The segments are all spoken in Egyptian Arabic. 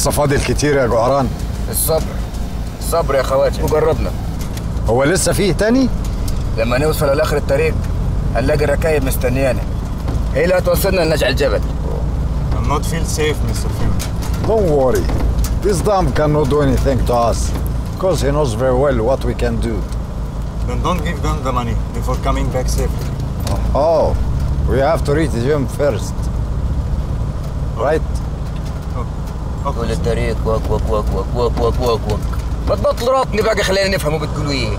لسه فاضل كتير يا جعران الصبر الصبر يا خواجه وجربنا هو لسه فيه تاني لما نوصل لاخر الطريق هنلاقي الركايب مستنيانا هي اللي هتوصلنا لنجع الجبل I'm not feel safe, Mr. Freeman. Don't worry. This dam cannot do anything to us. Because he knows very well what we can do. Then don't give them the money before coming back safely. Oh, we have to reach him first. Right? طول الطريق وك وك وك وك وك وك وك وك ما تبطلوا رطني بقى خلينا نفهم بتقولوا ايه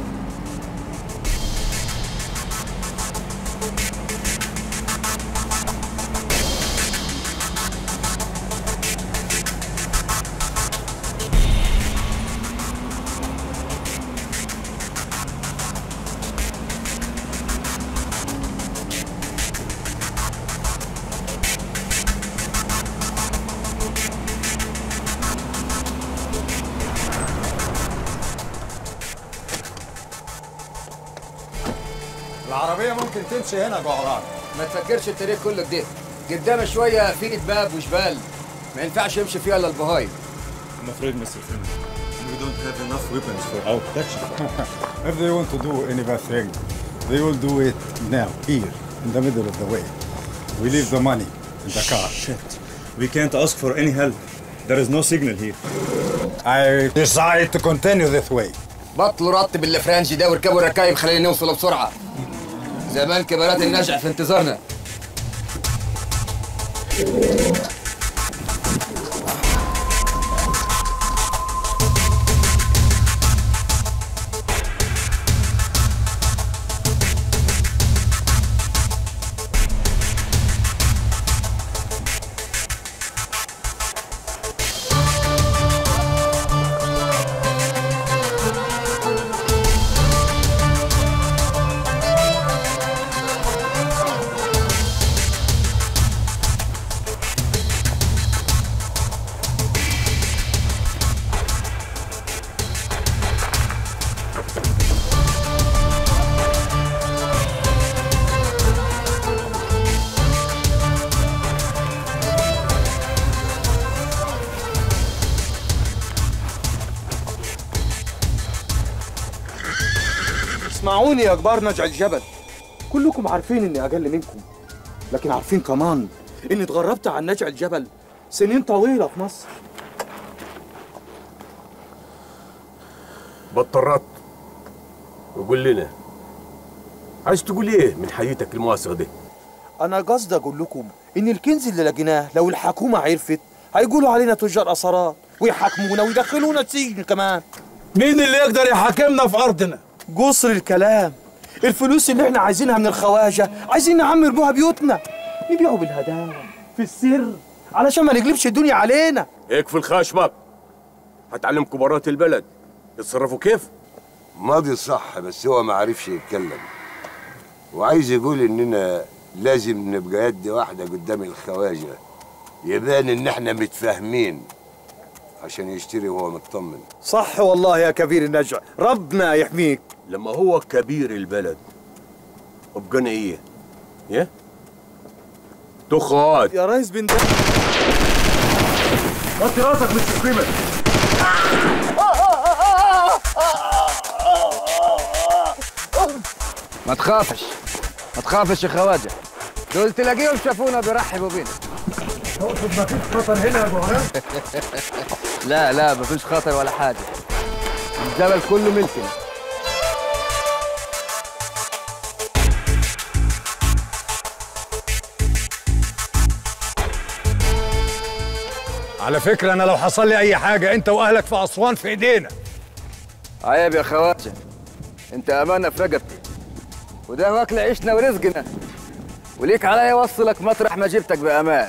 العربية ممكن تمشي هنا جعران. ما تفكرش الطريق كله كده قدام شويه في باب وجبال ما ينفعش يمشي فيها الا البهاي I'm afraid, Mr. Freeman. We don't have enough weapons for our protection. If they want to do any bad thing, they will do it now, here, in the middle of the way. We leave the money in the car. Shit. We can't ask for any help. There is no signal here. I decide to continue this way. بطلوا رط بالفرنجي ده واركبوا الركايب خلينا نوصل بسرعه زمان كبارات النجع في انتظارنا اسمعوني يا كبار نجع الجبل كلكم عارفين اني اقل منكم لكن عارفين كمان اني اتغربت عن نجع الجبل سنين طويله في مصر بطرت وقول لنا عايز تقول ايه من حياتك المعاصرة دي انا قصدي اقول لكم ان الكنز اللي لقيناه لو الحكومه عرفت هيقولوا علينا تجار اثارات ويحاكمونا ويدخلونا السجن كمان مين اللي يقدر يحاكمنا في ارضنا قصر الكلام الفلوس اللي احنا عايزينها من الخواجه عايزين نعمر بوها بيوتنا نبيعه بالهداوه في السر علشان ما نقلبش الدنيا علينا اكفي الخشمك هتعلم كبارات البلد يتصرفوا كيف ماضي صح بس هو ما عرفش يتكلم وعايز يقول اننا لازم نبقى يد واحدة قدام الخواجة يبان ان احنا متفاهمين عشان يشتري وهو مطمن صح والله يا كبير النجع ربنا يحميك لما هو كبير البلد ابقى ايه ايه تخات يا ريس بن ده وطي راسك مش تقريبا ما تخافش ما تخافش يا خواجه دول تلاقيهم شافونا بيرحبوا بينا خطر هنا يا جوهران لا لا مفيش خطر ولا حاجه الجبل كله ملكنا على فكرة أنا لو حصل لي أي حاجة أنت وأهلك في أسوان في إيدينا. عيب يا خواجه انت امانه في رقبتي وده واكل عيشنا ورزقنا وليك عليا اوصلك مطرح ما جبتك بامان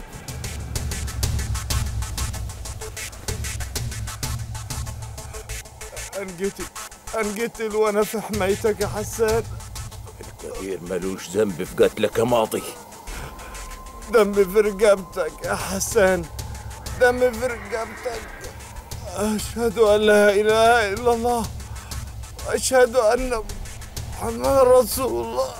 انقتل انقتل وانا في حمايتك يا حسان الكبير ملوش ذنب في قتلك يا ماضي دمي في رقبتك يا حسان دمي في رقبتك أشهد أن لا إله إلا الله أشهد أن محمد رسول الله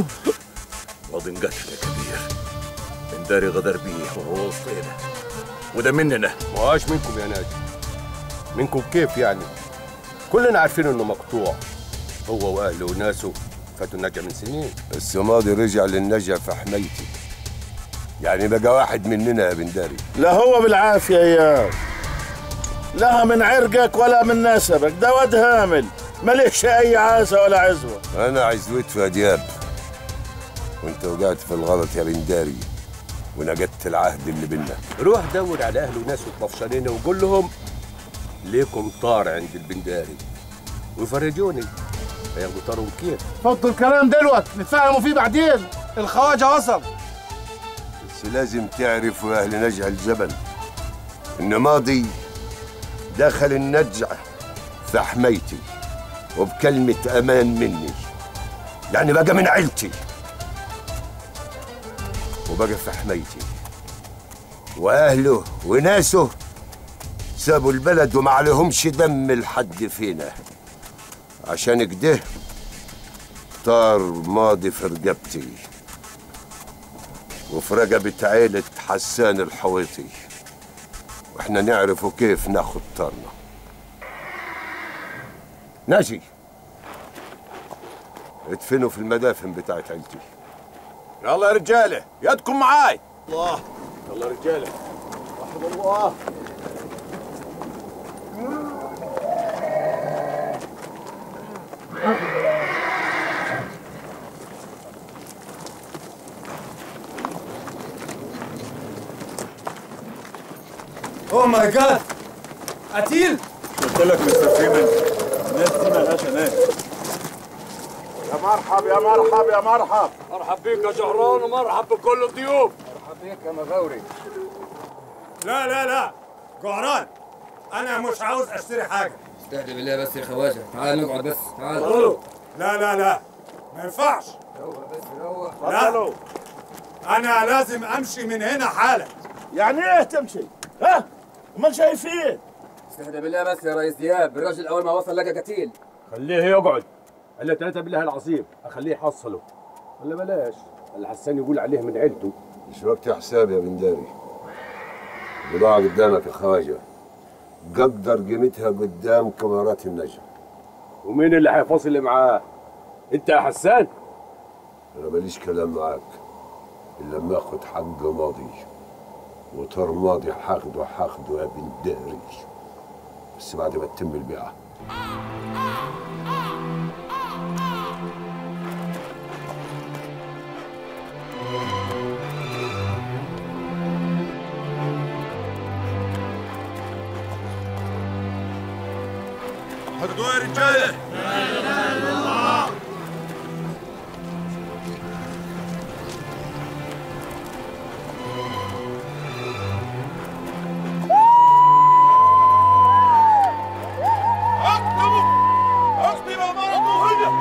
ماضي انقتل يا كبير من داري غدر بيه وهو وسطينا وده مننا ماهاش منكم يا ناجي منكم كيف يعني كلنا عارفين انه مقطوع هو واهله وناسه فاتوا النجا من سنين السماضي رجع للنجا في حمايتي يعني بقى واحد مننا يا بنداري لا هو بالعافية يا لا من عرقك ولا من نسبك ده واد هامل مليش أي عازة ولا عزوة انا عزوت في دياب وانت وقعت في الغلط يا بنداري ونجدت العهد اللي بينا روح دور على اهله وناس مطفشانين وقول لهم ليكم طار عند البنداري ويفرجوني هياخدوا طارهم كيف حطوا الكلام دلوقتي نتفاهموا فيه بعدين الخواجه وصل بس لازم تعرفوا يا اهل نجع الجبل ان ماضي دخل النجع في حمايتي وبكلمة أمان مني يعني بقى من عيلتي وبقى في حمايتي وأهله وناسه سابوا البلد وما عليهمش دم لحد فينا عشان كده طار ماضي في رقبتي وفي رقبة عيلة حسان الحويطي واحنا نعرفوا كيف ناخد طارنا ناجي ادفنوا في المدافن بتاعت عيلتي يلا يا رجاله يدكم معاي الله يلا يا رجاله رحم الله اوه ماي جاد قتيل قلت لك مستر فريمان الناس دي مالهاش امان يا مرحب يا مرحب يا مرحب مرحب بيك يا جهران ومرحب بكل الضيوف بيك يا مغاوري لا لا لا جعران انا مش عاوز اشتري حاجه استهدي بالله بس يا خواجه تعال نقعد بس تعال لا لا لا ما ينفعش روق بس روق اتفضلوا انا لازم امشي من هنا حالا يعني ايه تمشي؟ ها؟ امال شايفين؟ استهدى بالله بس يا ريس دياب الراجل اول ما وصل لقى قتيل خليه يقعد الا ثلاثة بالله العظيم اخليه يحصله ولا بلاش اللي حسان يقول عليه من عيلته مش وقت حساب يا بنداري البضاعة قدامك يا خواجة قدر قيمتها قدام كاميرات النجم ومين اللي هيفاصل معاه انت يا حسان انا ماليش كلام معاك الا لما اخد حق ماضي وطار ماضي هاخده هاخده يا بنداري بس بعد ما تتم البيعه حطوا يا رجاله اكتبوا اكتب يا مرض هنا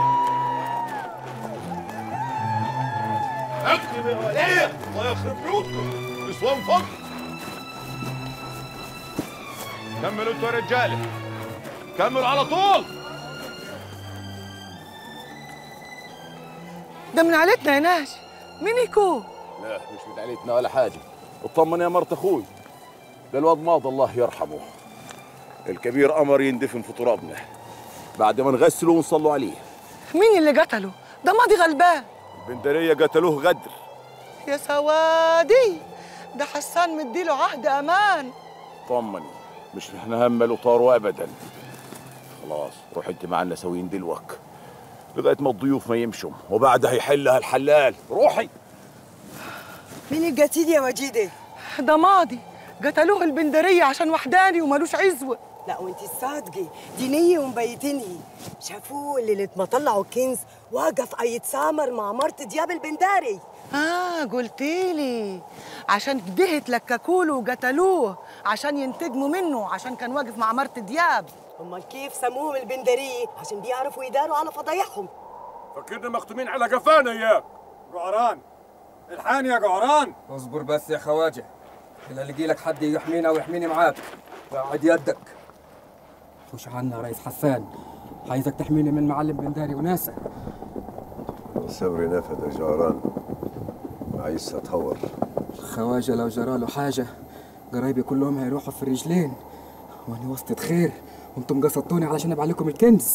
اكتب يا وليه الله يخرب بيوتكم نسوان فضل كملوا انتوا يا رجاله كملوا على طول ده من عيلتنا يا ناس مين يكون؟ لا مش من عيلتنا ولا حاجه اطمن يا مرت اخوي ده الواد ماضي الله يرحمه الكبير امر يندفن في ترابنا بعد ما نغسله ونصلوا عليه مين اللي قتله؟ ده ماضي غلبان البندريه قتلوه غدر يا سوادي ده حسان مديله عهد امان طمني مش نحن همل وطاروا ابدا خلاص روح انت معنا سوين دلوك لغايه ما الضيوف ما يمشوا وبعدها يحلها الحلال روحي مين القتيل يا وجيده؟ ده ماضي قتلوه البندرية عشان وحداني ومالوش عزوة لا وانت الصادقة دي نية ومبيتيني شافوه اللي لما طلعوا الكنز واقف يتسامر مع مرت دياب البنداري اه قلتيلي عشان كده اتلككوله وقتلوه عشان ينتقموا منه عشان كان واقف مع مرت دياب امال كيف سموهم البندرية عشان بيعرفوا يداروا على فضايحهم فكرنا مختومين على قفانا اياك جعران الحان يا جعران اصبر بس يا خواجه الا لقي لك حد يحمينا ويحميني معاك وقعد يدك خش عنا يا ريس حسان عايزك تحميني من معلم بنداري وناسه صبري نفد يا جعران عايز اتهور الخواجه لو جراله حاجه قرايبي كلهم هيروحوا في الرجلين وانا وسط خير وانتم قصدتوني علشان ابيع لكم الكنز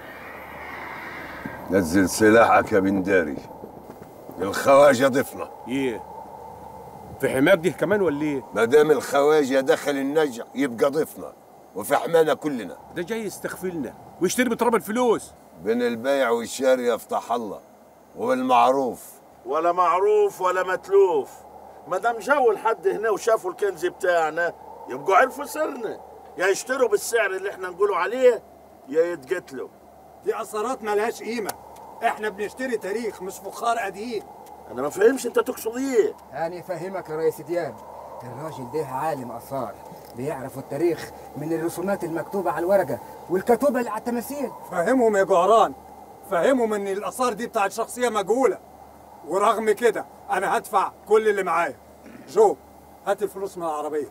نزل سلاحك يا بنداري الخواجه ضفنا ايه في حماك دي كمان ولا ايه؟ ما دام الخواجه دخل النجع يبقى ضفنا وفي حمانا كلنا ده جاي يستغفلنا ويشتري بتراب الفلوس بين البيع والشاري يفتح الله والمعروف ولا معروف ولا متلوف ما دام جاوا لحد هنا وشافوا الكنز بتاعنا يبقوا عرفوا سرنا يا يشتروا بالسعر اللي احنا نقولوا عليه يا يتقتلوا دي اثارات ملهاش قيمه احنا بنشتري تاريخ مش فخار قديم انا ما فهمش انت تقصد ايه أنا فاهمك يا ريس دياب الراجل ده عالم آثار بيعرف التاريخ من الرسومات المكتوبة على الورقة والكتوبة اللي على التماثيل فهمهم يا جعران فهمهم ان الاثار دي بتاعت شخصيه مجهوله ورغم كده انا هدفع كل اللي معايا جو هات الفلوس من العربيه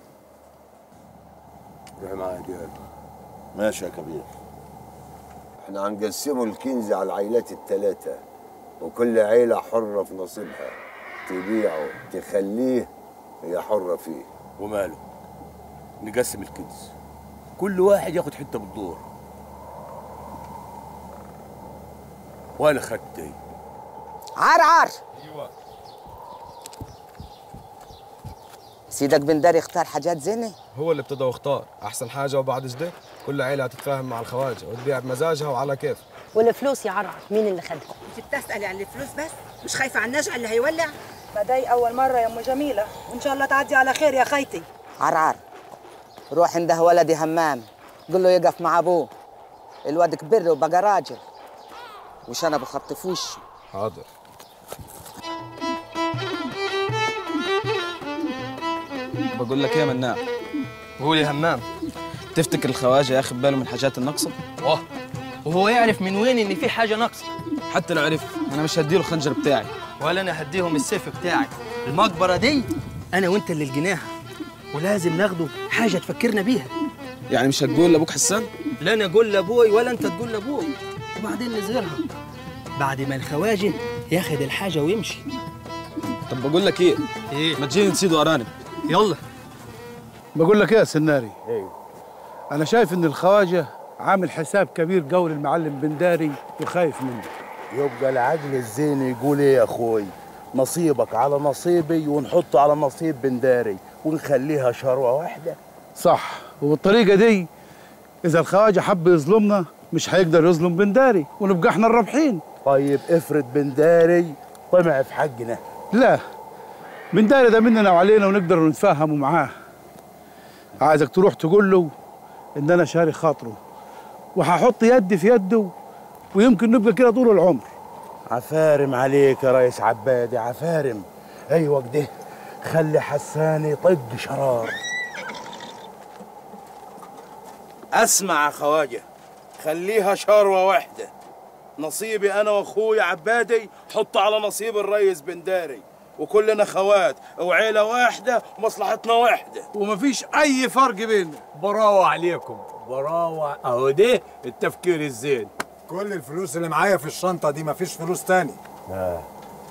روح معايا دياب ماشي يا كبير احنا هنقسموا الكنز على العائلات الثلاثة وكل عيلة حرة في نصيبها تبيعه تخليه هي حرة فيه وماله نقسم الكنز كل واحد ياخد حته بالدور وانا خدت دي عرعر ايوه سيدك بنداري اختار حاجات زينه هو اللي ابتدى واختار احسن حاجه وبعد كده كل عيله هتتفاهم مع الخواجه وتبيع بمزاجها وعلى كيف والفلوس يا عرعر مين اللي خدها؟ انت بتسألي عن الفلوس بس مش خايفة على النجع اللي هيولع ما داي اول مره يا ام جميله وان شاء الله تعدي على خير يا خيتي عرعر روح عنده ولدي همام قل له يقف مع ابوه الواد كبر وبقى راجل وش انا بخطفوش حاضر بقول لك ايه يا مناع قول يا همام تفتكر الخواجه ياخد باله من الحاجات الناقصه واه وهو يعرف من وين ان في حاجه ناقصه حتى لو عرف انا مش هديله الخنجر بتاعي ولا انا هديهم السيف بتاعي المقبره دي انا وانت اللي لقيناها ولازم ناخده حاجه تفكرنا بيها يعني مش هتقول لابوك حسان لا انا اقول لابوي ولا انت تقول لابوي وبعدين نزهرها بعد ما الخواجه ياخد الحاجه ويمشي طب بقول لك ايه ايه ما تجيني نسيد ارانب يلا بقول لك ايه يا سناري انا شايف ان الخواجه عامل حساب كبير قول المعلم بنداري وخايف منه يبقى العقل الزين يقول ايه يا اخوي نصيبك على نصيبي ونحطه على نصيب بنداري ونخليها شروه واحده صح وبالطريقه دي اذا الخواجه حب يظلمنا مش هيقدر يظلم بنداري ونبقى احنا الرابحين طيب افرض بنداري طمع في حقنا لا بنداري ده مننا وعلينا ونقدر نتفاهموا معاه عايزك تروح تقول له ان انا شاري خاطره وهحط يدي في يده ويمكن نبقى كده طول العمر عفارم عليك يا ريس عبادي عفارم ايوه كده خلي حسان يطق شرار اسمع يا خواجه خليها شروه واحده نصيبي انا واخويا عبادي حط على نصيب الريس بنداري وكلنا خوات وعيله واحده ومصلحتنا واحده ومفيش اي فرق بيننا براوة عليكم براوة اهو ده التفكير الزين كل الفلوس اللي معايا في الشنطه دي مفيش فلوس تاني آه.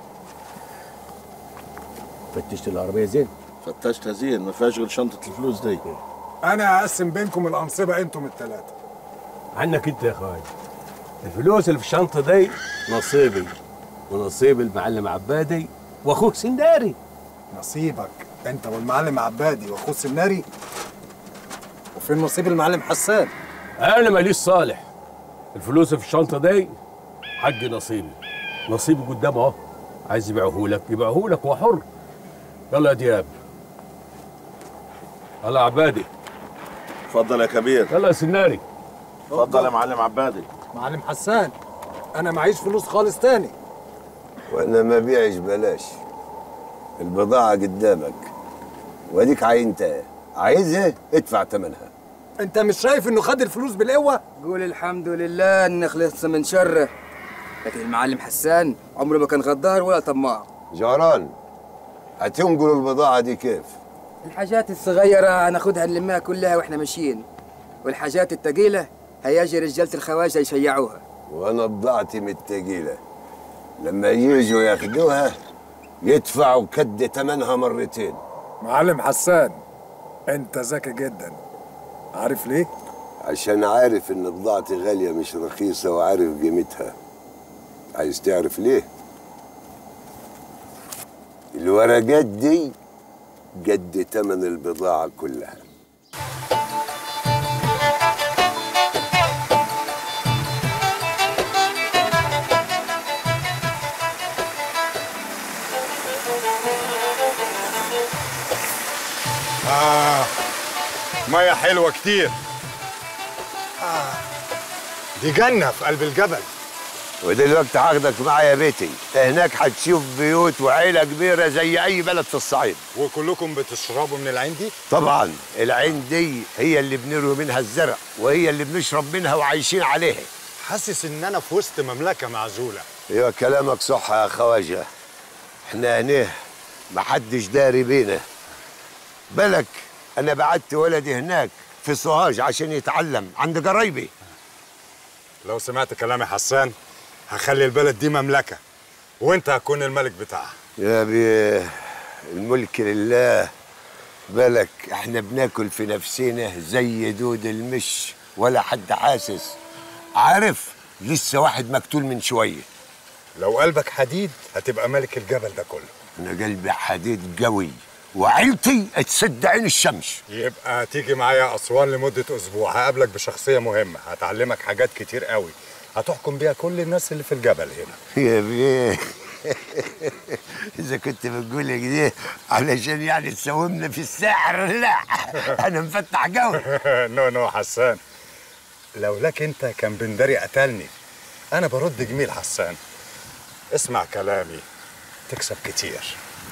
فتشت العربية زين فتشتها زين ما فيهاش غير شنطه الفلوس دي انا هقسم بينكم الانصبه انتم الثلاثه عنك انت يا خواجه الفلوس اللي في الشنطة دي نصيبي ونصيب المعلم عبادي واخوه سنداري نصيبك انت والمعلم عبادي واخوه السناري وفين نصيب المعلم حسان انا ماليش صالح الفلوس اللي في الشنطة دي حق نصيبي نصيبي قدامه اهو عايز يبيعه لك يبيعه لك وحر يلا يا دياب يلا يا عبادي اتفضل يا كبير يلا يا سناري اتفضل يا معلم عبادي معلم حسان انا معيش فلوس خالص تاني وانا ما بيعش بلاش البضاعة قدامك واديك عينتها عايزها ادفع ثمنها انت مش شايف انه خد الفلوس بالقوه قول الحمد لله ان خلصت من شره لكن المعلم حسان عمره ما كان غدار ولا طماع جعران هتنقلوا البضاعة دي كيف؟ الحاجات الصغيرة هناخدها نلمها كلها واحنا ماشيين والحاجات التقيلة هيجي رجالة الخواجة يشيعوها وانا بضاعتي من التقيلة لما يجوا ياخدوها يدفعوا كد ثمنها مرتين معلم حسان انت ذكي جدا عارف ليه؟ عشان عارف ان بضاعتي غالية مش رخيصة وعارف قيمتها عايز تعرف ليه الورقات دي قد تمن البضاعة كلها آه مية حلوة كتير آه. دي جنة في قلب الجبل ودلوقتي هاخدك معايا بيتي هناك هتشوف بيوت وعيلة كبيرة زي أي بلد في الصعيد وكلكم بتشربوا من العين دي؟ طبعا العين دي هي اللي بنروي منها الزرع وهي اللي بنشرب منها وعايشين عليها حاسس ان انا في وسط مملكة معزولة ايوه كلامك صح يا خواجه احنا هنا محدش داري بينا بالك انا بعت ولدي هناك في سوهاج عشان يتعلم عند قرايبي لو سمعت كلامي حسان هخلي البلد دي مملكة وانت هتكون الملك بتاعها يا بي الملك لله بالك احنا بناكل في نفسنا زي دود المش ولا حد حاسس عارف لسه واحد مقتول من شويه لو قلبك حديد هتبقى ملك الجبل ده كله انا قلبي حديد قوي وعيلتي تسد عين الشمس يبقى تيجي معايا أسوان لمدة أسبوع هقابلك بشخصية مهمة هتعلمك حاجات كتير قوي هتحكم بيها كل الناس اللي في الجبل هنا يا بيه اذا كنت بتقول كده علشان يعني تساومنا في السعر لا انا مفتح قوي نو نو حسان لولاك انت كان بندري قتلني انا برد جميل حسان اسمع كلامي تكسب كتير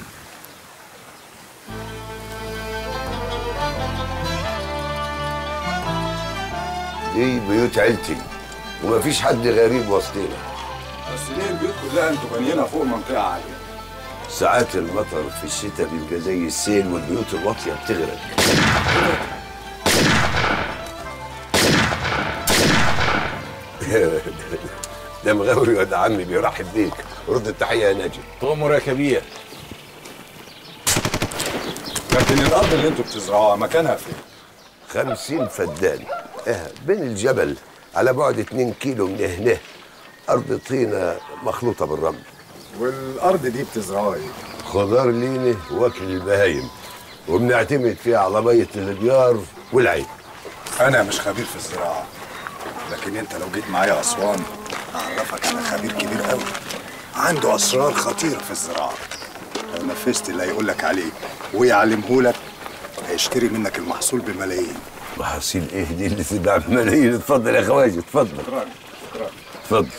دي بيوت عيلتي ومفيش حد غريب وسطينا بس ليه البيوت كلها انتوا بانيينها فوق منطقة عالية ساعات المطر في الشتاء بيبقى زي السيل والبيوت الواطية بتغرق ده مغاوري واد عمي بيرحب بيك رد التحية يا ناجي تؤمر يا كبير لكن الأرض اللي انتوا بتزرعوها مكانها فين؟ خمسين فدان اه بين الجبل على بعد اتنين كيلو من هنا أرض طينة مخلوطة بالرمل والأرض دي بتزرعوها ايه؟ خضار لينة واكل البهايم وبنعتمد فيها على مية الديار والعين أنا مش خبير في الزراعة لكن انت لو جيت معايا أسوان أعرفك أنا خبير كبير قوي عنده أسرار خطيرة في الزراعة لو نفذت اللي هيقول لك عليه ويعلمه لك هيشتري منك المحصول بملايين محاصيل ايه دي اللي تباع بملايين اتفضل يا خواجه اتفضل اتفضل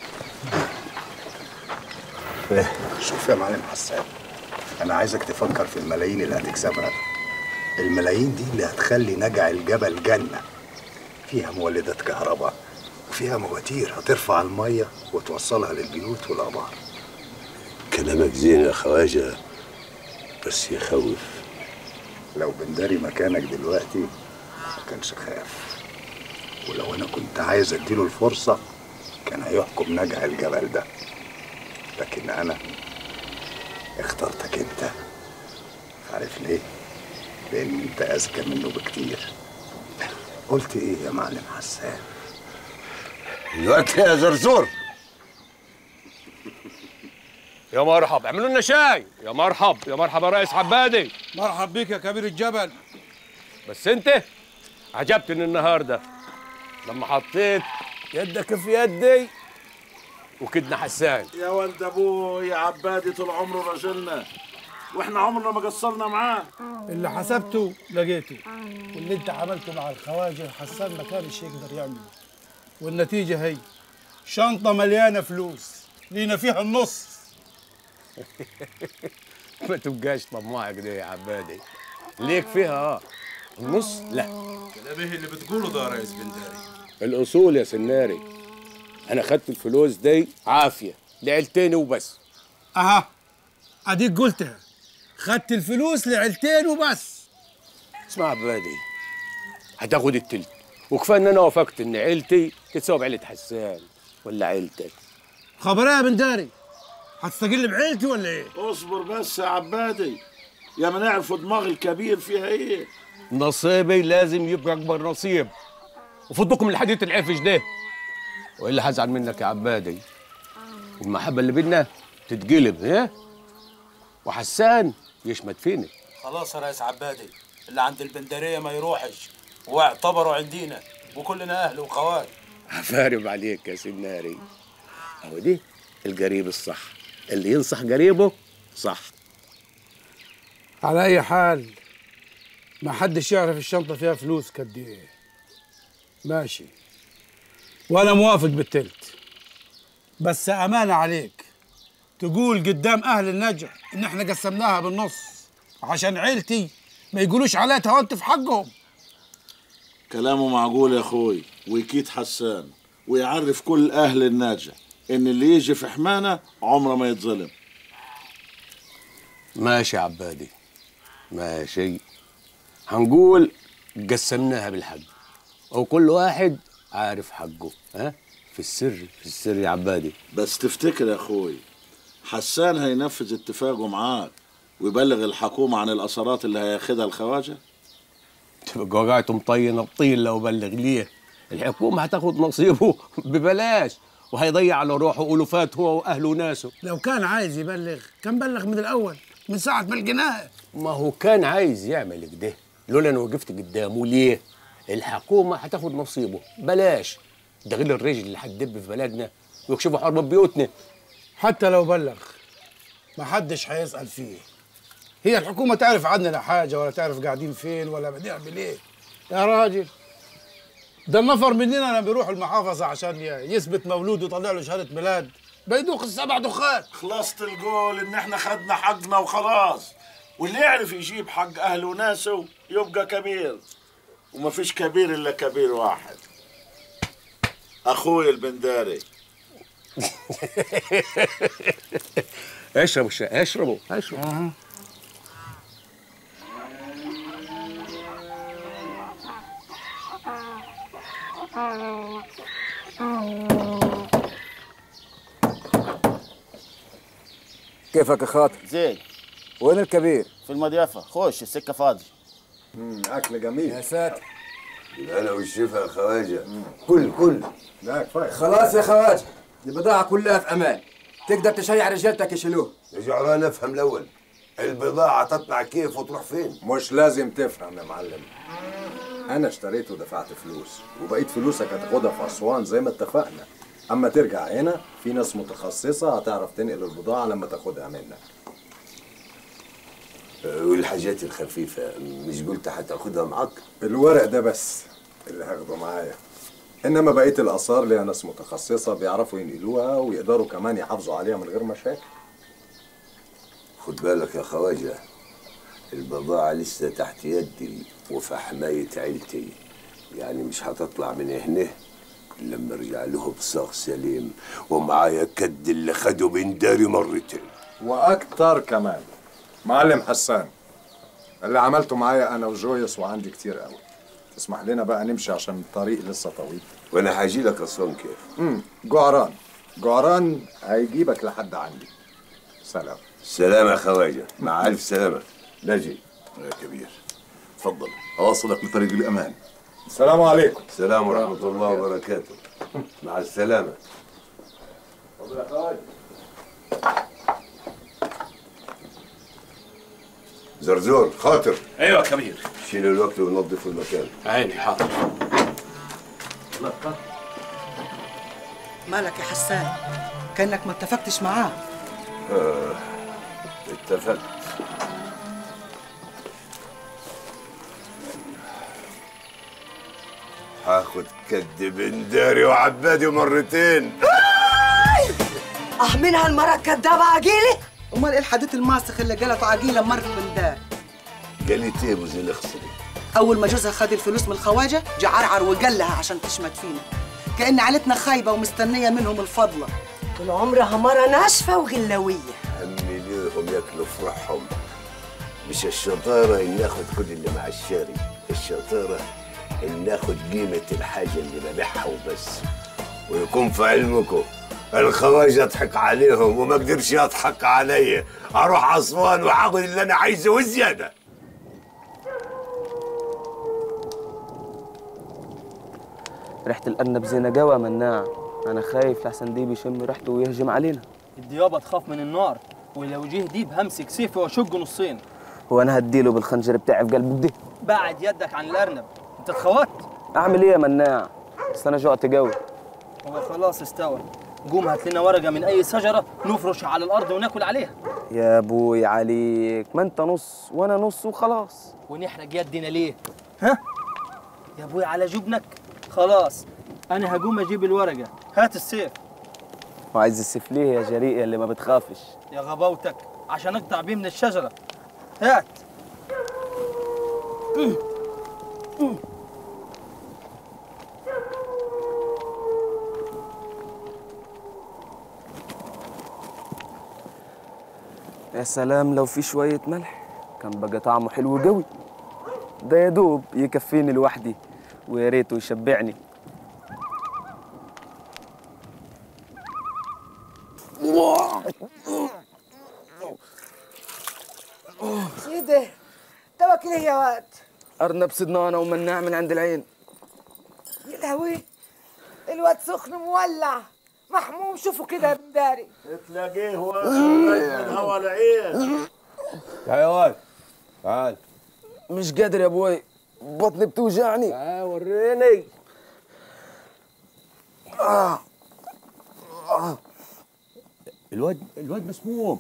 شوف يا معلم حسان انا عايزك تفكر في الملايين اللي هتكسبها الملايين دي اللي هتخلي نجع الجبل جنة فيها مولدات كهرباء وفيها مواتير هترفع المية وتوصلها للبيوت والآبار كلامك زين يا خواجه بس يخوف لو بنداري مكانك دلوقتي ما كانش خاف ولو انا كنت عايز اديله الفرصة كان هيحكم نجع الجبل ده لكن انا اخترتك انت عارف ليه؟ لان انت اذكى منه بكتير قلت ايه يا معلم حسان؟ الوقت يا زرزور يا مرحب اعملوا لنا شاي يا مرحب يا مرحب يا ريس عبادي مرحب بيك يا كبير الجبل بس انت عجبتني النهارده لما حطيت يدك في يدي وكدنا حسان يا ولد ابوه يا عبادي طول عمره راجلنا واحنا عمرنا ما قصرنا معاه اللي حسبته لقيته واللي انت عملته مع الخواجه حسان ما كانش يقدر يعمله والنتيجه هي شنطه مليانه فلوس لينا فيها النص ما تبقاش طماع كده يا عبادي ليك فيها اه النص لا كلام ايه اللي بتقوله ده يا ريس بنداري الاصول يا سناري انا خدت الفلوس دي عافيه لعيلتين وبس اها اديك قلتها خدت الفلوس لعيلتين وبس اسمع عبادي هتاخد التلت وكفايه ان انا وافقت ان عيلتي تتساوي بعيله حسان ولا عيلتك خبر ايه يا بنداري هتستقل بعيلتي ولا ايه اصبر بس يا عبادي يا ما نعرف دماغ الكبير فيها ايه نصيبي لازم يبقى اكبر نصيب وفضكم من الحديث العفش ده والا هزعل منك يا عبادي والمحبه اللي بينا تتقلب ها وحسان يشمت فيني خلاص يا ريس عبادي اللي عند البندريه ما يروحش واعتبروا عندنا وكلنا اهل وخوات عفارب عليك يا سيد ناري اهو دي القريب الصح اللي ينصح قريبه صح على اي حال ما حدش يعرف الشنطه فيها فلوس قد ايه ماشي وانا موافق بالتلت بس امانه عليك تقول قدام اهل النجع ان احنا قسمناها بالنص عشان عيلتي ما يقولوش عليها تهونت في حقهم كلامه معقول يا اخوي ويكيد حسان ويعرف كل اهل الناجح ان اللي يجي في حمانه عمره ما يتظلم ماشي يا عبادي ماشي هنقول قسمناها بالحق او كل واحد عارف حقه ها في السر في السر يا عبادي بس تفتكر يا اخوي حسان هينفذ اتفاقه معاك ويبلغ الحكومه عن الاثارات اللي هياخدها الخواجه تبقى وقعت مطينه بطين لو بلغ ليه الحكومه هتاخد نصيبه ببلاش وهيضيع على روحه الوفات هو واهله وناسه لو كان عايز يبلغ كان بلغ من الاول من ساعه ما لقيناه ما هو كان عايز يعمل كده لولا انا وقفت قدامه ليه الحكومه هتاخد نصيبه بلاش ده غير الرجل اللي هتدب في بلدنا ويكشفوا حرب بيوتنا حتى لو بلغ ما حدش هيسأل فيه هي الحكومة تعرف عننا حاجة ولا تعرف قاعدين فين ولا بنعمل ايه يا راجل ده النفر مننا لما بيروح المحافظة عشان ي- يثبت مولود ويطلع له شهادة ميلاد بيدوخ السبع دخان خلصت القول ان احنا خدنا حقنا وخلاص واللي يعرف يجيب حق اهله وناسه يبقى كبير ومفيش كبير الا كبير واحد اخوي البنداري اشربوا الشاي اشربوا اشربوا كيفك يا خاطر؟ زين وين الكبير؟ في المضيافة خش السكة فاضي اكل جميل يا ساتر انا والشفا يا خواجه كل كل لا كفايه خلاص يا خواجه البضاعة كلها في أمان تقدر تشيع رجالتك يشيلوه يا جعران افهم الاول البضاعه تطلع كيف وتروح فين مش لازم تفهم يا معلم انا اشتريت ودفعت فلوس وبقيت فلوسك هتاخدها في اسوان زي ما اتفقنا اما ترجع هنا في ناس متخصصه هتعرف تنقل البضاعه لما تاخدها منك والحاجات الخفيفه مش قلت هتاخدها معاك الورق ده بس اللي هاخده معايا انما بقيه الاثار ليها ناس متخصصه بيعرفوا ينقلوها ويقدروا كمان يحافظوا عليها من غير مشاكل خد بالك يا خواجه البضاعة لسه تحت يدي وفي حماية عيلتي يعني مش هتطلع من هنا إلا لما ارجع له بصاغ سليم ومعايا كد اللي خده من داري مرتين واكتر كمان معلم حسان اللي عملته معايا انا وجويس وعندي كتير قوي تسمح لنا بقى نمشي عشان الطريق لسه طويل وانا هاجي لك اسوان كيف امم جعران جعران هيجيبك لحد عندي سلام سلام يا خواجه مع الف سلامه نجي يا كبير تفضل أواصلك لطريق الأمان السلام عليكم السلام ورحمة الله وبركاته مع السلامة زرزور خاطر ايوه يا كبير شيل الوقت ونظف المكان عيني حاضر مالك يا حسان كانك ما اتفقتش معاه آه. اتفقت هاخد كد بنداري وعبادي مرتين اه منها المرة الكدابة عقيلة امال ايه الحديث الماسخ اللي قالته عقيلة مرت من دار قالت ايه ابو زي الخصري اول ما جوزها خد الفلوس من الخواجه جه عرعر وقال لها عشان تشمت فينا كأن عيلتنا خايبة ومستنية منهم الفضلة طول عمرها مرة ناشفة وغلاوية همي ليهم ياكلوا فرحهم مش الشطارة إن ناخد كل اللي مع الشاري الشطارة إن ناخد قيمة الحاجة اللي ببيعها وبس ويكون في علمكم الخواجة اضحك عليهم وما قدرش يضحك عليا اروح اسوان وهاخد اللي انا عايزه وزياده ريحة الأرنب زينة جوا مناع أنا خايف لحسن ديب يشم ريحته ويهجم علينا الديابة تخاف من النار ولو جه ديب همسك سيفي واشقه نصين هو أنا هديله بالخنجر بتاعي في قلب ده بعد يدك عن الأرنب أنت اتخوت أعمل إيه يا مناع؟ بس أنا جوعت جوي هو خلاص استوى قوم هات لنا ورقة من أي شجرة نفرشها على الأرض وناكل عليها يا أبوي عليك ما أنت نص وأنا نص وخلاص ونحرق يدنا ليه؟ ها؟ يا أبوي على جبنك خلاص أنا هقوم أجيب الورقة هات السيف وعايز السيف ليه يا جريء يا اللي ما بتخافش يا غباوتك عشان أقطع بيه من الشجرة هات يا سلام لو في شوية ملح كان بقى طعمه حلو قوي ده يا دوب يكفيني لوحدي ويا ريته يشبعني سيدي توكل يا واد أرنب صدنا أنا ومناع من عند العين يا لهوي الواد سخن مولع محموم شوفوا كده يا بنداري تلاقيه واقف من هوا العين تعال يا واد تعال مش قادر يا ابوي بطني بتوجعني تعال وريني آه. آه. الواد الواد مسموم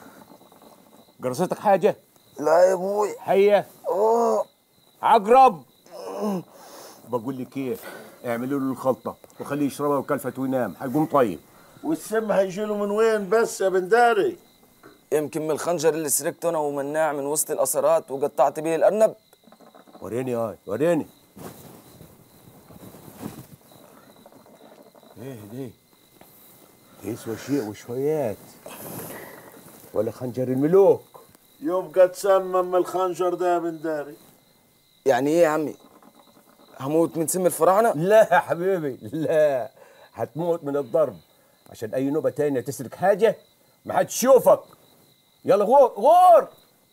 قرصتك حاجة؟ لا يا ابوي حية؟ اه عقرب بقول لك ايه اعملوا له الخلطة وخليه يشربها وكلفت وينام هيقوم طيب والسم هيجيله من وين بس يا بنداري يمكن من الخنجر اللي سرقته انا ومناع من وسط الأسرات وقطعت بيه الأرنب وريني هاي وريني ايه دي يسوى شيء وشويات ولا خنجر الملوك يبقى تسمم من الخنجر ده يا بنداري يعني ايه يا عمي هموت من سم الفراعنة لا يا حبيبي لا هتموت من الضرب عشان اي نوبة تانية تسرق حاجة ما حد يشوفك يلا غور غور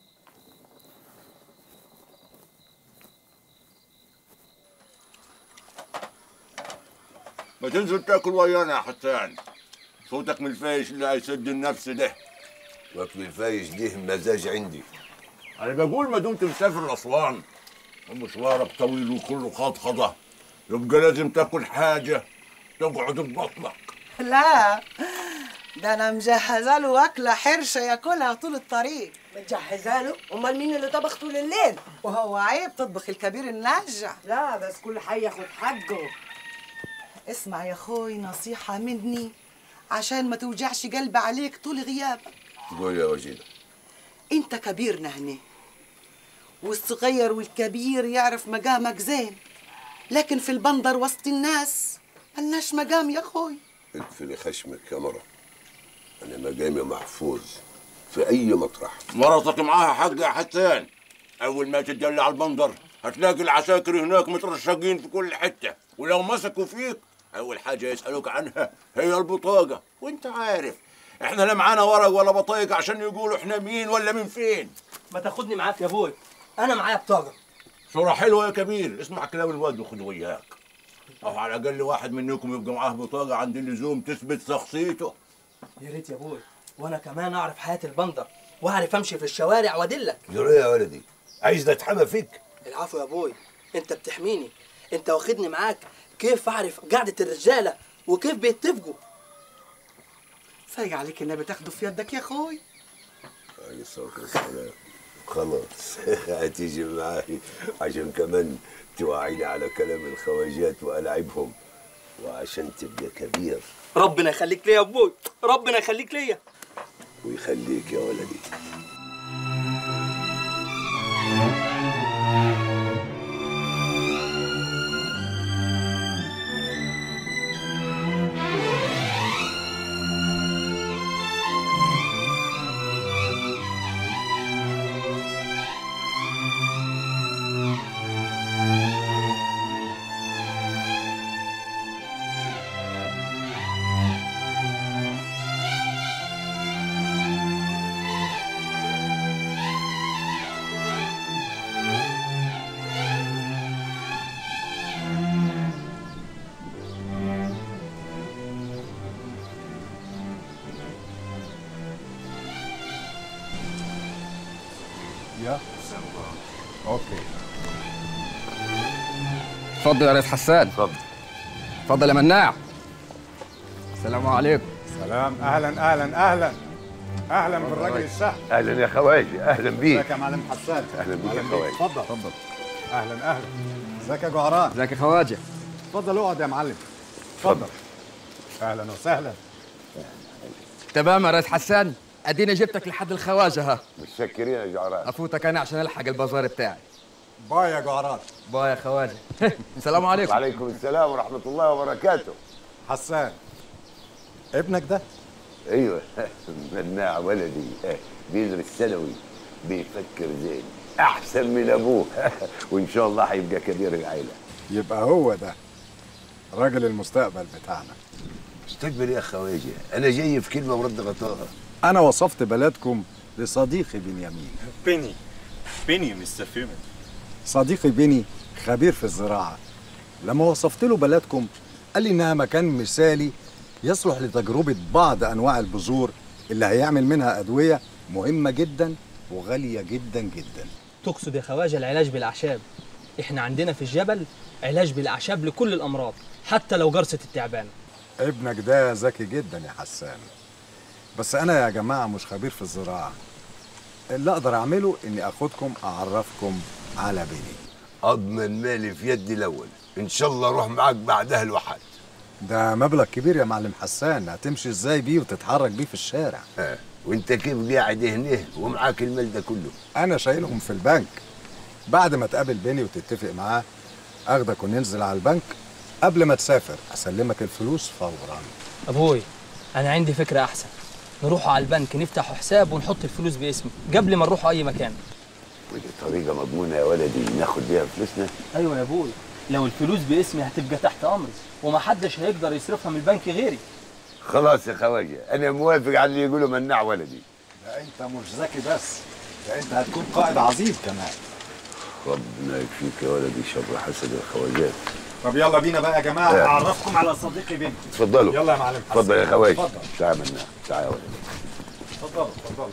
ما تنزل تاكل ويانا يا حسان صوتك من الفايش اللي هيسد النفس ده واكل الفايش ده مزاج عندي انا بقول ما دمت مسافر اسوان ومشوارك طويل وكله خضخضه يبقى لازم تاكل حاجه تقعد ببطنك لا ده انا مجهزه له اكله حرشه ياكلها طول الطريق مجهزه له امال مين اللي طبخ طول الليل وهو عيب تطبخ الكبير النجع لا بس كل حي ياخد حقه اسمع يا اخوي نصيحه مني عشان ما توجعش قلبي عليك طول غيابك قول يا وجيده انت كبيرنا هنا والصغير والكبير يعرف مقامك زين لكن في البندر وسط الناس ملناش مقام يا اخوي اقفلي خشمك يا مرة انا مقامي محفوظ في اي مطرح مرتك معاها حق يا حسان اول ما تدل على البندر هتلاقي العساكر هناك مترشقين في كل حته ولو مسكوا فيك اول حاجه يسالوك عنها هي البطاقه وانت عارف احنا لا معانا ورق ولا بطايق عشان يقولوا احنا مين ولا من فين ما تاخدني معاك يا ابوي انا معايا بطاقه صورة حلوة يا كبير اسمع كلام الواد وخد وياك أو على الأقل واحد منكم يبقى معاه بطاقة عند اللزوم تثبت شخصيته يا ريت يا ابوي وانا كمان اعرف حياه البندر واعرف امشي في الشوارع وادلك جرى يا ولدي عايز اتحمى فيك العفو يا ابوي انت بتحميني انت واخدني معاك كيف اعرف قعده الرجاله وكيف بيتفقوا فايق عليك النبي تاخده في يدك يا اخوي عليه الصلاة والسلام خلاص هتيجي معاي عشان كمان توعيني على كلام الخواجات وألعبهم وعشان تبقى كبير ربنا يخليك ليا يا ابوي ربنا يخليك ليا ويخليك يا ولدي يا اوكي اتفضل يا ريس حسان اتفضل اتفضل يا مناع السلام عليكم سلام اهلا اهلا اهلا اهلا بالراجل السهل اهلا يا خواجه اهلا بيك ازيك يا معلم حسان اهلا بيك يا أهلاً خواجه اتفضل اتفضل اهلا اهلا ازيك يا جعران ازيك يا خواجه اتفضل اقعد يا معلم اتفضل اهلا وسهلا تمام يا ريس حسان اديني جبتك لحد الخواجه ها متشكرين يا جعران افوتك انا عشان الحق البازار بتاعي باي يا جعران باي يا خواجه السلام عليكم وعليكم السلام ورحمه الله وبركاته حسان ابنك ده ايوه مناع ولدي بيدرس ثانوي بيفكر زين احسن من ابوه وان شاء الله هيبقى كبير العيله يبقى هو ده راجل المستقبل بتاعنا مستقبل يا خواجه انا جاي في كلمه ورد غطاها انا وصفت بلدكم لصديقي بنيامين بيني بيني مستر فيرمان صديقي بني خبير في الزراعة لما وصفت له بلدكم قال لي إنها مكان مثالي يصلح لتجربة بعض أنواع البذور اللي هيعمل منها أدوية مهمة جدا وغالية جدا جدا تقصد يا خواجه العلاج بالاعشاب احنا عندنا في الجبل علاج بالاعشاب لكل الامراض حتى لو جرسة التعبان ابنك ده ذكي جدا يا حسان بس أنا يا جماعة مش خبير في الزراعة اللي أقدر أعمله إني أخدكم أعرفكم على بني اضمن مالي في يدي الاول ان شاء الله اروح معاك بعدها الواحد ده مبلغ كبير يا معلم حسان هتمشي ازاي بيه وتتحرك بيه في الشارع اه وانت كيف قاعد هنا ومعاك المال ده كله انا شايلهم في البنك بعد ما تقابل بيني وتتفق معاه اخدك وننزل على البنك قبل ما تسافر اسلمك الفلوس فورا ابوي انا عندي فكره احسن نروحوا على البنك نفتحوا حساب ونحط الفلوس باسمي قبل ما نروحوا اي مكان ودي طريقه مضمونه يا ولدي ناخد بيها فلوسنا ايوه يا ابوي لو الفلوس باسمي هتبقى تحت امري ومحدش هيقدر يصرفها من البنك غيري خلاص يا خواجه انا موافق على اللي يقولوا مناع ولدي ده انت مش ذكي بس ده انت هتكون قائد عظيم كمان ربنا يكفيك يا ولدي شر حسد الخواجات طب يلا بينا بقى يا جماعه اه. اعرفكم على صديقي بنتي اتفضلوا يلا يا معلم حسن. اتفضل يا خواجه اتفضل تعال مناع تعال يا ولدي اتفضل اتفضل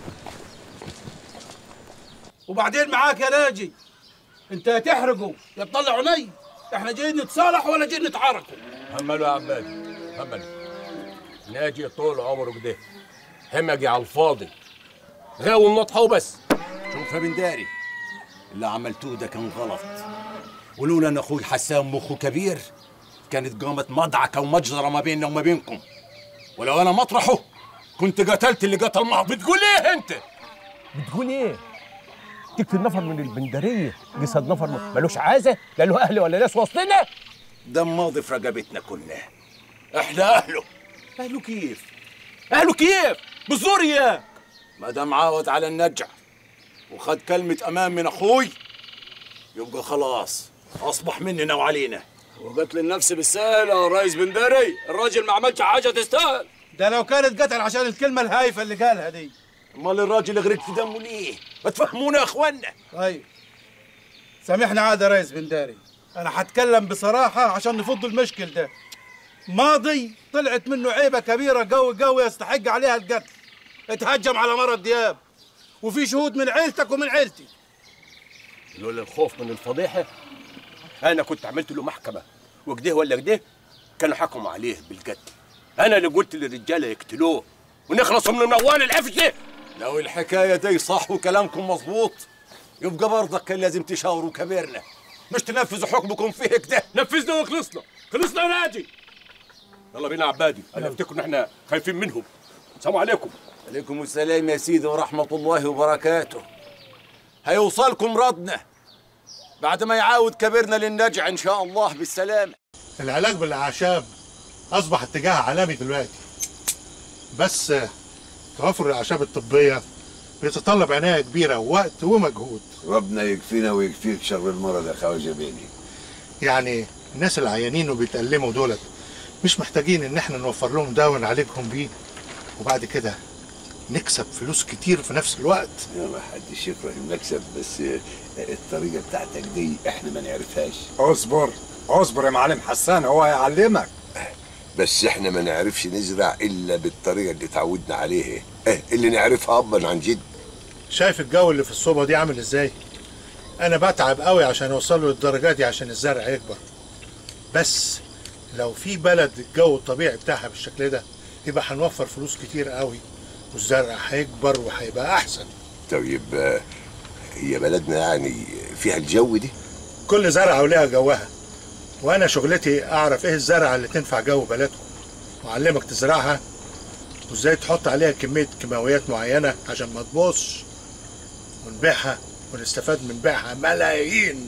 وبعدين معاك يا ناجي انت يا تحرقوا يا تطلع عيني احنا جايين نتصالح ولا جايين نتعاركوا همله يا عبادي همله ناجي طول عمره كده همجي على الفاضي غاوي النطحه وبس شوف يا بنداري اللي عملتوه ده كان غلط ولولا ان اخوي حسان مخه كبير كانت قامت مدعكه ومجزره ما بيننا وما بينكم ولو انا مطرحه كنت قتلت اللي قتل معه بتقول ايه انت بتقول ايه؟ تقتل نفر من البندريه جسد نفر م- ملوش عازه لا له اهل ولا ناس وسطنا ده ماضي في رقبتنا كلها احنا اهله اهله كيف اهله كيف بسوريا ما دام عاود على النجع وخد كلمة أمان من أخوي يبقى خلاص أصبح مننا وعلينا وقتل النفس بالسهل يا ريس بندري الراجل ما عملش حاجه تستاهل ده لو كانت قتل عشان الكلمه الهايفه اللي قالها دي امال الراجل غرق في دمه ليه؟ ما تفهمونا يا اخوانا طيب سامحنا عاد يا ريس بنداري انا هتكلم بصراحه عشان نفض المشكل ده ماضي طلعت منه عيبه كبيره قوي قوي يستحق عليها القتل اتهجم على مرض دياب وفي شهود من عيلتك ومن عيلتي لولا الخوف من الفضيحه انا كنت عملت له محكمه وكده ولا كده كانوا حكموا عليه بالقتل انا اللي قلت للرجاله يقتلوه ونخلص من الموال العفش ده لو الحكاية دي صح وكلامكم مظبوط يبقى برضك كان لازم تشاوروا كبيرنا مش تنفذوا حكمكم فيه كده نفذنا وخلصنا خلصنا يا ناجي يلا بينا يا عبادي انا افتكر ان احنا خايفين منهم السلام عليكم عليكم السلام يا سيدي ورحمة الله وبركاته هيوصلكم ردنا بعد ما يعاود كبيرنا للنجع إن شاء الله بالسلامة العلاج بالاعشاب اصبح اتجاه عالمي دلوقتي بس آه، توافر الاعشاب الطبيه بيتطلب عنايه كبيره ووقت ومجهود ربنا يكفينا ويكفيك شر المرض يا خواجه بيني يعني الناس العيانين وبيتألموا دولت مش محتاجين ان احنا نوفر لهم دواء نعالجهم بيه وبعد كده نكسب فلوس كتير في نفس الوقت يا ما حدش يكره المكسب بس الطريقه بتاعتك دي احنا ما نعرفهاش اصبر اصبر يا معلم حسان هو هيعلمك بس احنا ما نعرفش نزرع الا بالطريقه اللي اتعودنا عليها اه اللي نعرفها ابا عن جد شايف الجو اللي في الصوبة دي عامل ازاي انا بتعب قوي عشان اوصل له للدرجات دي عشان الزرع يكبر بس لو في بلد الجو الطبيعي بتاعها بالشكل ده يبقى هنوفر فلوس كتير قوي والزرع هيكبر وهيبقى احسن طيب آه، هي بلدنا يعني فيها الجو دي كل زرعة وليها جوها وانا شغلتي اعرف ايه الزرعة اللي تنفع جو بلدكم واعلمك تزرعها وازاي تحط عليها كمية كيماويات معينة عشان ما تبوظش ونبيعها ونستفاد من بيعها ملايين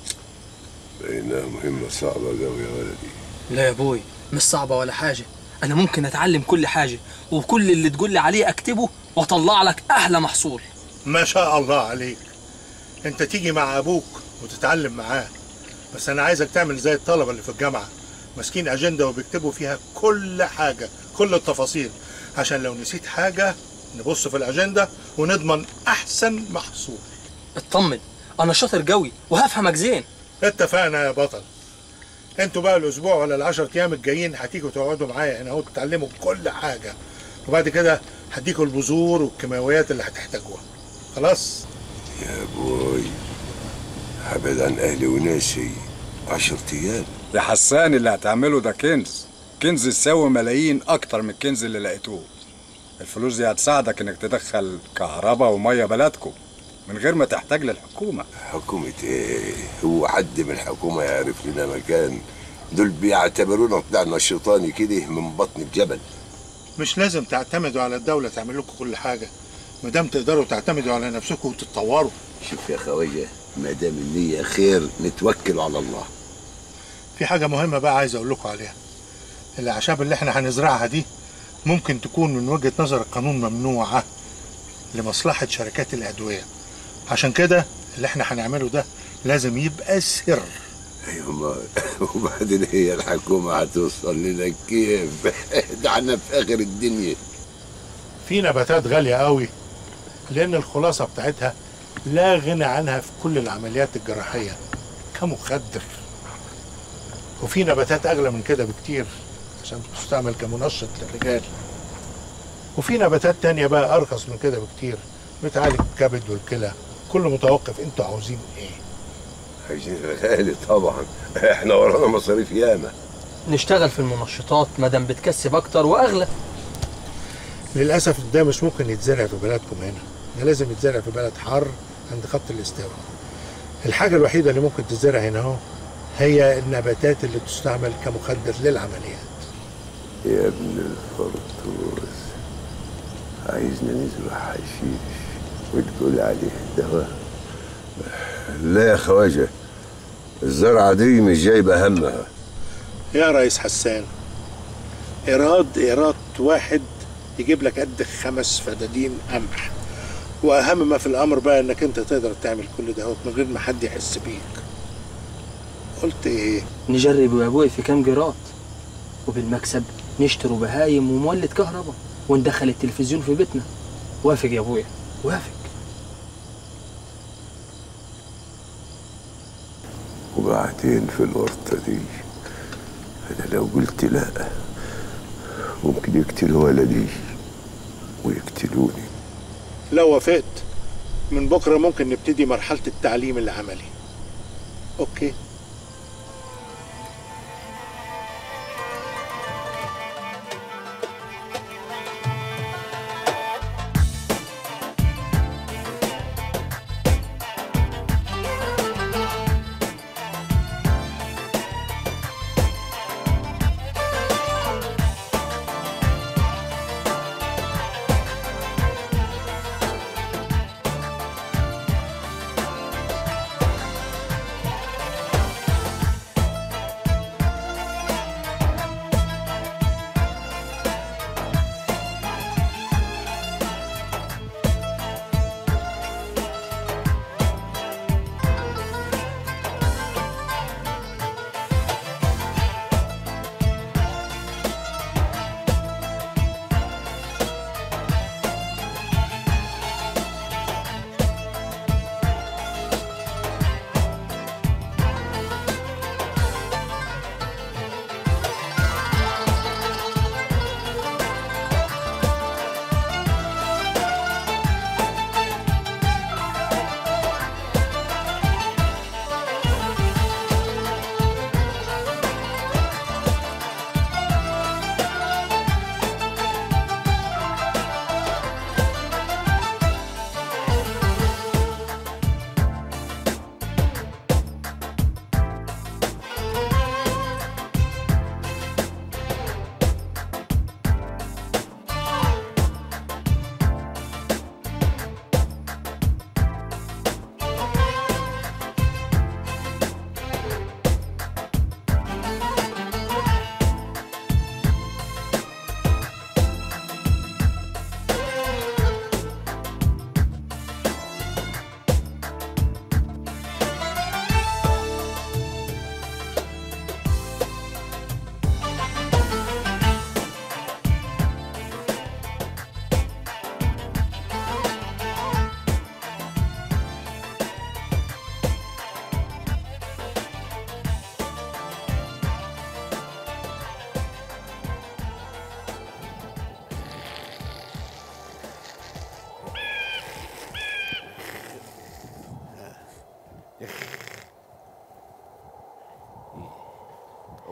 بينها مهمة صعبة قوي يا ولدي لا يا ابوي مش صعبة ولا حاجة أنا ممكن أتعلم كل حاجة وكل اللي تقول لي عليه أكتبه وأطلع لك أحلى محصول ما شاء الله عليك انت تيجي مع ابوك وتتعلم معاه بس انا عايزك تعمل زي الطلبة اللي في الجامعة ماسكين اجندة وبيكتبوا فيها كل حاجة كل التفاصيل عشان لو نسيت حاجة نبص في الاجندة ونضمن احسن محصول اطمن أنا شاطر قوي وهفهمك زين اتفقنا يا بطل انتوا بقى الاسبوع ولا العشر ايام الجايين هتيجوا تقعدوا معايا هنا اهو تتعلموا كل حاجه وبعد كده هديكوا البذور والكيماويات اللي هتحتاجوها خلاص يا بوي هبعد عن اهلي وناسي عشر ايام يا حسان اللي هتعمله ده كنز كنز يساوي ملايين اكتر من الكنز اللي لقيتوه الفلوس دي هتساعدك انك تدخل كهرباء وميه بلدكم من غير ما تحتاج للحكومه حكومة ايه هو حد من الحكومة يعرف لنا مكان دول بيعتبرونا طلعنا شيطاني كده من بطن الجبل مش لازم تعتمدوا على الدوله تعمل لكم كل حاجه ما دام تقدروا تعتمدوا على نفسكم وتتطوروا شوف يا خوية ما دام النية خير نتوكل على الله في حاجه مهمه بقى عايز اقول لكم عليها الاعشاب اللي احنا هنزرعها دي ممكن تكون من وجهه نظر القانون ممنوعه لمصلحه شركات الادويه عشان كده اللي احنا هنعمله ده لازم يبقى سر ايوه ما وبعدين هي الحكومة هتوصل لنا كيف ده احنا في اخر الدنيا في نباتات غاليه قوي لان الخلاصه بتاعتها لا غنى عنها في كل العمليات الجراحيه كمخدر وفي نباتات اغلى من كده بكتير عشان تستعمل كمنشط للرجال وفي نباتات تانية بقى ارخص من كده بكتير بتعالج الكبد والكلى كل متوقف انتوا عاوزين ايه عايزين غالي طبعا احنا ورانا مصاريف ياما نشتغل في المنشطات مادام بتكسب أكتر وأغلى للاسف ده مش ممكن يتزرع في بلدكم هنا ده لازم يتزرع في بلد حر عند خط الاستواء الحاجه الوحيده اللي ممكن تتزرع هنا اهو هي النباتات اللي تستعمل كمخدر للعمليات يا ابن الفرطوس عايزنا نزرع حشيش وتقول عليه دواء لا يا خواجة الزرعة دي مش جايبة همها يا ريس حسان ايراد ايراد واحد يجيب لك قد خمس فدادين قمح واهم ما في الامر بقى انك انت تقدر تعمل كل ده من غير ما حد يحس بيك قلت ايه نجرب يا أبوي في كام جرات وبالمكسب نشتروا بهايم ومولد كهرباء وندخل التلفزيون في بيتنا وافق يا أبويا وافق وبعدين في الورطة دي أنا لو قلت لا ممكن يقتلوا ولدي ويقتلوني لو وافقت من بكره ممكن نبتدي مرحله التعليم العملي اوكي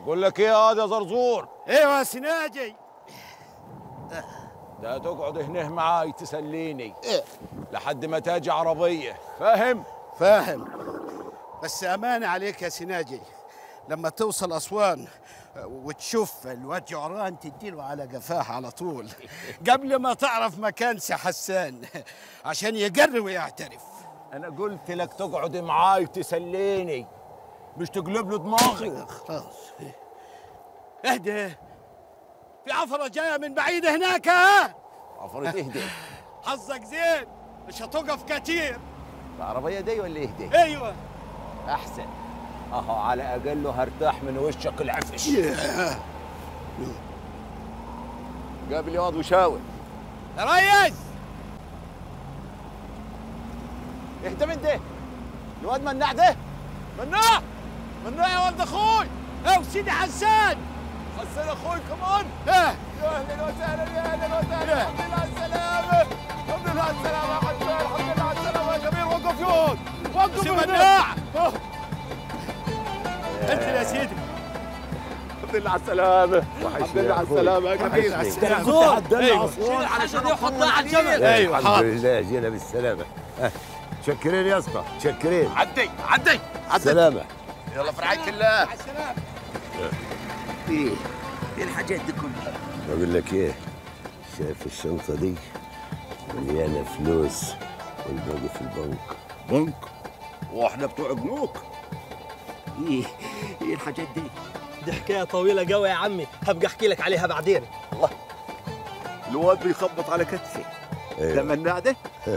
بقول لك ايه يا يا زرزور ايوه يا سناجي ده تقعد هنا معاي تسليني لحد ما تاجي عربيه فاهم فاهم بس امانه عليك يا سناجي لما توصل اسوان وتشوف الواد جعران تديله على قفاه على طول قبل ما تعرف مكان سي حسان عشان يقر ويعترف انا قلت لك تقعد معاي تسليني مش تقلب له دماغي خلاص اهدى في عفرة جاية من بعيد هناك ها عفرة اهدي حظك زين مش هتقف كتير العربيه دي ولا اهدي ايوه احسن اهو على اقله هرتاح من وشك العفش قابل يا واد وشاور يا ريس اهدى من ده الواد مناع ده مناع مناع يا ولد اخوي او سيدي حسان حسن اخوي كمان اه يا اهلا وسهلا يا اهلا وسهلا الحمد لله على السلامه الحمد لله على السلامه يا حسان الحمد لله على السلامه يا كبير وقف يوم وقف سي هنا. مناع. آه. انزل يا سيدي الحمد لله على السلامه الحمد لله على السلامه يا كبير وحشني. زرزور أيوة. أسوان علشان يحطها على الجبل. ايوه حاضر. الحمد لله جينا بالسلامه آه، شكرين يا اسطى شكرين عدي عدي سلامه يلا في رعايه الله ايه ايه الحاجات دي كلها بقول لك ايه شايف الشنطه دي مليانه فلوس والباقي في البنك بنك واحنا بتوع بنوك ايه ايه الحاجات دي دي حكايه طويله قوي يا عمي هبقى احكي لك عليها بعدين الواد بيخبط على كتفي أيوة. ده مناع ده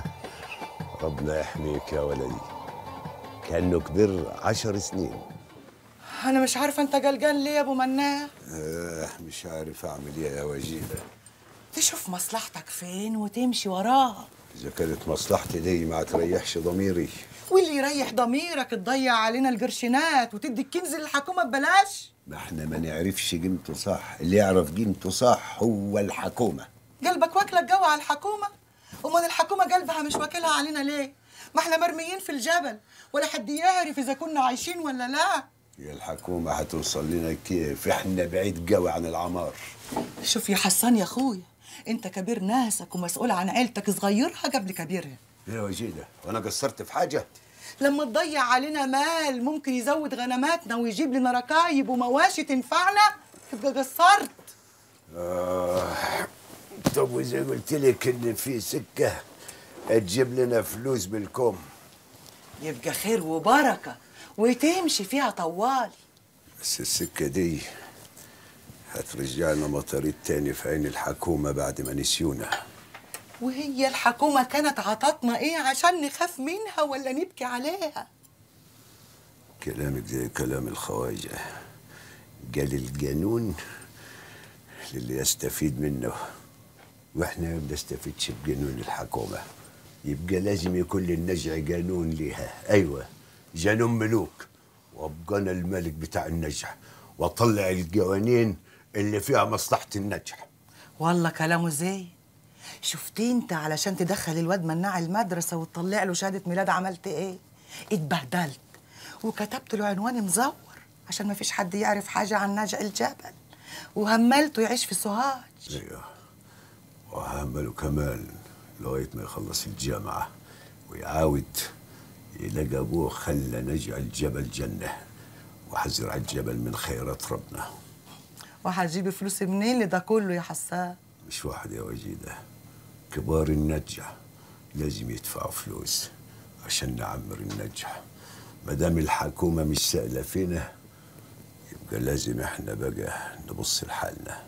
ربنا يحميك يا ولدي كانه كبر عشر سنين انا مش عارفه انت قلقان ليه يا ابو مناع آه مش عارف اعمل ايه يا وجيده تشوف مصلحتك فين وتمشي وراها اذا كانت مصلحتي دي ما تريحش ضميري واللي يريح ضميرك تضيع علينا القرشينات وتدي الكنز للحكومه ببلاش ما احنا ما نعرفش قيمته صح اللي يعرف قيمته صح هو الحكومه قلبك واكلك جو على الحكومه امال الحكومه قلبها مش واكلها علينا ليه ما احنا مرميين في الجبل ولا حد يعرف اذا كنا عايشين ولا لا يا الحكومه هتوصل لنا كيف احنا بعيد قوي عن العمار شوف يا حسان يا اخويا انت كبير ناسك ومسؤول عن عيلتك صغيرها قبل كبيرها يا وجيده وانا قصرت في حاجه لما تضيع علينا مال ممكن يزود غنماتنا ويجيب لنا ركايب ومواشي تنفعنا تبقى قصرت آه. طب واذا قلت لك ان في سكه تجيب لنا فلوس بالكم يبقى خير وبركه وتمشي فيها طوال بس السكه دي هترجعنا مطاريد تاني في عين الحكومه بعد ما نسيونا وهي الحكومه كانت عطتنا ايه عشان نخاف منها ولا نبكي عليها كلامك زي كلام الخواجه قال القانون للي يستفيد منه واحنا ما بنستفيدش بقانون الحكومه يبقى لازم يكون للنجع قانون ليها ايوه جانون ملوك وابقى انا الملك بتاع النجع واطلع القوانين اللي فيها مصلحه النجع والله كلامه زي شفت انت علشان تدخل الواد مناع المدرسه وتطلع له شهاده ميلاد عملت ايه اتبهدلت وكتبت له عنوان مزور عشان ما فيش حد يعرف حاجه عن نجع الجبل وهملته يعيش في سوهاج ايوه وهعمله كمان لغايه ما يخلص الجامعه ويعاود يلاقي ابوه خلى نجع الجبل جنه وحزرع الجبل من خيرات ربنا وهتجيب فلوس منين لده كله يا حسان مش واحد يا وجيده كبار النجع لازم يدفعوا فلوس عشان نعمر النجع ما دام الحكومه مش سائله فينا يبقى لازم احنا بقى نبص لحالنا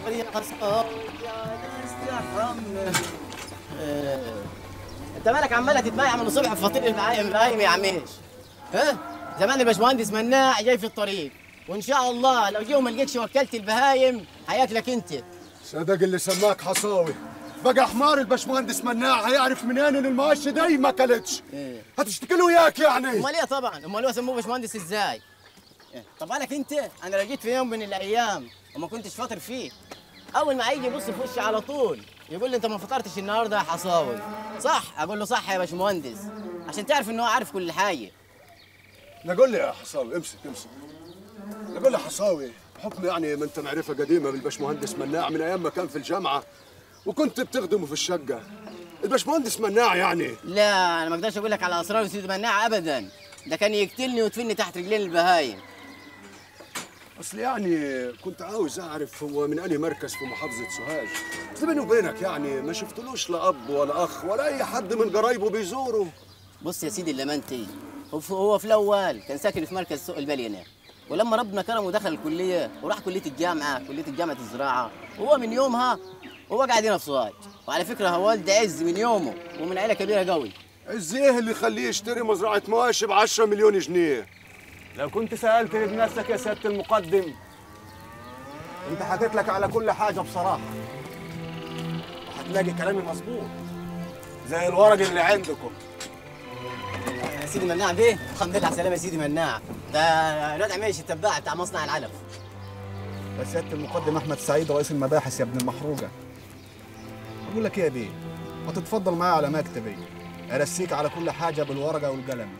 يا خسارة يا ناس ترحمنا آه. انت مالك عماله تتبايع من الصبح في فطير البهايم البهايم يا عميش ها زمان الباشمهندس مناع جاي في الطريق وان شاء الله لو جه وما لقيتش وكلت البهايم هياكلك انت صدق اللي سماك حصاوي بقى حمار الباشمهندس مناع هيعرف منين ان المعش دي ما كلتش هتشتكي له اياك يعني امال ايه طبعا امال هو سموه باشمهندس ازاي إيه، طب بالك انت انا لو جيت في يوم من الايام وما كنتش فاطر فيه اول ما هيجي يبص في وشي على طول يقول لي انت ما فطرتش النهارده يا حصاوي صح اقول له صح يا باشمهندس عشان تعرف ان هو عارف كل حاجه لا قول لي يا حصاوي امسك امسك لا قول لي حصاوي بحكم يعني ما انت معرفه قديمه بالباشمهندس مناع من ايام ما كان في الجامعه وكنت بتخدمه في الشقه الباشمهندس مناع يعني لا انا ما اقدرش اقول لك على اسرار سيدي مناع ابدا ده كان يقتلني ويدفني تحت رجلين البهايم اصل يعني كنت عاوز اعرف هو من انهي مركز في محافظه سوهاج اصل بيني وبينك يعني ما شفتلوش لا اب ولا اخ ولا اي حد من قرايبه بيزوره بص يا سيدي اللمنتي هو في- هو في الاول كان ساكن في مركز سوق البلي هناك ولما ربنا كرمه ودخل الكليه وراح كليه الجامعه كليه الجامعه الزراعه وهو من يومها هو قاعد هنا في سوهاج وعلى فكره هو والد عز من يومه ومن عيله كبيره قوي عز ايه اللي يخليه يشتري مزرعه مواشي ب 10 مليون جنيه لو كنت سألت بنفسك يا سيادة المقدم كنت حكيت لك على كل حاجة بصراحة وهتلاقي كلامي مظبوط زي الورق اللي عندكم يا سيدي مناع بيه الحمد لله على السلامه يا سيدي مناع ده الواد عميش التباع بتاع مصنع العلف يا سيادة المقدم أحمد سعيد رئيس المباحث يا ابن المحروجة أقول لك إيه يا بيه ما تتفضل معايا على مكتبي أرسيك على كل حاجة بالورقة والقلم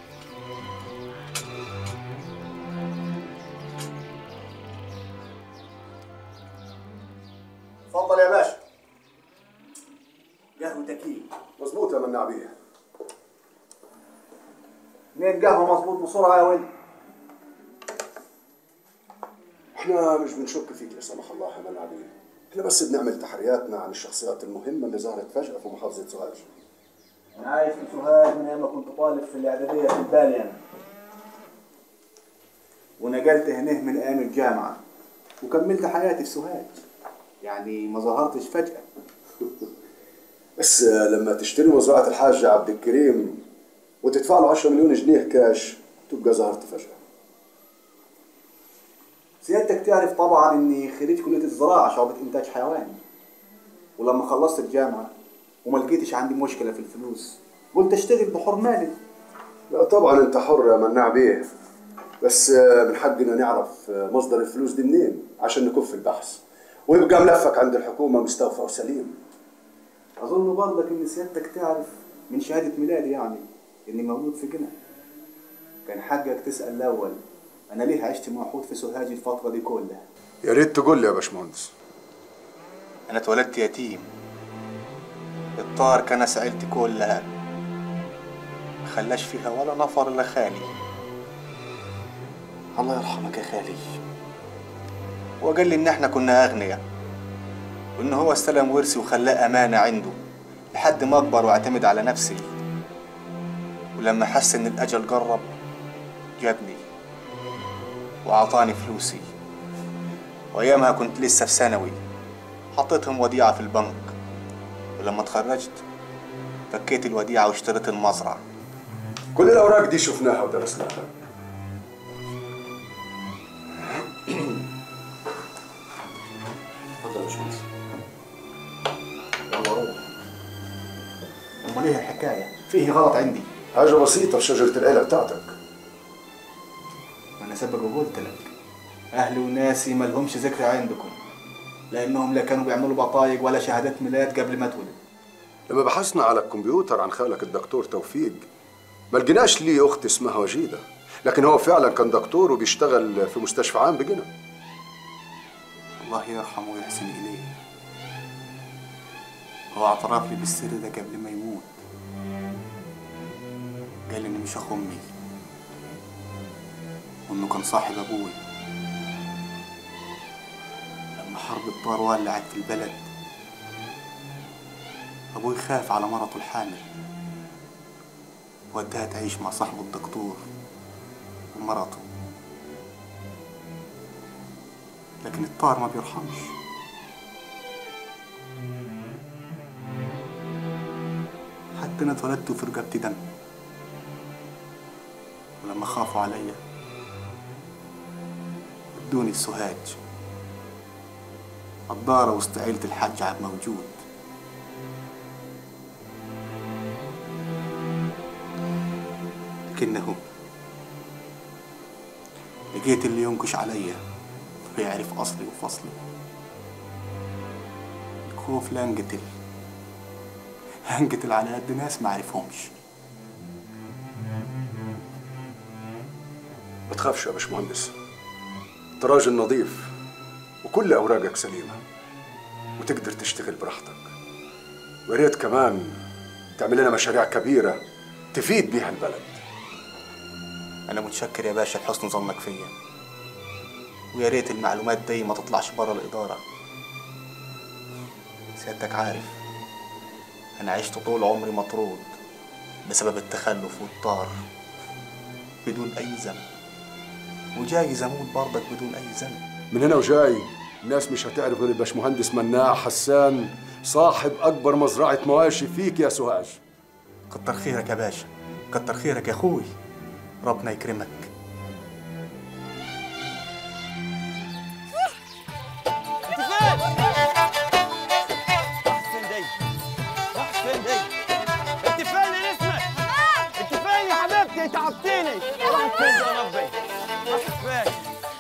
اتفضل يا باشا قهوة تكييف مظبوط يا مناع بيه اثنين قهوة مظبوط بسرعة يا ولد احنا مش بنشك فيك لا سمح الله يا مناع بيه احنا بس بنعمل تحرياتنا عن الشخصيات المهمه اللي ظهرت فجاه في محافظه سوهاج أنا عايش في سوهاج من أيام ما كنت طالب في الإعدادية في البالي أنا ونقلت هنا من أيام الجامعة وكملت حياتي في سوهاج يعني ما ظهرتش فجأة بس لما تشتري مزرعه الحاج عبد الكريم وتدفع له 10 مليون جنيه كاش تبقى ظهرت فجاه سيادتك تعرف طبعا إني خريج كلية الزراعة شعبة إنتاج حيواني ولما خلصت الجامعة وما لقيتش عندي مشكلة في الفلوس قلت أشتغل بحر مالي لا طبعا انت حر يا مناع بيه بس آه، من حقنا نعرف آه، مصدر الفلوس دي منين عشان نكف البحث ويبقى ملفك عند الحكومه مستوفى وسليم أظن برضك إن سيادتك تعرف من شهادة ميلادي يعني إني مولود في جنة كان حقك تسأل الأول أنا ليه عشت موحود في سوهاج الفترة دي كلها يا ريت تقول لي يا باشمهندس أنا اتولدت يتيم الطار كنس عيلتي كلها ما خلاش فيها ولا نفر إلا خالي الله يرحمك يا خالي وقال لي إن إحنا كنا أغنياء وإن هو استلم ورثي وخلاه أمانة عنده لحد ما أكبر واعتمد على نفسي ولما حس إن الأجل قرب جابني وأعطاني فلوسي وأيامها كنت لسه في ثانوي حطيتهم وديعة في البنك ولما اتخرجت فكيت الوديعة واشتريت المزرعة كل الاوراق دي شفناها ودرسناها اتفضل يا باشمهندس يلا روح امال ايه الحكايه؟ فيه غلط عندي حاجه بسيطه في شجره العيله بتاعتك ما انا سبق وقلت لك اهلي وناسي ما لهمش ذكر عندكم لانهم لا كانوا بيعملوا بطايق ولا شهادات ميلاد قبل ما اتولد لما بحثنا على الكمبيوتر عن خالك الدكتور توفيق ما لقيناش ليه اخت اسمها وجيده لكن هو فعلا كان دكتور وبيشتغل في مستشفى عام بجنة الله يرحمه ويحسن اليه هو اعترف لي بالسر ده قبل ما يموت قال اني مش اخو امي وانه كان صاحب ابوي لما حرب الطار ولعت في البلد ابوي خاف على مرته الحامل وداها تعيش مع صاحبه الدكتور ومرته لكن الطار ما بيرحمش كنت انا اتولدت وفي رقبتي دم ولما خافوا عليا ادوني السوهاج الدار وسط عيلة الحاج عبد موجود لكنه لقيت اللي ينكش عليا ويعرف أصلي وفصلي الخوف لا انقتل هنقتل على قد ناس ما عرفهمش ما تخافش يا باشمهندس انت راجل نظيف وكل اوراقك سليمه وتقدر تشتغل براحتك ويا ريت كمان تعمل لنا مشاريع كبيره تفيد بيها البلد أنا متشكر يا باشا لحسن ظنك فيا ويا ريت المعلومات دي ما تطلعش بره الإدارة سيادتك عارف أنا عشت طول عمري مطرود بسبب التخلف والطار بدون أي ذنب وجايز أموت برضك بدون أي ذنب من هنا وجاي الناس مش هتعرف غير الباشمهندس مناع حسان صاحب اكبر مزرعه مواشي فيك يا سوهاج كتر خيرك يا باشا كتر خيرك يا أخوي ربنا يكرمك فين دي؟ راح فين دي؟ انت فين يا نسمة؟ انت فين يا حبيبتي؟ انت عبتيني راح فين يا ربي؟ راح فين؟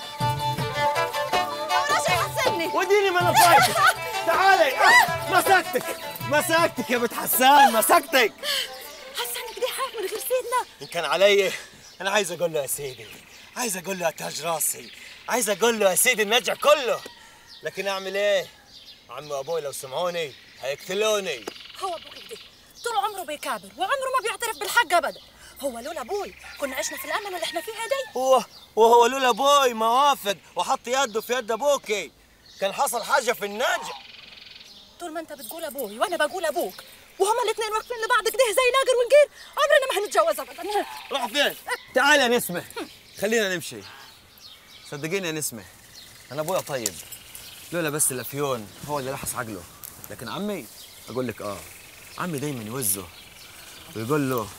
رجع حسني وديني ما انا فايتك تعالي آه، مسكتك مسكتك يا بنت حسان مسكتك حسن كده حاف من غير سيدنا ان كان علي انا عايز اقول له يا سيدي عايز اقول له يا تاج راسي عايز اقول له يا سيدي النجع كله لكن اعمل ايه عمي وابوي لو سمعوني هيقتلوني هو ابوك كده طول عمره بيكابر وعمره ما بيعترف بالحق ابدا هو لولا ابوي كنا عشنا في الامل اللي احنا فيها دي هو وهو لولا ابوي ما وافق وحط يده في يد ابوكي كان حصل حاجه في النجع طول ما انت بتقول ابوي وانا بقول ابوك وهما الاثنين واقفين لبعض كده زي ناقر ونقير عمرنا ما هنتجوز ابدا روح فين تعال يا نسمه خلينا نمشي صدقيني يا نسمه انا ابويا طيب لولا بس الافيون هو اللي لحس عقله لكن عمي اقول لك اه عمي دايما يوزه ويقول له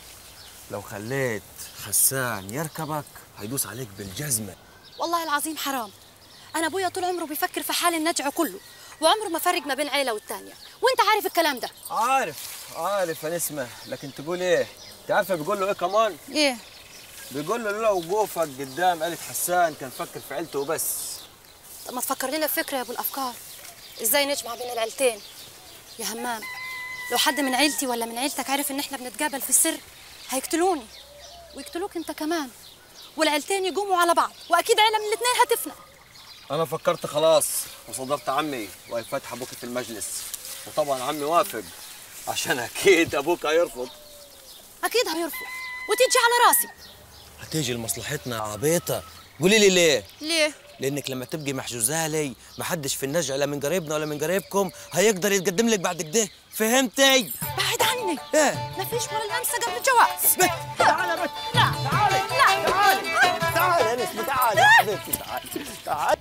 لو خليت حسان يركبك هيدوس عليك بالجزمه والله العظيم حرام انا ابويا طول عمره بيفكر في حال النجع كله وعمره ما فرق ما بين عيله والتانيه وانت عارف الكلام ده عارف عارف يا نسمه لكن تقول ايه انت عارفه بيقول له ايه كمان ايه بيقول له لولا وقوفك قدام آلة حسان كان فكر في عيلته وبس طب ما تفكر لنا بفكره يا ابو الافكار ازاي نجمع بين العيلتين يا همام لو حد من عيلتي ولا من عيلتك عرف ان احنا بنتقابل في السر هيقتلوني ويقتلوك انت كمان والعيلتين يقوموا على بعض واكيد عيله من الاثنين هتفنى انا فكرت خلاص وصدرت عمي وفتح ابوك في المجلس وطبعا عمي وافق عشان اكيد ابوك هيرفض اكيد هيرفض وتيجي على راسي هتيجي لمصلحتنا يا عبيطه قولي لي ليه ليه لانك لما تبقي محجوزه لي محدش في النجع لا من قريبنا ولا من قريبكم هيقدر يتقدم لك بعد كده فهمتي بعد عني ايه ما فيش ولا الانسه قبل الجواز تعالى بس لا تعالي لا تعالي تعالي يا نسمه تعالي يا حبيبتي تعالي تعالي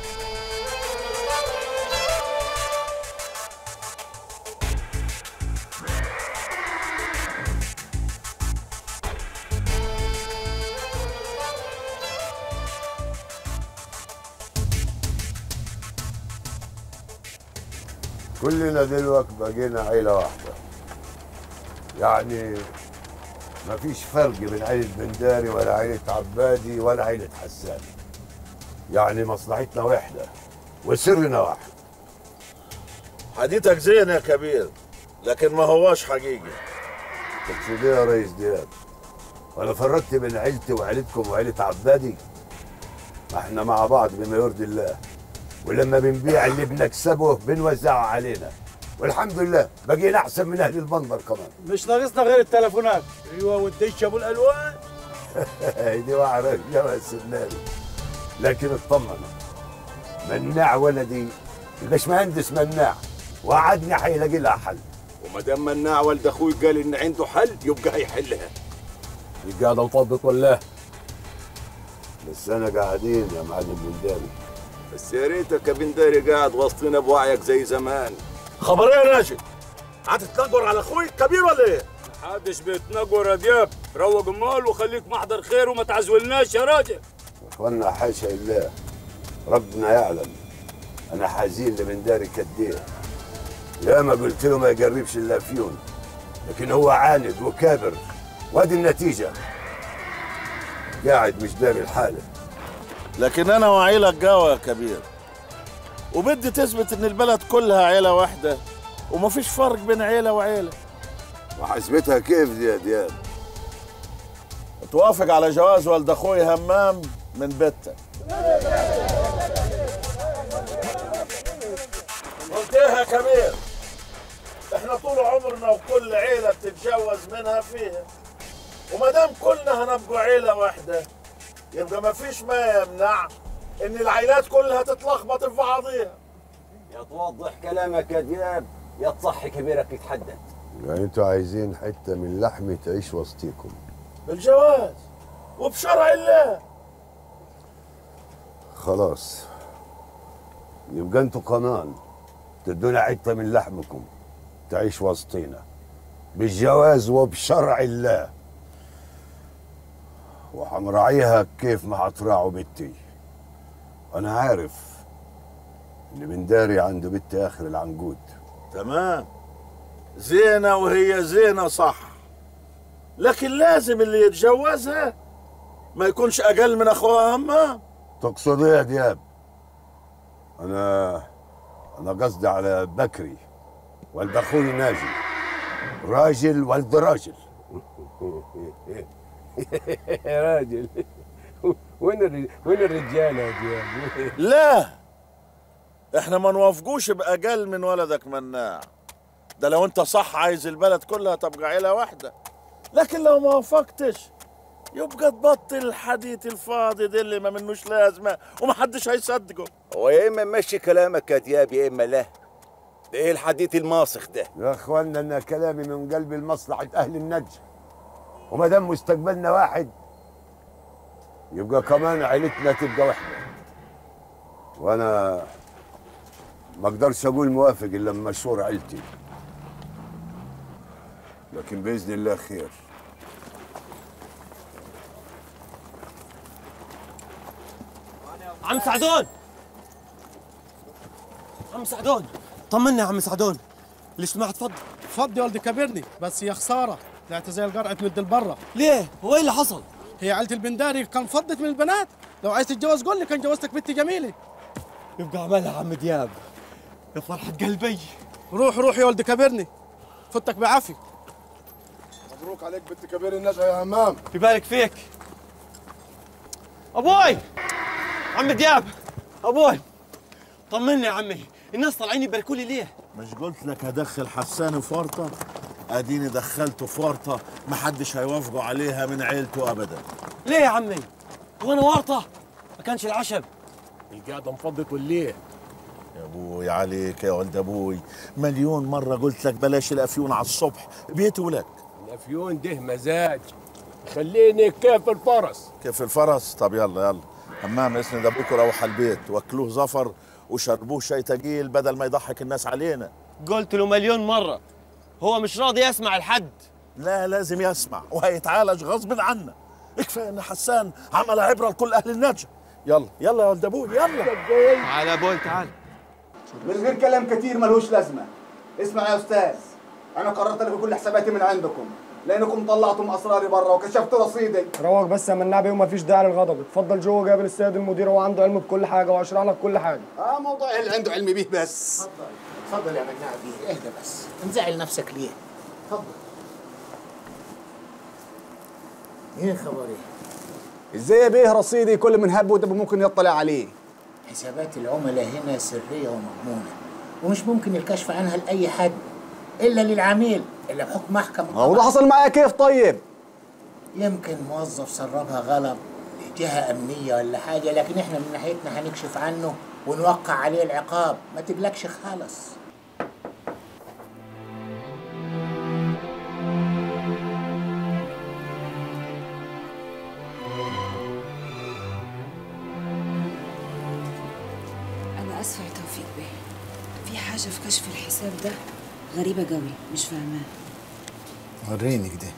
كلنا دلوقتي بقينا عيلة واحدة يعني ما فيش فرق بين عيلة بنداري ولا عيلة عبادي ولا عيلة حسان يعني مصلحتنا واحدة وسرنا واحد حديثك زين يا كبير لكن ما هواش حقيقي تقصد ايه يا ريس دياب وانا فرقت بين عيلتي وعيلتكم وعيلة عبادي ما احنا مع بعض بما يرضي الله ولما بنبيع اللي بنكسبه بنوزعه علينا والحمد لله بقينا احسن من اهل البندر كمان مش ناقصنا غير التليفونات ايوه والدش ابو الالوان دي وعرة يا السناري لكن اطمنوا مناع ولدي الباشمهندس مناع وعدني هيلاقي لها حل وما دام مناع والد اخوي قال ان عنده حل يبقى هيحلها يبقى ده مطبق ولا بس انا قاعدين يا معلم بنداري بس يا ريتك يا بنداري قاعد وسطنا بوعيك زي زمان خبر ايه يا راشد هتتنجر على اخوي الكبير ولا ايه؟ محدش بيتنجر يا دياب روج امال وخليك محضر خير وما تعزولناش يا راجل اخوانا حاشا لله ربنا يعلم انا حزين لمن داري كديه يا ما قلت له ما يقربش الا فيون لكن هو عاند وكابر وادي النتيجه قاعد مش داري الحاله لكن انا وعيلك جوا يا كبير وبدي تثبت ان البلد كلها عيله واحده ومفيش فرق بين عيله وعيله وحسبتها كيف دي يا دياب توافق على جواز والد اخوي همام من بيتك قلت ايه يا كبير احنا طول عمرنا وكل عيله بتتجوز منها فيها وما دام كلنا هنبقوا عيله واحده يبقى ما فيش ما يمنع ان العائلات كلها تتلخبط في بعضيها يا توضح كلامك يا دياب يا تصحي كبيرك يتحدد يعني انتوا عايزين حته من لحمي تعيش وسطيكم بالجواز وبشرع الله خلاص يبقى انتوا كمان تدونا حته من لحمكم تعيش وسطينا بالجواز وبشرع الله وحنراعيها كيف ما هتراعوا بنتي انا عارف ان من داري عنده بنت اخر العنقود تمام زينة وهي زينة صح لكن لازم اللي يتجوزها ما يكونش أقل من أخوها همام تقصد ايه يا دياب انا انا قصدي على بكري والد اخوي ناجي راجل والد راجل يا راجل وين الر- وين الرجاله يا دياب لا احنا ما نوافقوش بأقل من ولدك مناع ده لو انت صح عايز البلد كلها تبقى عيلة واحدة لكن لو ما وافقتش يبقى تبطل الحديث الفاضي ده اللي ما منوش لازمة ومحدش هيصدقه هو يا اما مشي كلامك يا دياب يا اما لا ده ايه الحديث الماسخ ده يا اخوانا انا كلامي من قلب لمصلحه اهل النجم وما دام مستقبلنا واحد يبقى كمان عيلتنا تبقى واحده وانا ما اقدرش اقول موافق الا لما اشور عيلتي لكن باذن الله خير عم سعدون عم سعدون طمنا يا عم سعدون الاجتماع اتفضل اتفضل يا ولدي كبرني بس يا خساره طلعت زي القرعه مد البره ليه هو ايه اللي حصل هي عيله البنداري كان فضت من البنات لو عايز تتجوز قول لي كان جوزتك بنت جميله يبقى عملها عم دياب يا فرحة قلبي روح روح يا ولدي كبرني فتك بعافيه مبروك عليك بنت كبير النجا يا همام يبارك فيك ابوي عم دياب ابوي طمني يا عمي الناس طالعين يباركوا لي ليه مش قلت لك هدخل حسان في ورطة اديني دخلته في ورطة محدش هيوافقوا عليها من عيلته ابدا ليه يا عمي هو انا ورطه ما كانش العشب القعده انفضت والليه يا ابوي عليك يا ولد ابوي مليون مرة قلت لك بلاش الافيون على الصبح بيتي ولك الافيون ده مزاج خليني كيف الفرس كيف الفرس طب يلا يلا همام اسند ابوك وروح البيت واكلوه زفر وشربوه شاي تقيل بدل ما يضحك الناس علينا قلت له مليون مرة هو مش راضي يسمع الحد لا لازم يسمع وهيتعالج غصب عنه كفايه ان حسان عمل عبره لكل اهل النجم يلا يلا يا ولد ابوي يلا تعال ابوي تعال من غير كلام كتير ملهوش لازمه اسمع يا استاذ انا قررت الغي كل حساباتي من عندكم لانكم طلعتم اسراري بره وكشفتوا رصيدي روق بس يا منابي وما فيش داعي للغضب اتفضل جوه قابل السيد المدير هو عنده علم بكل حاجه واشرح لك كل حاجه اه موضوع اللي عنده علم بيه بس اتفضل اتفضل يا منابي اهدى بس انزعل نفسك ليه اتفضل ايه خبر ايه ازاي بيه رصيدي كل من هب ودب ممكن يطلع عليه حسابات العملاء هنا سرية ومضمونة ومش ممكن الكشف عنها لأي حد إلا للعميل إلا بحكم محكمة هو ده حصل معايا كيف طيب يمكن موظف سربها غلط لجهة أمنية ولا حاجة لكن إحنا من ناحيتنا هنكشف عنه ونوقع عليه العقاب ما تقلقش خالص أنا آسفة يا توفيق بيه في حاجة في كشف الحساب ده غريبة قوي مش فاهماه وريني كده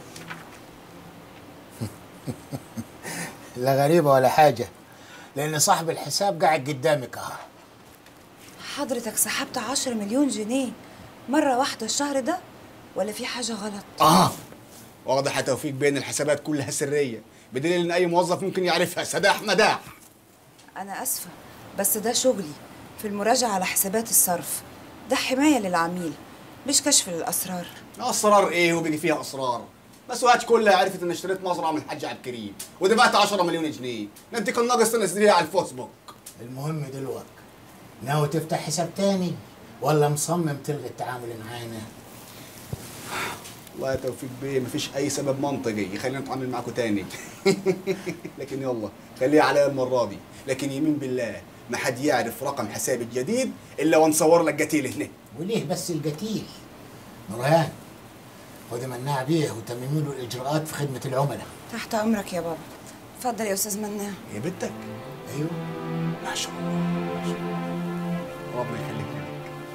لا غريبة ولا حاجة لأن صاحب الحساب قاعد قدامك أهو حضرتك سحبت عشرة مليون جنيه مرة واحدة الشهر ده ولا في حاجة غلط اه واضح يا توفيق بين الحسابات كلها سريه بدليل ان اي موظف ممكن يعرفها سداح مداح أنا آسفة بس ده شغلي في المراجعة على حسابات الصرف ده حماية للعميل مش كشف للأسرار اسرار ايه وبيجي فيها اسرار بس وقت كلها عرفت ان اشتريت مزرعه من الحاج عبد الكريم ودفعت 10 مليون جنيه انت كان ناقص تنزليها على الفيسبوك المهم دلوقتي ناوي تفتح حساب تاني ولا مصمم تلغي التعامل معانا والله يا توفيق بيه مفيش اي سبب منطقي يخلينا نتعامل معاكم تاني لكن يلا خليها عليا المره دي لكن يمين بالله ما حد يعرف رقم حسابي الجديد الا ونصور لك قتيل هنا وليه بس القتيل نورهان خد مناع بيه وتممي له الإجراءات في خدمة العملاء تحت أمرك يا بابا اتفضل يا أستاذ مناع يا بنتك ايوه ما شاء الله ربنا يخليك لك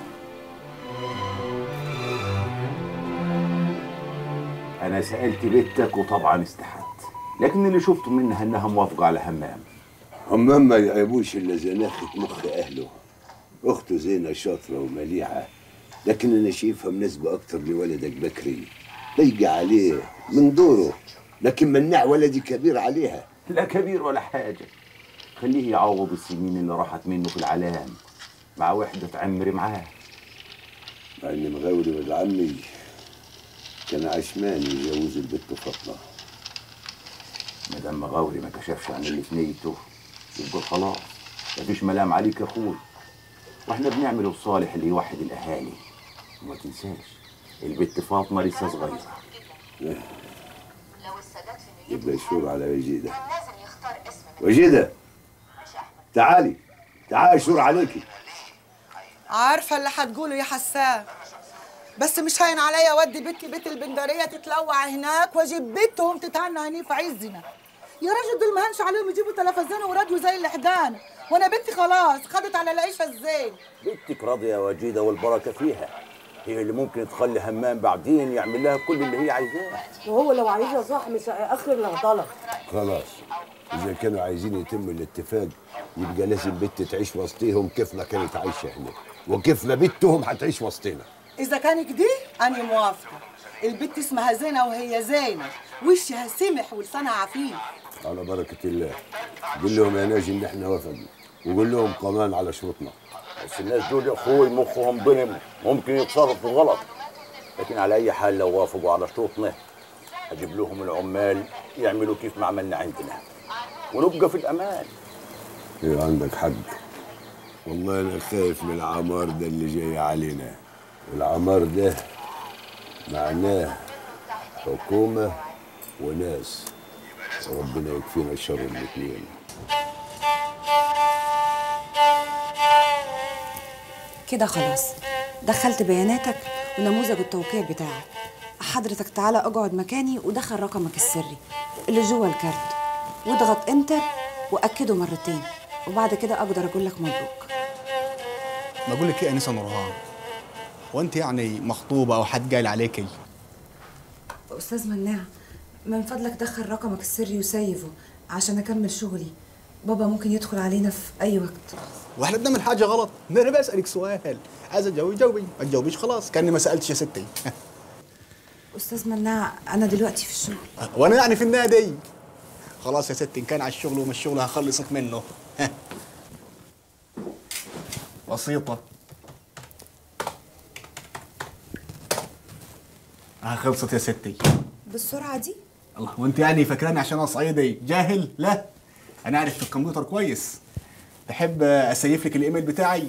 أنا سألت بنتك وطبعا استحت لكن اللي شفته منها إنها موافقة على همام همام ما يعيبوش الا زناخة مخ اهله اخته زينه شاطره ومليحه لكن انا شايفها مناسبه اكتر لولدك بكري لايقه عليه من دوره لكن مناع ولدي كبير عليها لا كبير ولا حاجة خليه يعوض السنين اللي راحت منه في العلام مع وحدة عمري معاه مع ان مغاوري ولد عمي كان عشمان يجوز البت فاطمه مدام مغاوري ما كشفش عن اللي في نيته يبقى خلاص مفيش ملام عليك يا اخوي واحنا بنعمل الصالح اللي يوحد الاهالي وما تنساش البت فاطمه لسه صغيره يبقى الشور على وجيده وجيده تعالي تعالي شور عليكي عارفه اللي هتقوله يا حسان بس مش هين عليا اودي بنتي بيت البندريه تتلوع هناك واجيب بنتهم تتهنى هني في عزنا يا راجل دول ما هنش عليهم يجيبوا تلفزيون وراديو زي الحدان وانا بنتي خلاص خدت على العيشه الزين بنتك راضيه وجيده والبركه فيها هي اللي ممكن تخلي همام بعدين يعمل لها كل اللي هي عايزاه وهو لو عايزها صح مش هيأخر لها طلب خلاص اذا كانوا عايزين يتم الاتفاق يبقى لازم بنت تعيش وسطيهم كيف ما كانت عايشه هنا وكيف ما بنتهم هتعيش وسطنا اذا كانت دي انا موافقه البت اسمها زينه وهي زينه وشها سمح ولسانها عفيف على بركه الله قول لهم يا ناجي ان احنا وافقنا وقول لهم كمان على شروطنا بس الناس دول يا اخوي مخهم ضنم ممكن يتصرفوا غلط لكن على اي حال لو وافقوا على شروطنا هجيب لهم العمال يعملوا كيف ما عملنا عندنا ونبقى في الامان ايه عندك حق والله انا خايف من العمار ده اللي جاي علينا والعمار ده معناه حكومة وناس ربنا يكفينا شر الاثنين كده خلاص دخلت بياناتك ونموذج التوقيع بتاعك حضرتك تعالى اقعد مكاني ودخل رقمك السري اللي جوه الكارت واضغط انتر واكده مرتين وبعد كده اقدر اقول لك مبروك بقول لك ايه يا انسه نورهان وانت يعني مخطوبه او حد جاي عليكي استاذ مناع من فضلك دخل رقمك السري وسيفه عشان اكمل شغلي بابا ممكن يدخل علينا في اي وقت واحنا بنعمل حاجه غلط ده انا بسالك سؤال عايز تجاوبي جاوبي ما تجاوبيش خلاص كاني ما سالتش يا ستي استاذ مناع انا دلوقتي في الشغل وانا يعني في النادي خلاص يا ستي ان كان على الشغل ومش الشغل هخلصك منه بسيطه اه خلصت يا ستي بالسرعه دي الله وانت يعني فاكراني عشان انا صعيدي جاهل لا انا عارف في الكمبيوتر كويس تحب اسيف لك الايميل بتاعي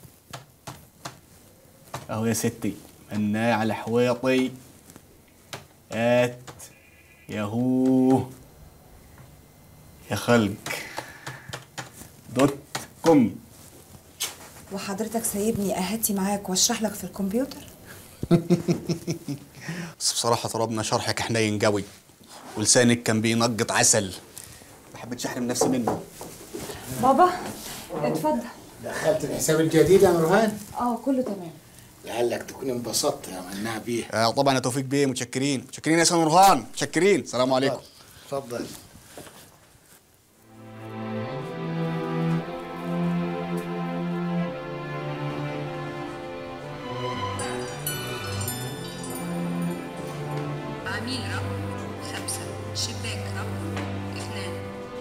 اهو يا ستي مناع الحويطي ات ياهو يا خلق دوت كوم وحضرتك سايبني اهاتي معاك واشرح لك في الكمبيوتر بس بصراحة طلبنا شرحك حنين قوي ولسانك كان بينقط عسل ما حبيتش احرم نفسي منه بابا اتفضل دخلت الحساب الجديد يا نورهان اه كله تمام لعلك تكون انبسطت يا مناع بيه آه طبعا يا توفيق بيه متشكرين متشكرين يا سيد نورهان متشكرين السلام عليكم اتفضل عميل رقم خمسة شباك رقم اثنان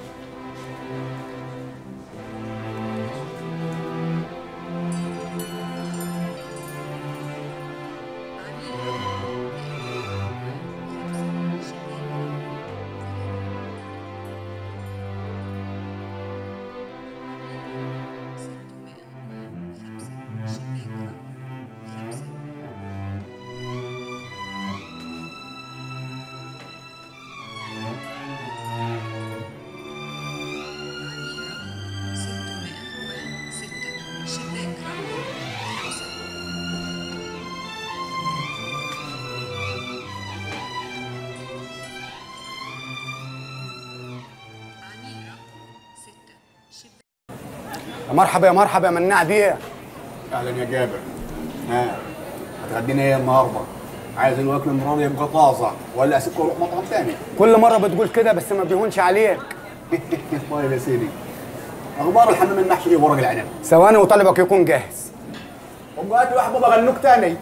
شباك رقم خمسة يا مرحبا يا مرحبا يا مناع بيه اهلا يا جابر ها هتغدينا ايه النهارده عايز الوكل المره يبقى طازه ولا اسيبك واروح مطعم تاني كل مرة بتقول كده بس ما بيهونش عليك طيب يا سيدي اخبار الحمام المحشي ايه ورق العنب ثواني وطلبك يكون جاهز وقعت لي واحد بابا غنوك تاني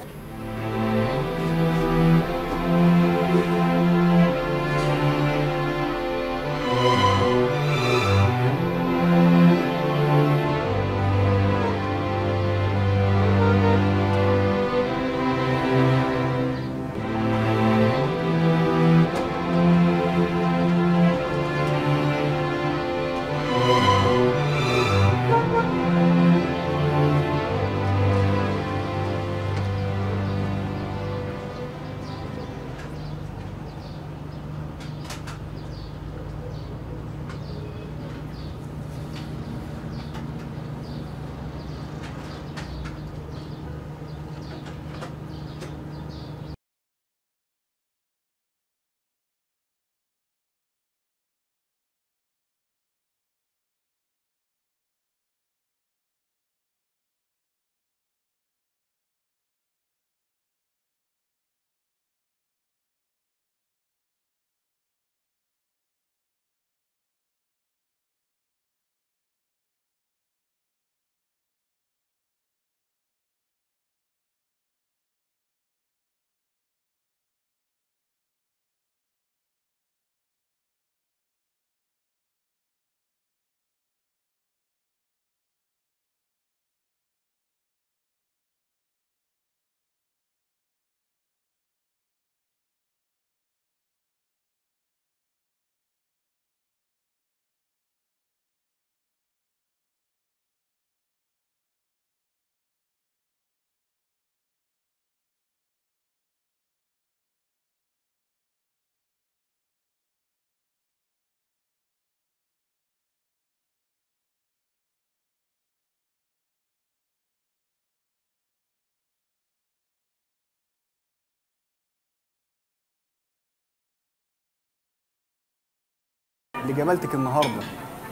اللي جمالتك النهارده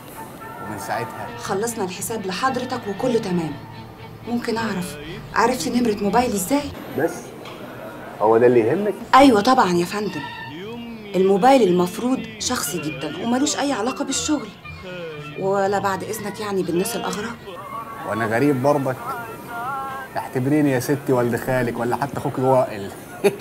ومن ساعتها خلصنا الحساب لحضرتك وكله تمام ممكن اعرف عرفت نمرة موبايلي ازاي؟ بس هو ده اللي يهمك ايوه طبعا يا فندم الموبايل المفروض شخصي جدا وملوش اي علاقة بالشغل ولا بعد اذنك يعني بالناس الاغراب وانا غريب برضك اعتبريني يا ستي والد خالك ولا حتى اخوك وائل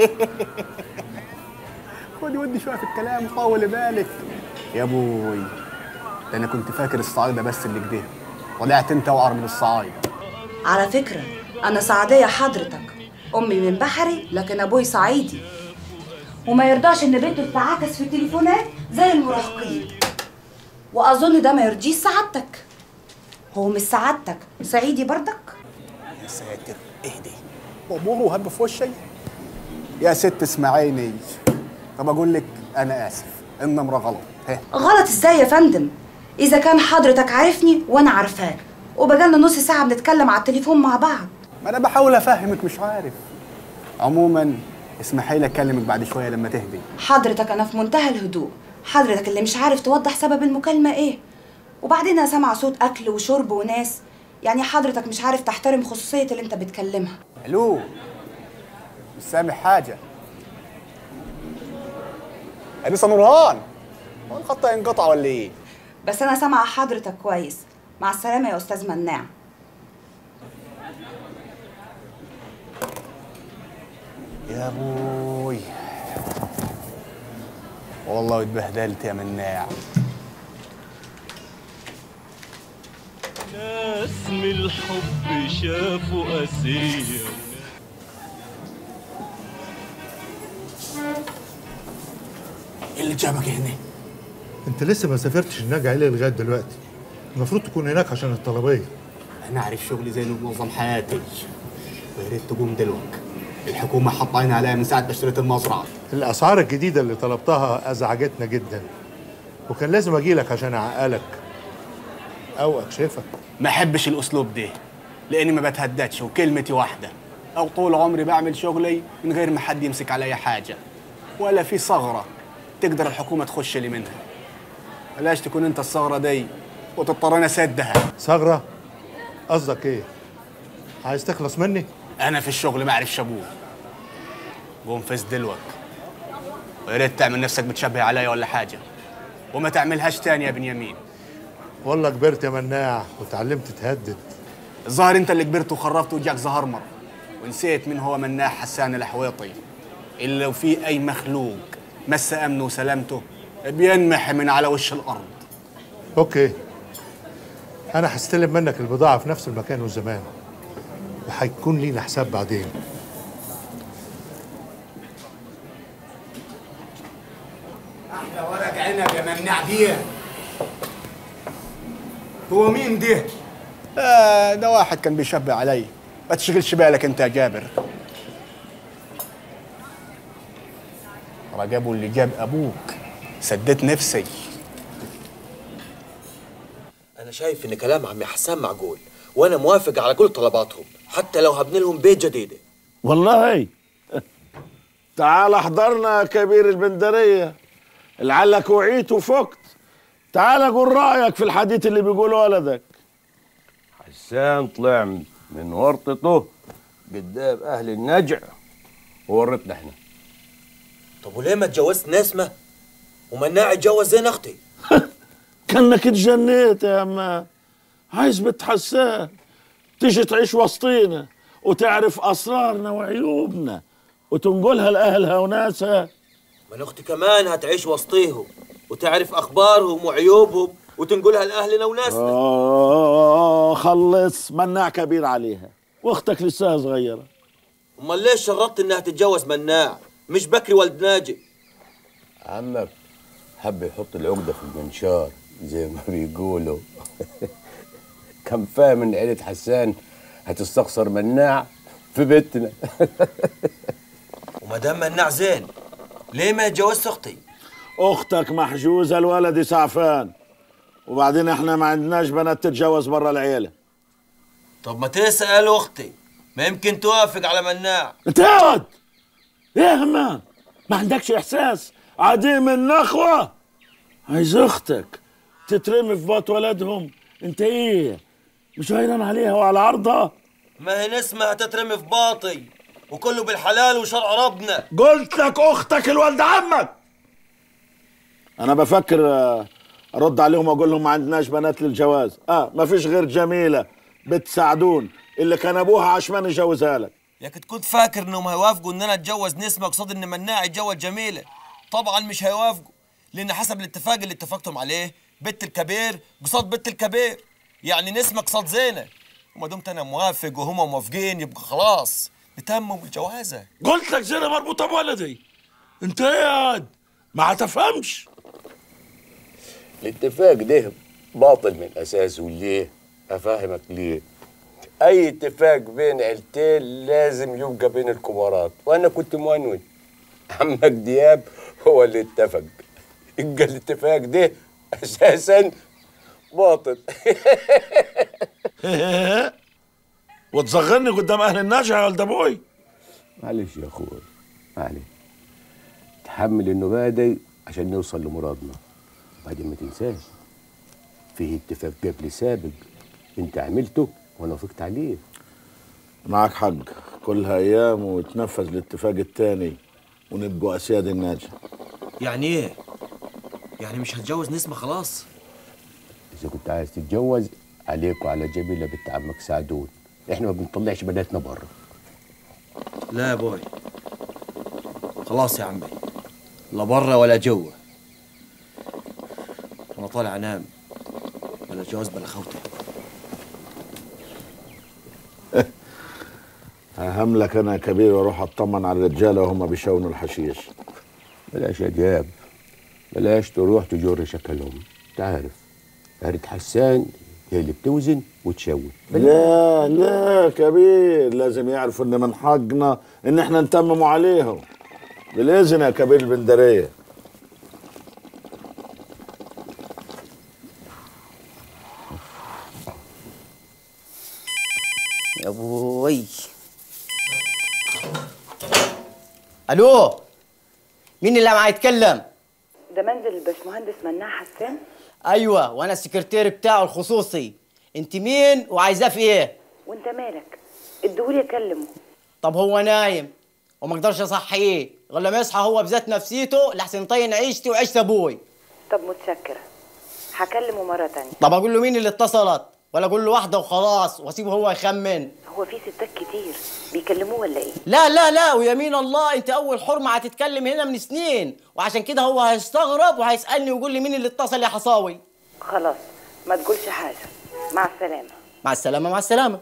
خدي ودي شويه في الكلام طول بالك يا ابوي ده انا كنت فاكر الصعايده بس اللي كده طلعت انت وقر من الصعايده على فكرة انا صعيدية حضرتك امي من بحري لكن ابوي صعيدي وما يرضاش ان بنته تتعاكس في التليفونات زي المراهقين واظن ده ما يرضيش سعادتك هو مش سعادتك صعيدي برضك يا ساتر اهدي اموره وهب في وشي يا ست اسمعيني طب اقول لك انا اسف النمره غلط ها غلط ازاي يا فندم اذا كان حضرتك عارفني وانا عارفاك وبقالنا نص ساعه بنتكلم على التليفون مع بعض ما انا بحاول افهمك مش عارف عموما اسمحي لي اكلمك بعد شويه لما تهدي حضرتك انا في منتهى الهدوء حضرتك اللي مش عارف توضح سبب المكالمه ايه وبعدين انا سامعه صوت اكل وشرب وناس يعني حضرتك مش عارف تحترم خصوصيه اللي انت بتكلمها الو مش سامع حاجه انسه نورهان هو الخط هينقطع ولا ايه بس انا سامعه حضرتك كويس مع السلامه يا استاذ مناع يا ابوي والله اتبهدلت يا مناع ناس من الحب شافوا أسير ايه اللي جابك هنا انت لسه ما سافرتش النجع عليه لغايه دلوقتي المفروض تكون هناك عشان الطلبيه انا عارف شغلي زي منظم حياتي ويا ريت تقوم دلوقتي الحكومه حاطه عينها عليا من ساعه ما اشتريت المزرعه الاسعار الجديده اللي طلبتها ازعجتنا جدا وكان لازم اجي لك عشان اعقلك او اكشفك ما احبش الاسلوب ده لاني ما بتهددش وكلمتي واحده او طول عمري بعمل شغلي من غير ما حد يمسك عليا حاجه ولا في ثغره تقدر الحكومه تخش لي منها بلاش تكون انت الثغره دي وتضطر انا اسدها ثغره قصدك ايه عايز تخلص مني انا في الشغل ما اعرفش ابوه قوم فز دلوك ويا ريت تعمل نفسك بتشبه عليا ولا حاجه وما تعملهاش تاني يا بنيامين والله كبرت يا مناع وتعلمت تهدد الظاهر انت اللي كبرت وخرفت وجاك زهرمر ونسيت مين هو مناع حسان الحويطي اللي لو في اي مخلوق مس امنه وسلامته بينمح من على وش الارض اوكي انا هستلم منك البضاعه في نفس المكان والزمان وهيكون لينا حساب بعدين احلى ورق عنب يا مناع دي هو مين ده؟ آه ده واحد كان بيشبه علي ما تشغلش بالك انت يا جابر رجبوا اللي جاب ابوك سديت نفسي انا شايف ان كلام عمي حسان معقول وانا موافق على كل طلباتهم حتى لو هبني لهم بيت جديده والله تعال احضرنا يا كبير البندرية لعلك وعيت وفقت تعال قول رأيك في الحديث اللي بيقوله ولدك حسان طلع من ورطته قدام اهل النجع وورطنا احنا طب وليه ما اتجوزت نسمه ومناع اتجوز زين اختي كانك اتجنيت يا اما عايز بنت حسان تيجي تعيش وسطينا وتعرف اسرارنا وعيوبنا وتنقلها لاهلها وناسها من اختي كمان هتعيش وسطيهم وتعرف اخبارهم وعيوبهم وتنقلها لاهلنا وناسنا آه خلص مناع كبير عليها واختك لسه صغيره امال ليش شرطت انها تتجوز مناع مش بكري ولد ناجي عمك حب يحط العقده في المنشار زي ما بيقولوا كان فاهم ان عيله حسان هتستخسر مناع في بيتنا وما دام مناع زين ليه ما اتجوزت اختي اختك محجوزه الولد سعفان وبعدين احنا ما عندناش بنات تتجوز برا العيله طب ما تسال اختي ما يمكن توافق على مناع انت اقعد ايه يا همام ما عندكش احساس عديم النخوه عايز اختك تترمي في بط ولدهم انت ايه مش غيران عليها وعلى عرضها ما هي نسمة هتترمي في باطي وكله بالحلال وشرع ربنا قلت لك اختك الولد عمك انا بفكر آه، ارد عليهم واقول لهم ما عندناش بنات للجواز اه ما فيش غير جميله بنت سعدون اللي كان ابوها عشمان يجوزها لك يا كنت كنت فاكر انهم هيوافقوا ان انا اتجوز نسمة قصاد ان مناع يتجوز جميلة طبعا مش هيوافقوا لان حسب الاتفاق اللي اتفقتم عليه بنت الكبير قصاد بنت الكبير يعني نسمة قصاد زينة وما دمت انا موافق وهما موافقين يبقى خلاص نتمم الجوازة قلت لك زينه مربوطه بولدي انت ايه يا واد؟ ما هتفهمش الاتفاق ده باطل من اساسه ليه افهمك ليه اي اتفاق بين عيلتين لازم يبقى بين الكبارات وانا كنت مونون عمك دياب هو اللي اتفق يبقى الاتفاق ده اساسا باطل وتصغرني قدام اهل النجع يا ولد ابوي معلش يا اخوي معلش تحمل النباة دي عشان نوصل لمرادنا وبعدين ما تنساش فيه اتفاق قبل سابق انت عملته وانا وافقت عليه معك حق كلها ايام وتنفذ الاتفاق التاني ونبقوا اسياد الناجح يعني ايه يعني مش هتجوز نسمة خلاص اذا كنت عايز تتجوز عليك وعلى جميله بنت عمك سعدون احنا ما بنطلعش بناتنا بره لا يا بوي خلاص يا عمي لا بره ولا جوه انا طالع انام بلا جواز بلا خوته اهم لك انا يا كبير واروح اطمن على الرجاله وهم بيشونوا الحشيش بلاش يا دياب بلاش تروح تجر شكلهم تعرف قارة حسان هي اللي بتوزن وتشوي لا لا كبير لازم يعرفوا ان من حقنا ان احنا نتمموا عليهم بالاذن يا كبير البندريه يا بوي الو مين اللي معاه يتكلم ده منزل الباشمهندس مناع حسان ايوه وانا السكرتير بتاعه الخصوصي انت مين وعايزاه في ايه وانت مالك اديهولي اكلمه طب هو نايم وما اقدرش اصحيه غير لما يصحى هو بذات نفسيته لحسن يطين عيشتي وعيشة ابوي طب متشكرة هكلمه مرة تانية طب اقول له مين اللي اتصلت ولا اقول له واحده وخلاص واسيبه هو يخمن هو في ستات كتير بيكلموه ولا ايه لا لا لا ويمين الله انت اول حرمه هتتكلم هنا من سنين وعشان كده هو هيستغرب وهيسالني ويقول لي مين اللي اتصل يا حصاوي خلاص ما تقولش حاجة مع السلامة مع السلامه مع السلامه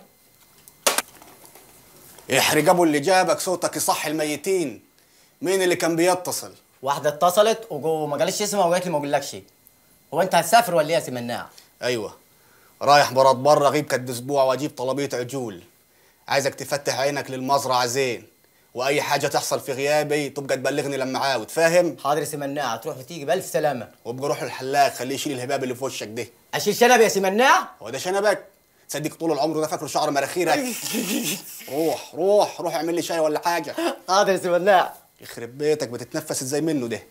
احرج ابو اللي جابك صوتك يصح الميتين مين اللي كان بيتصل واحده اتصلت وجو ما قالش اسمها وقالت لي ما اقولكش هو انت هتسافر ولا ايه يا سي مناع ايوه رايح مرات بره غيب كد اسبوع واجيب طلبيه عجول عايزك تفتح عينك للمزرعه زين واي حاجه تحصل في غيابي تبقى تبلغني لما عاود فاهم حاضر يا سي مناع تروح وتيجي بالف سلامه وابقى روح الحلاق خليه يشيل الهباب اللي في وشك ده اشيل شنب يا سي مناع هو ده شنبك صدق طول العمر ده فاكره شعر مراخيرك روح روح روح اعمل لي شاي ولا حاجه حاضر يا سي مناع يخرب بيتك بتتنفس ازاي منه ده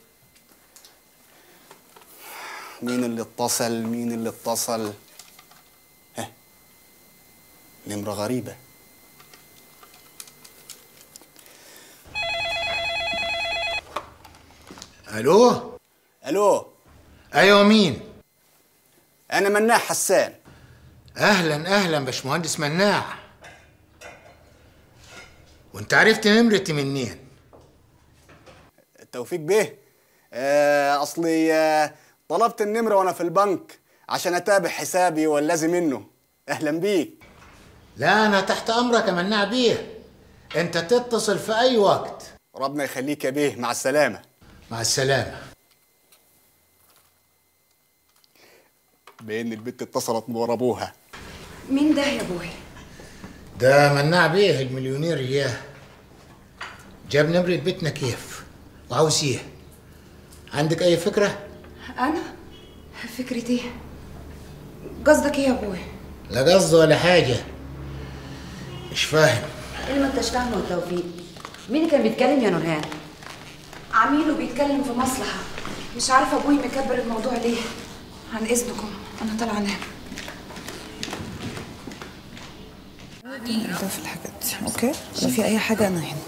مين اللي اتصل مين اللي اتصل ها نمرة غريبة الو الو ايوه مين انا مناع حسان اهلا اهلا باشمهندس مناع وانت عرفت نمرتي منين توفيق بيه آه اصلي آه طلبت النمرة وانا في البنك عشان اتابع حسابي والذي منه اهلا بيك لا انا تحت امرك يا مناع بيه انت تتصل في اي وقت ربنا يخليك يا بيه مع السلامة مع السلامة بان البت اتصلت من ورا ابوها مين ده يا ابوي ده مناع بيه المليونير اياه جاب نمرة بيتنا كيف وعاوز ايه عندك اي فكرة انا فكرة ايه قصدك ايه يا ابوي لا قصد ولا حاجة مش فاهم ايه ما انتش فاهمه يا توفيق مين اللي كان بيتكلم يا نورهان عميله بيتكلم في مصلحة مش عارفة ابوي مكبر الموضوع ليه عن اذنكم انا طالعة انام ده في الحاجات دي اوكي لو في اي حاجة انا هنا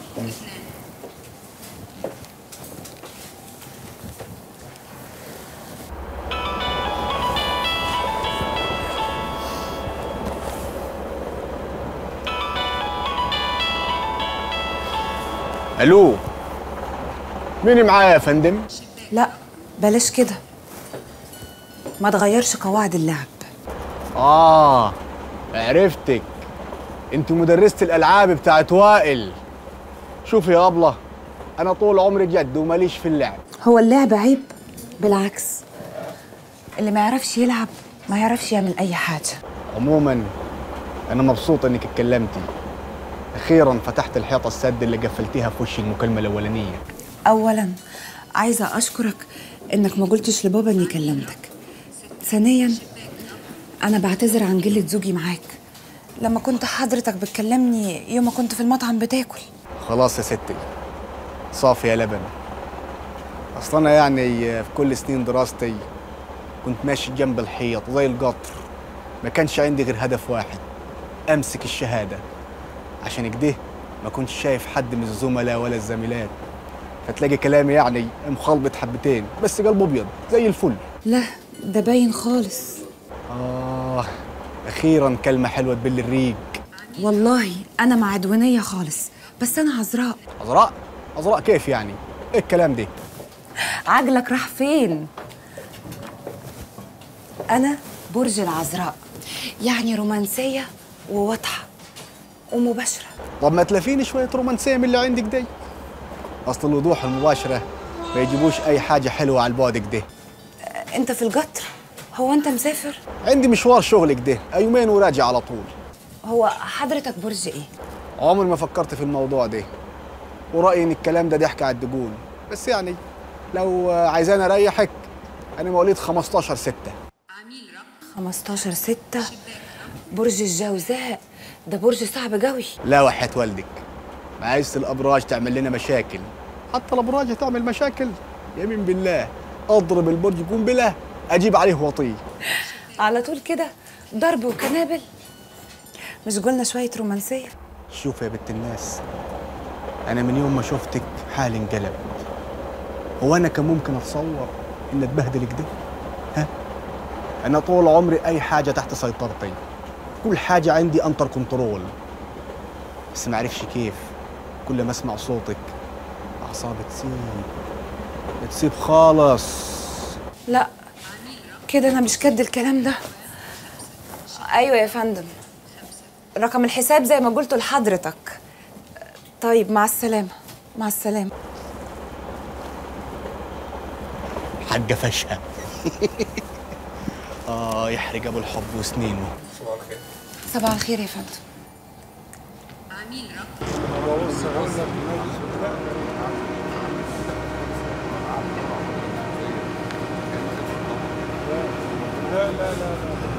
الو مين معايا يا فندم لا بلاش كده ما تغيرش قواعد اللعب اه عرفتك انت مدرسة الالعاب بتاعت وائل شوفي يا ابله انا طول عمري جد وماليش في اللعب هو اللعب عيب بالعكس اللي ما يعرفش يلعب ما يعرفش يعمل اي حاجة عموما انا مبسوط انك اتكلمتي اخيرا فتحت الحيطه السد اللي قفلتيها في وش المكالمه الاولانيه اولا عايزة اشكرك انك ما قلتش لبابا اني كلمتك ثانيا انا بعتذر عن قلة زوجي معاك لما كنت حضرتك بتكلمني يوم ما كنت في المطعم بتاكل خلاص يا ستي صافي يا لبن اصل انا يعني في كل سنين دراستي كنت ماشي جنب الحيط زي القطر ما كانش عندي غير هدف واحد امسك الشهاده عشان كده ما كنتش شايف حد من الزملاء ولا الزميلات فتلاقي كلامي يعني مخلبط حبتين بس قلبه ابيض زي الفل لا ده باين خالص اه اخيرا كلمه حلوه تبل الريق والله انا مع عدوانيه خالص بس انا عذراء عذراء عذراء كيف يعني ايه الكلام ده عجلك راح فين انا برج العذراء يعني رومانسيه وواضحه ومباشره طب ما تلافيني شويه رومانسيه من اللي عندك دي اصل الوضوح المباشره ما يجيبوش اي حاجه حلوه على البعد كده انت في القطر هو انت مسافر عندي مشوار شغل كده يومين وراجع على طول هو حضرتك برج ايه عمري ما فكرت في الموضوع ده ورأيي ان الكلام ده ضحك على الدجول بس يعني لو عايزاني اريحك انا مواليد 15 6 15 6 برج الجوزاء ده برج صعب قوي لا وحياة والدك ما عايز الابراج تعمل لنا مشاكل حتى الابراج هتعمل مشاكل يمين بالله اضرب البرج قنبله اجيب عليه وطيه على طول كده ضرب وكنابل مش قلنا شويه رومانسيه شوف يا بنت الناس انا من يوم ما شفتك حالي انقلب هو انا كان ممكن اتصور ان اتبهدل كده ها انا طول عمري اي حاجه تحت سيطرتي كل حاجه عندي انتر كنترول بس ما عرفش كيف كل ما اسمع صوتك اعصابي تسيب تسيب خالص لا كده انا مش كد الكلام ده ايوه يا فندم رقم الحساب زي ما قلت لحضرتك طيب مع السلامه مع السلامه حاجه فشقه اه يحرق ابو الحب وسنينه صباح الخير يا فندم لا لا لا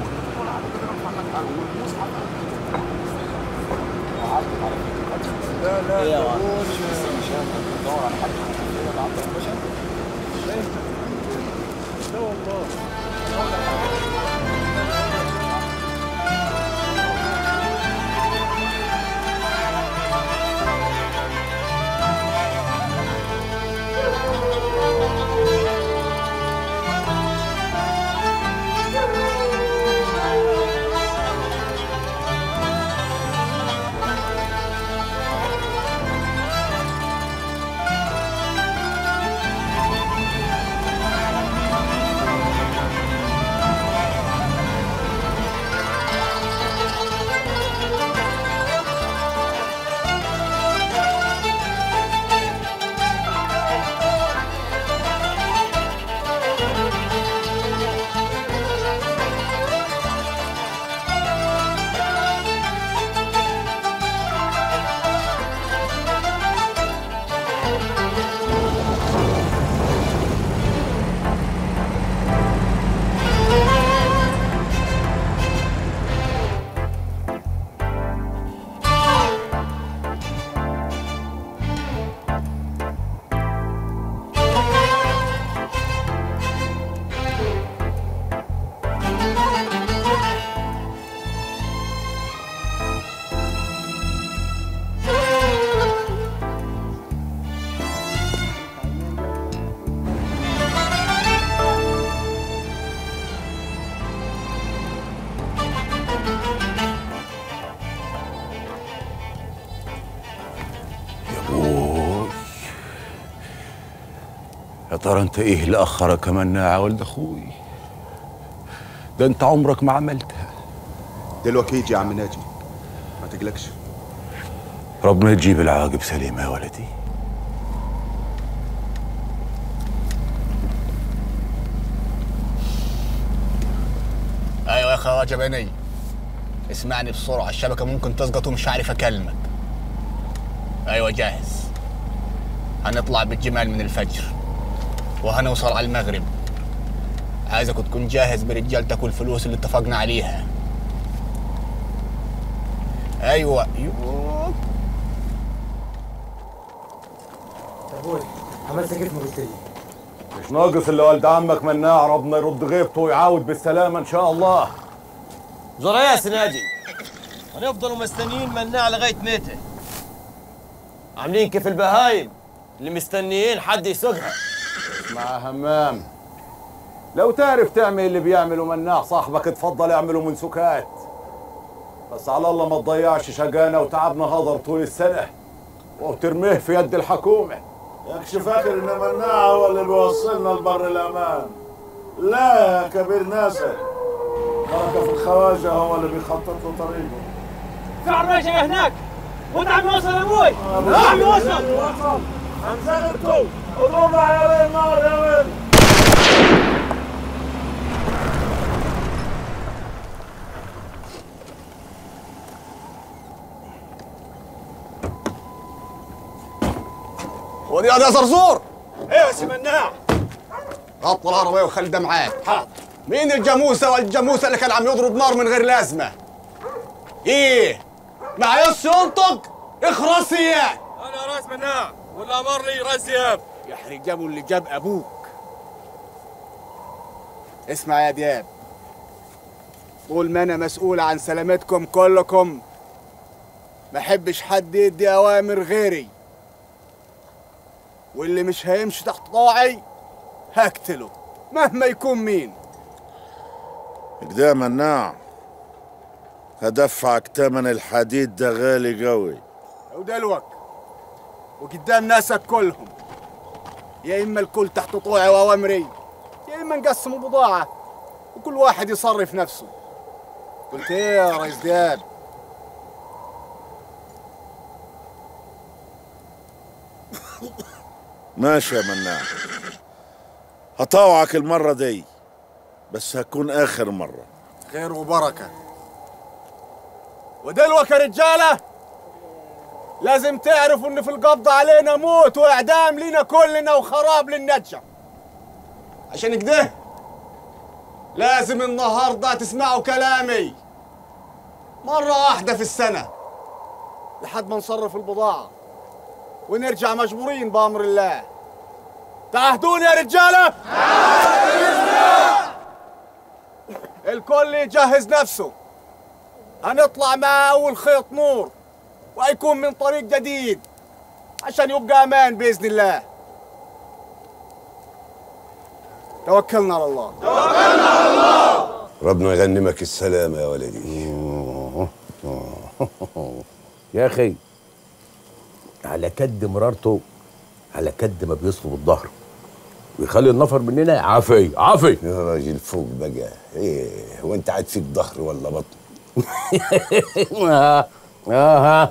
لا لا إيه يا لا واد؟ لا والله أوي يا ترى انت ايه اللي اخرك يا مناع يا ولد اخوي ده انت عمرك ما عملتها دلوقتي يجي يا عم ناجي ما تقلقش ربنا يجيب العاقب سليم يا ولدي ايوه يا خواجه بني اسمعني بسرعه الشبكه ممكن تسقط ومش عارف اكلمك ايوه جاهز هنطلع بالجمال من الفجر وهنوصل على المغرب عايزك تكون جاهز برجالتك والفلوس اللي اتفقنا عليها ايوه ايوه ابوي عملت كيف ما قلت لي مش ناقص اللي والد عمك مناع ربنا يرد غيبته ويعاود بالسلامه ان شاء الله زوريا يا سناجي هنفضلوا مستنيين مناع لغايه متى عاملين كيف البهايم اللي مستنيين حد يسوقها مع همام لو تعرف تعمل اللي بيعمله مناع صاحبك اتفضل اعمله من سكات بس على الله ما تضيعش شقانا وتعبنا هضر طول السنة وترميه في يد الحكومة يكش فاكر ان مناع هو اللي بيوصلنا لبر الامان لا يا كبير ناسك بركه في الخواجه هو اللي بيخطط له طريقه في عربية جاية هناك وانت عم يوصل يا ابوي عم يوصل هنزغلتوا اضربنا يا ويل نار يا ويل ودي يا زرزور ايه يا سي مناع غطى العربية وخلي ده معاك حاضر مين الجاموسة والجاموسة اللي كان عم يضرب نار من غير لازمة؟ ايه؟ ما يص ينطق اخرس اياك انا راس مناع ولا امر لي راس دياب يحرق جابه اللي جاب ابوك اسمع يا دياب طول ما انا مسؤول عن سلامتكم كلكم ما احبش حد يدي اوامر غيري واللي مش هيمشي تحت طوعي هقتله مهما يكون مين كده مناع هدفعك تمن الحديد ده غالي قوي ودلوك وقدام ناسك كلهم يا اما الكل تحت طوعي واوامري يا اما نقسم البضاعه وكل واحد يصرف نفسه قلت ايه يا ريس دياب ماشي يا مناع هطوعك المرة دي بس هتكون آخر مرة خير وبركه ودلوك يا رجاله لازم تعرفوا ان في القبض علينا موت واعدام لينا كلنا وخراب للنجع عشان كده لازم النهارده تسمعوا كلامي مرة واحدة في السنة لحد ما نصرف البضاعة ونرجع مجبورين بأمر الله تعهدون يا رجالة الكل يجهز نفسه هنطلع مع أول خيط نور وهيكون من طريق جديد عشان يبقى أمان بإذن الله توكلنا على الله ربنا يغنمك السلامة يا ولدي يا اخي على كد مرارته على كد ما بيصلب الظهر ويخلي النفر مننا عافي عافي يا راجل فوق بقى ايه هو انت قاعد فيك ظهر ولا بطن آه آه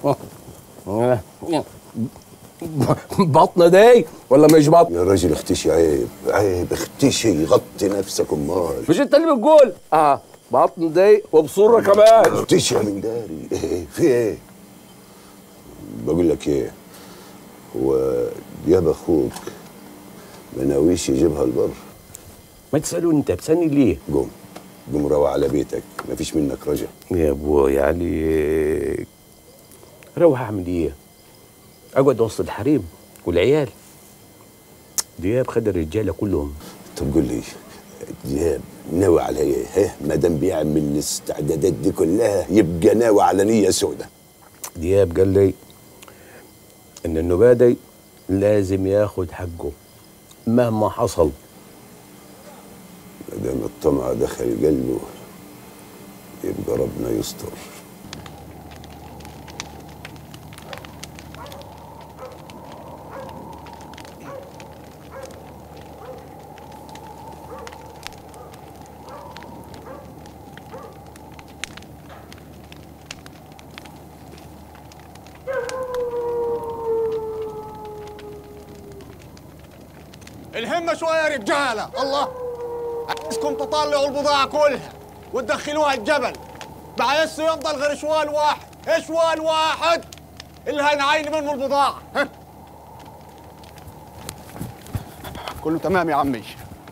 بطنه دي ولا مش بطن يا راجل اختشي عيب عيب اختشي غطي نفسك امال مش انت اللي بتقول اه بطن دي وبصوره كمان اختشي يا من داري ايه في ايه بقول لك ايه هو دياب اخوك ما ناويش يجيبها البر ما تسأله انت بتسألني ليه؟ قوم قوم روح على بيتك مفيش منك رجع يا ابوي عليك روح اعمل ايه؟ اقعد وسط الحريم والعيال دياب خد الرجاله كلهم طب قول لي دياب ناوي على ايه؟ ها ما دام بيعمل الاستعدادات دي كلها يبقى ناوي على نيه سودة دياب قال لي ان النبادي لازم ياخد حقه مهما حصل ما دام الطمع دخل قلبه يبقى ربنا يستر الهمة شوية يا رجالة الله عايزكم تطلعوا البضاعة كلها وتدخلوها الجبل بعيس يفضل غير شوال واحد شوال واحد اللي هنعين منه البضاعة ها؟ كله تمام يا عمي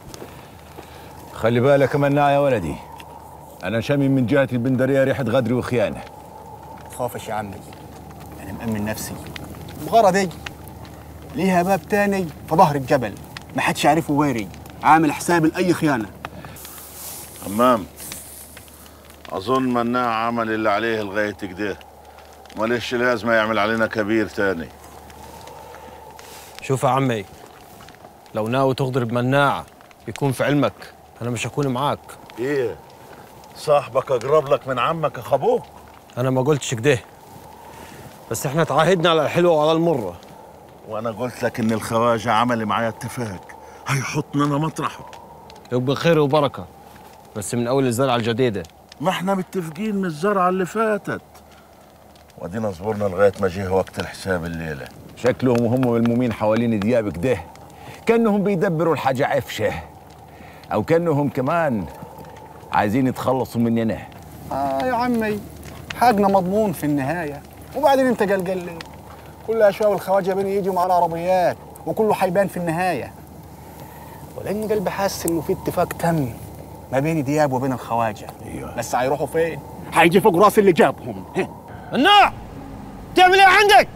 خلي بالك مناع يا ولدي انا شامم من جهه البندريه ريحه غدر وخيانه خافش يا عمي انا مأمن نفسي المغارة دي ليها باب تاني في ظهر الجبل ما حدش يعرفه غيري عامل حساب لأي خيانة همام اظن مناع عمل اللي عليه لغايه كده ماليش لازمه يعمل علينا كبير تاني شوف يا عمي لو ناوي تغضرب مناع يكون في علمك انا مش هكون معاك ايه صاحبك اقرب لك من عمك اخابوه انا ما قلتش كده بس احنا تعاهدنا على الحلوه وعلى المره وانا قلت لك ان الخواجه عمل معايا اتفاق هيحطني انا مطرحه يبقى خير وبركه بس من اول الزرعه الجديده ما احنا متفقين من الزرعه اللي فاتت وادينا صبرنا لغايه ما جه وقت الحساب الليله شكلهم وهم ملمومين حوالين دياب كده كانهم بيدبروا الحاجه عفشه او كانهم كمان عايزين يتخلصوا مننا آه يا عمي حقنا مضمون في النهاية وبعدين انت قلقل ليه؟ كل أشياء والخواجة بين يجوا معانا عربيات وكله حيبان في النهاية ولأن قلبي حاسس إنه في اتفاق تم ما بين دياب وبين الخواجة أيوه بس هيروحوا فين؟ هيجي فوق راس اللي جابهم مناع تعمل ايه عندك؟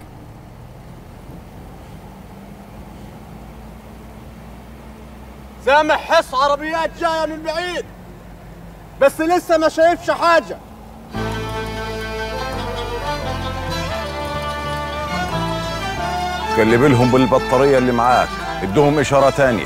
سامح حس عربيات جاية من بعيد بس لسه ما شايفش حاجة كلم لهم بالبطاريه اللي معاك ادوهم اشاره تانية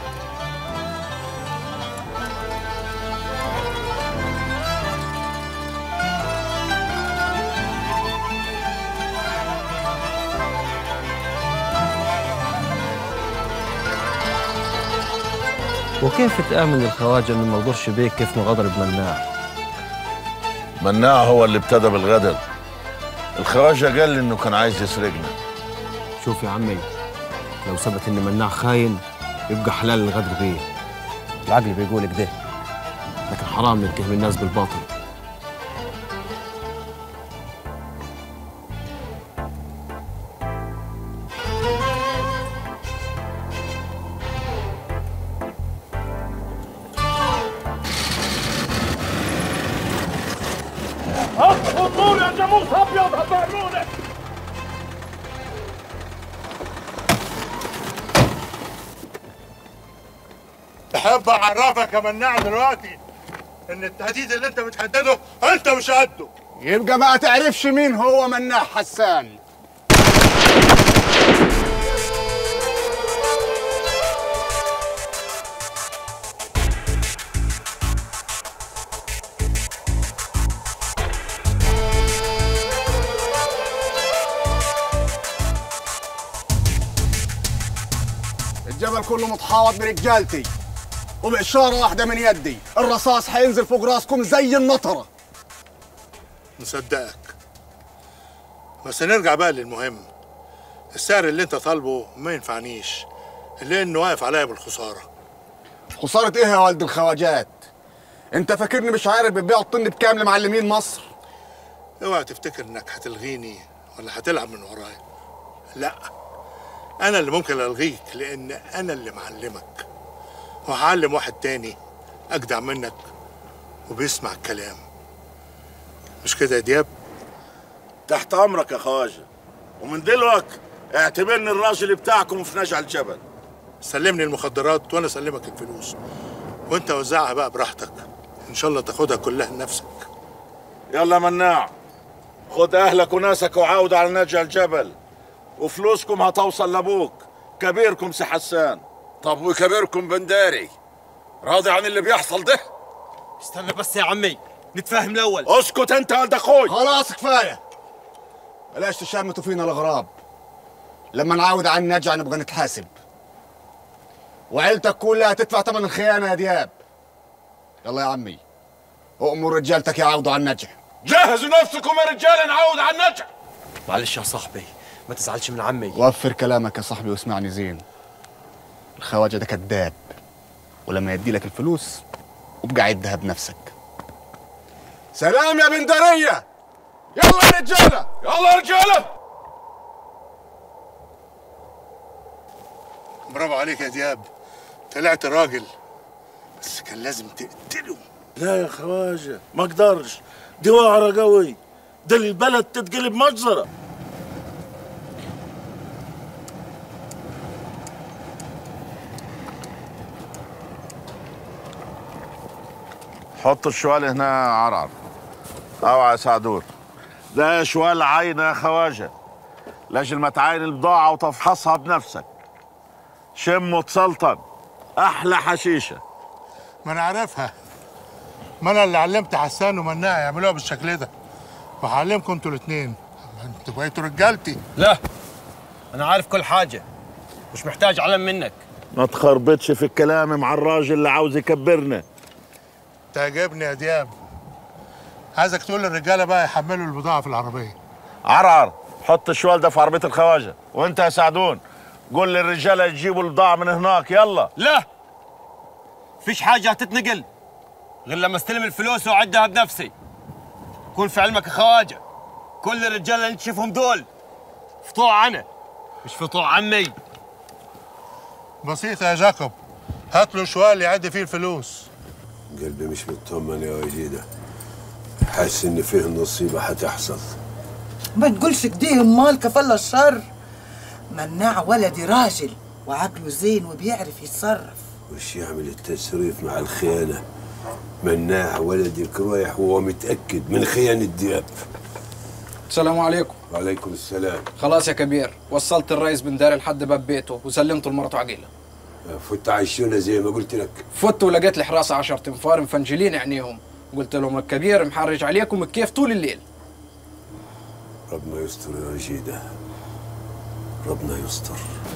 وكيف تآمن الخواجه انه ما يغدرش بيك كيف ما غدر بمناع؟ مناع هو اللي ابتدى بالغدر الخواجه قال لي انه كان عايز يسرقنا شوف يا عمي لو ثبت ان مناع خاين يبقى حلال الغدر بيه العقل بيقول كده لكن حرام نتهم الناس بالباطل خطوني يا جاموس ابيض هتعملوني بحب اعرفك يا مناع دلوقتي ان التهديد اللي انت بتهدده انت مش قده يبقى ما تعرفش مين هو مناع حسان الجبل كله متحاوط برجالتي وبإشارة واحدة من يدي الرصاص هينزل فوق راسكم زي النطرة مصدقك بس نرجع بقى للمهم السعر اللي انت طالبه ما ينفعنيش لانه واقف عليا بالخساره خسارة ايه يا والد الخواجات انت فاكرني مش عارف بتبيع الطن بكام لمعلمين مصر اوعى تفتكر انك هتلغيني ولا هتلعب من ورايا لا انا اللي ممكن الغيك لان انا اللي معلمك وهعلم واحد تاني اجدع منك وبيسمع الكلام مش كده يا دياب تحت امرك يا خواجه ومن دلوقتي اعتبرني الراجل بتاعكم في نجع الجبل سلمني المخدرات وانا اسلمك الفلوس وانت وزعها بقى براحتك ان شاء الله تاخدها كلها لنفسك يلا مناع خد اهلك وناسك وعاود على نجع الجبل وفلوسكم هتوصل لابوك كبيركم سي حسان طب وكبيركم بنداري راضي عن اللي بيحصل ده استنى بس يا عمي نتفاهم الاول اسكت انت يا ولد اخوي خلاص كفاية بلاش تشمتوا فينا الأغراب لما نعاود عن النجع نبقى نتحاسب وعيلتك كلها تدفع ثمن الخيانة يا دياب يلا يا عمي أؤمر رجالتك يعاودوا عن النجع جهزوا نفسكم يا رجال نعود على النجع معلش يا صاحبي ما تزعلش من عمي وفر كلامك يا صاحبي واسمعني زين الخواجة ده كذاب ولما يدي لك الفلوس ابقى عدها بنفسك سلام يا بندرية يلا يا رجالة يلا يا رجالة برافو عليك يا دياب طلعت راجل بس كان لازم تقتله لا يا خواجه ما اقدرش دي وعرة قوي ده البلد تتقلب مجزرة حط الشوال هنا عرعر اوعى يا سعدون ده شوال عين يا خواجه لاجل ما تعاين البضاعه وتفحصها بنفسك شم وتسلطن احلى حشيشه ما انا عارفها ما انا اللي علمت حسان ومناع يعملوها بالشكل ده وهعلمكم انتوا الاثنين انتوا بقيتوا رجالتي لا انا عارف كل حاجه مش محتاج علم منك ما تخربطش في الكلام مع الراجل اللي عاوز يكبرنا تعجبني يا دياب عايزك تقول للرجاله بقى يحملوا البضاعه في العربيه عرعر حط الشوال ده في عربيه الخواجه وانت يا سعدون قول للرجاله يجيبوا البضاعه من هناك يلا لا فيش حاجه هتتنقل غير لما استلم الفلوس واعدها بنفسي كون في علمك يا خواجه كل الرجاله اللي انت تشوفهم دول فطوع انا مش فطوع عمي بسيطه يا جاكوب هات له شوال يعد فيه الفلوس قلبي مش مطمن يا وجيدة حاسس ان فيه نصيبة هتحصل ما تقولش كده امال كفل الشر مناع ولدي راجل وعقله زين وبيعرف يتصرف وش يعمل التسريف مع الخيانة مناع ولدك رايح وهو متأكد من خيانة دياب السلام عليكم وعليكم السلام خلاص يا كبير وصلت الرئيس بن داري لحد باب بيته وسلمته لمرته عقيله فت عشونا زي ما قلت لك فت ولقيت لي حراسه 10 تنفار مفنجلين عينيهم قلت لهم الكبير محرج عليكم الكيف طول الليل ربنا يستر يا وجيدة ربنا يستر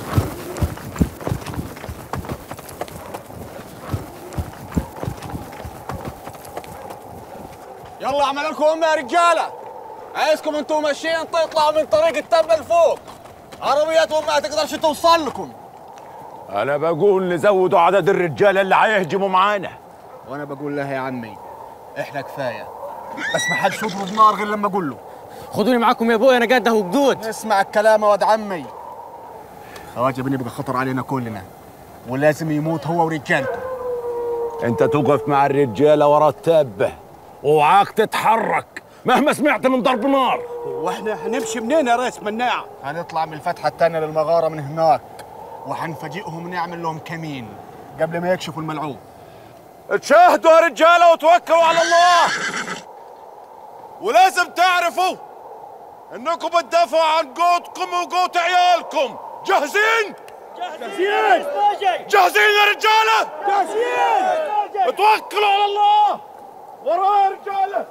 يلا اعمل لكم امه يا رجاله عايزكم انتوا ماشيين تطلعوا من طريق التبه لفوق عربياتهم ما تقدرش توصل لكم انا بقول نزودوا عدد الرجاله اللي هيهجموا معانا وانا بقول لها يا عمي احنا كفايه بس ما حدش يضرب نار غير لما اقول له خدوني معاكم يا ابويا انا قاده وجدود اسمع الكلام يا واد عمي خواجه بنبقى خطر علينا كلنا ولازم يموت هو ورجالته انت توقف مع الرجاله ورا التابه اوعاك تتحرك مهما سمعت من ضرب نار واحنا هنمشي منين يا ريس مناع هنطلع من الفتحه الثانيه للمغاره من هناك وهنفاجئهم ونعمل لهم كمين قبل ما يكشفوا الملعوب تشاهدوا يا رجاله وتوكلوا على الله ولازم تعرفوا انكم بتدافعوا عن قوتكم وقوت عيالكم جاهزين جاهزين جاهزين يا رجاله جاهزين توكلوا على الله ورايا يا رجاله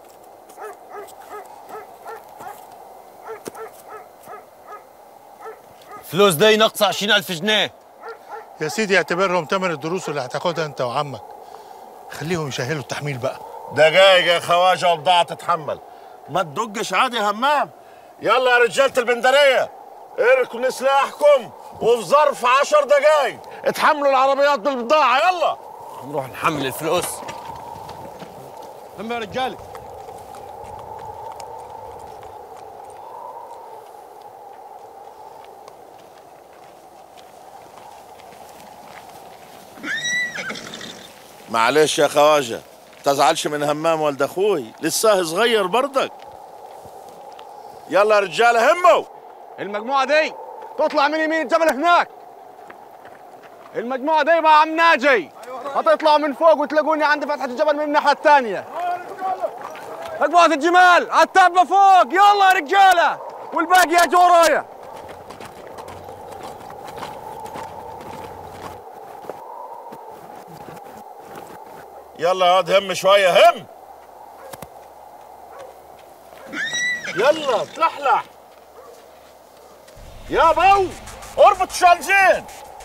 فلوس دي ناقصه 20000 جنيه يا سيدي اعتبرهم تمن الدروس اللي هتاخدها انت وعمك خليهم يسهلوا التحميل بقى دقايق يا خواجه وبضاعه تتحمل ما تدقش عادي يا همام يلا يا رجاله البندريه اركنوا سلاحكم وفي ظرف عشر دقايق اتحملوا العربيات بالبضاعه يلا نروح نحمل الفلوس هم يا رجاله معلش يا خواجه تزعلش من همام ولد اخوي لسه صغير برضك يلا يا رجاله هموا المجموعه دي تطلع من يمين الجبل هناك المجموعه دي مع عم ناجي هتطلعوا من فوق وتلاقوني عند فتحه الجبل من الناحيه الثانيه مجموعه الجمال على التابه فوق يلا يا رجاله والباقي يا ورايا يلا يا واد هم شويه هم يلا تلحلح يا بو اربط الشالجين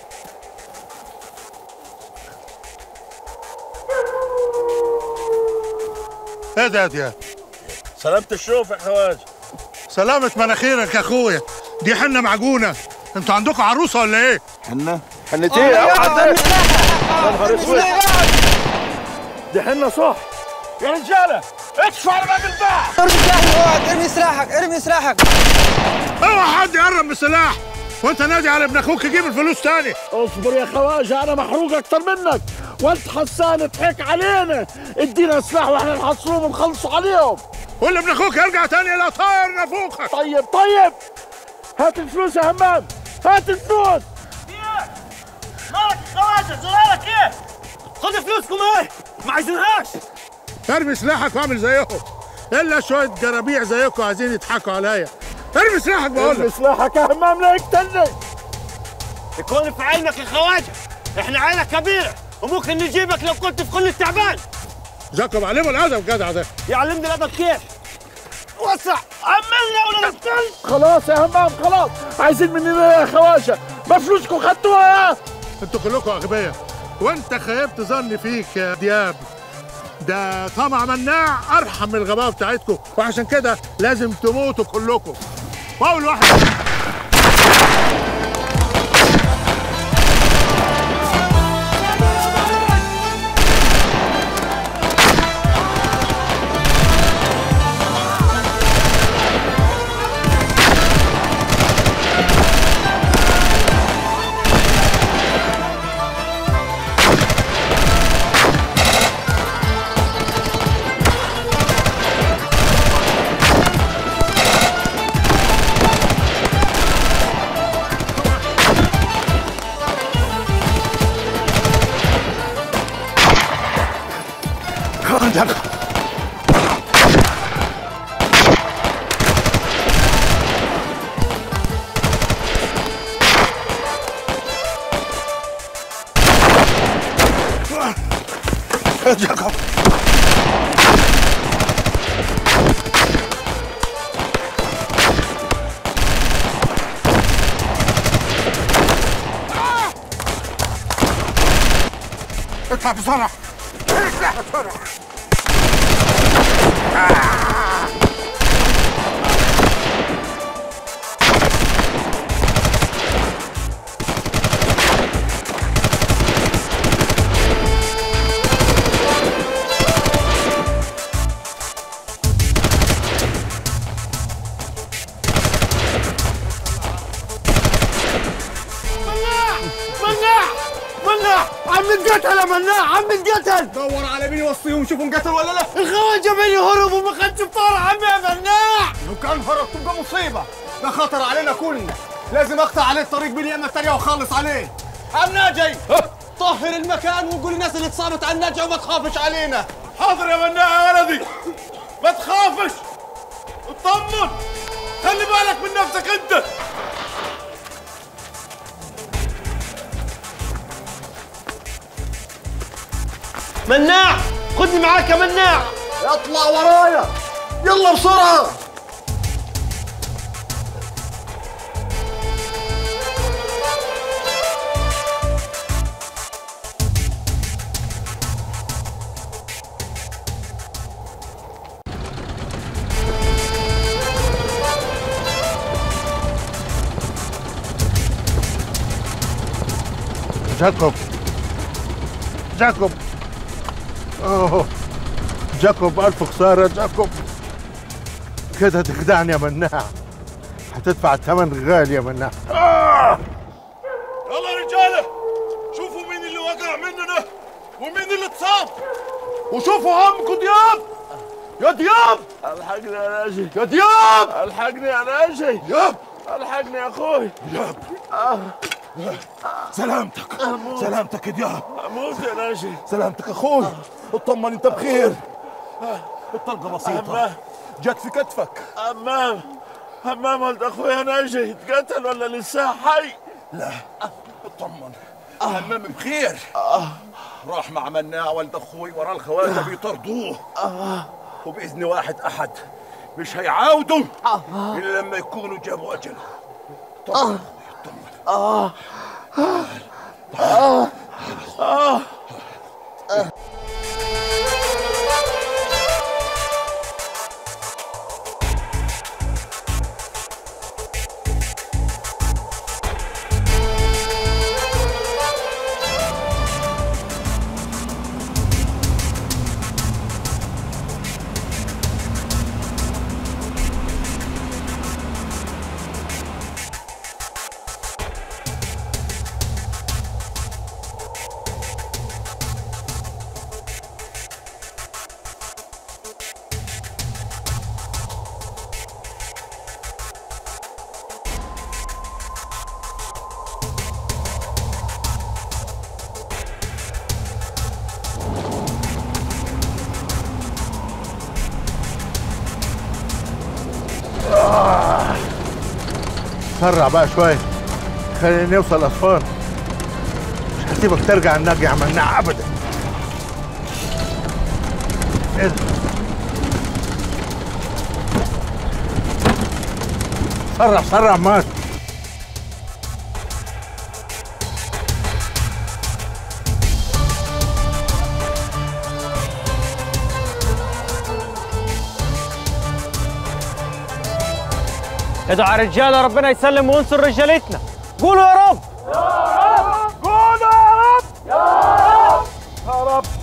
ايه ده يا دياب سلامة الشوف يا خواجه سلامة مناخيرك يا اخويا دي حنة معجونة انتوا عندكم عروسة ولا ايه؟ حنة؟ حنة ايه يا اوعى يا نهار اسود دي حنة صح يا رجالة اكشفوا على باب الباع ارمي سلاحك ارمي سلاحك ارمي سلاحك اوعى حد يقرب بالسلاح وانت نادي على ابن اخوك يجيب الفلوس تاني اصبر يا خواجه انا محروق اكتر منك وانت حسان اضحك علينا ادينا سلاح واحنا نحصروهم ونخلصوا عليهم واللي ابن اخوك يرجع تاني لا طاير نافوخك طيب طيب هات الفلوس يا همام هات الفلوس مالك خواجه زرارك ايه خد فلوسكم ايه ما عايزينهاش ارمي سلاحك واعمل زيهم الا شويه جرابيع زيكم عايزين يضحكوا عليا ارمي سلاحك بقول لك ارمي سلاحك يا همام لا يقتلني يكون في علمك يا خواجه احنا عيله كبيره وممكن نجيبك لو كنت في كل التعبان جاكم علموا الادب جدع ده يعلمني الادب كيف وسع عملنا ولا نقتل خلاص يا همام خلاص عايزين مننا يا خواجه ما فلوسكم خدتوها انتوا كلكم اغبياء وانت خيبت ظني فيك يا دياب ده طمع مناع ارحم من الغباء بتاعتكم وعشان كده لازم تموتوا كلكم واول واحد جاكوب اطلع بسرعة اطلع بسرعة مناع مناع مناع عم نتقتل يا مناع عم نتقتل دور على مين يوصيهم شوفوا انقتل ولا لا الخواجه بيني هرب وما خدش بطار عمي يا مناع لو كان هرب تبقى مصيبة ده خطر علينا كلنا لازم اقطع عليه الطريق باليمة التانية واخلص عليه عم ناجي طهر المكان وقول للناس اللي اتصابت على النجع وما تخافش علينا حاضر يا مناع يا ولدي ما تخافش اطمن خلي بالك من نفسك انت مناع خدني معاك يا مناع اطلع ورايا يلا بسرعة جاكوب جاكوب اوه جاكوب الف خساره جاكوب كده تخدعني يا مناع هتدفع الثمن غالي يا مناع آه! يلا يا رجاله شوفوا مين اللي وقع مننا ومين اللي اتصاب وشوفوا عمكم دياب يا دياب الحقني يا ناجي يا دياب الحقني يا ناجي دياب الحقني يا اخوي دياب آه. سلامتك أموت. سلامتك يا دياب اموت يا ناجي سلامتك اخوي اطمن انت بخير الطلقة بسيطة أمام جت في كتفك امام امام ولد اخويا ناجي اتقتل ولا لسه حي لا اطمن همام بخير راح مع مناع ولد اخوي ورا الخواجه بيطردوه وباذن واحد احد مش هيعاودوا الا لما يكونوا جابوا اجله طمن آه آه آه سرع بقى شويه خلينا نوصل اسوان مش هسيبك ترجع النجع يا مناع ابدا ايه ده؟ سرع سرع مات ادعوا يا رجاله ربنا يسلم وينصر رجالتنا قولوا يا رب قولوا يا رب يا رب يا رب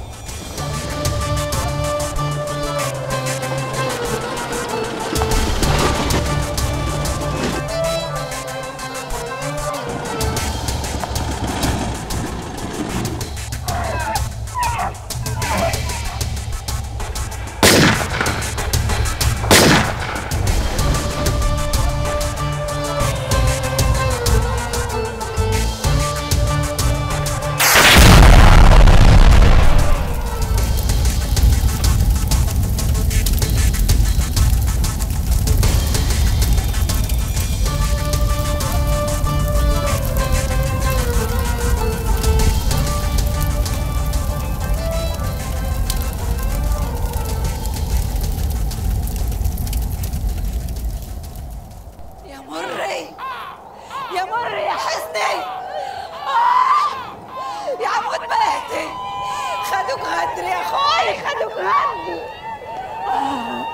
يا مري يا مري يا حسني آه! يا عمود بهتي خدوك غدر يا اخوي خدوك غدر آه!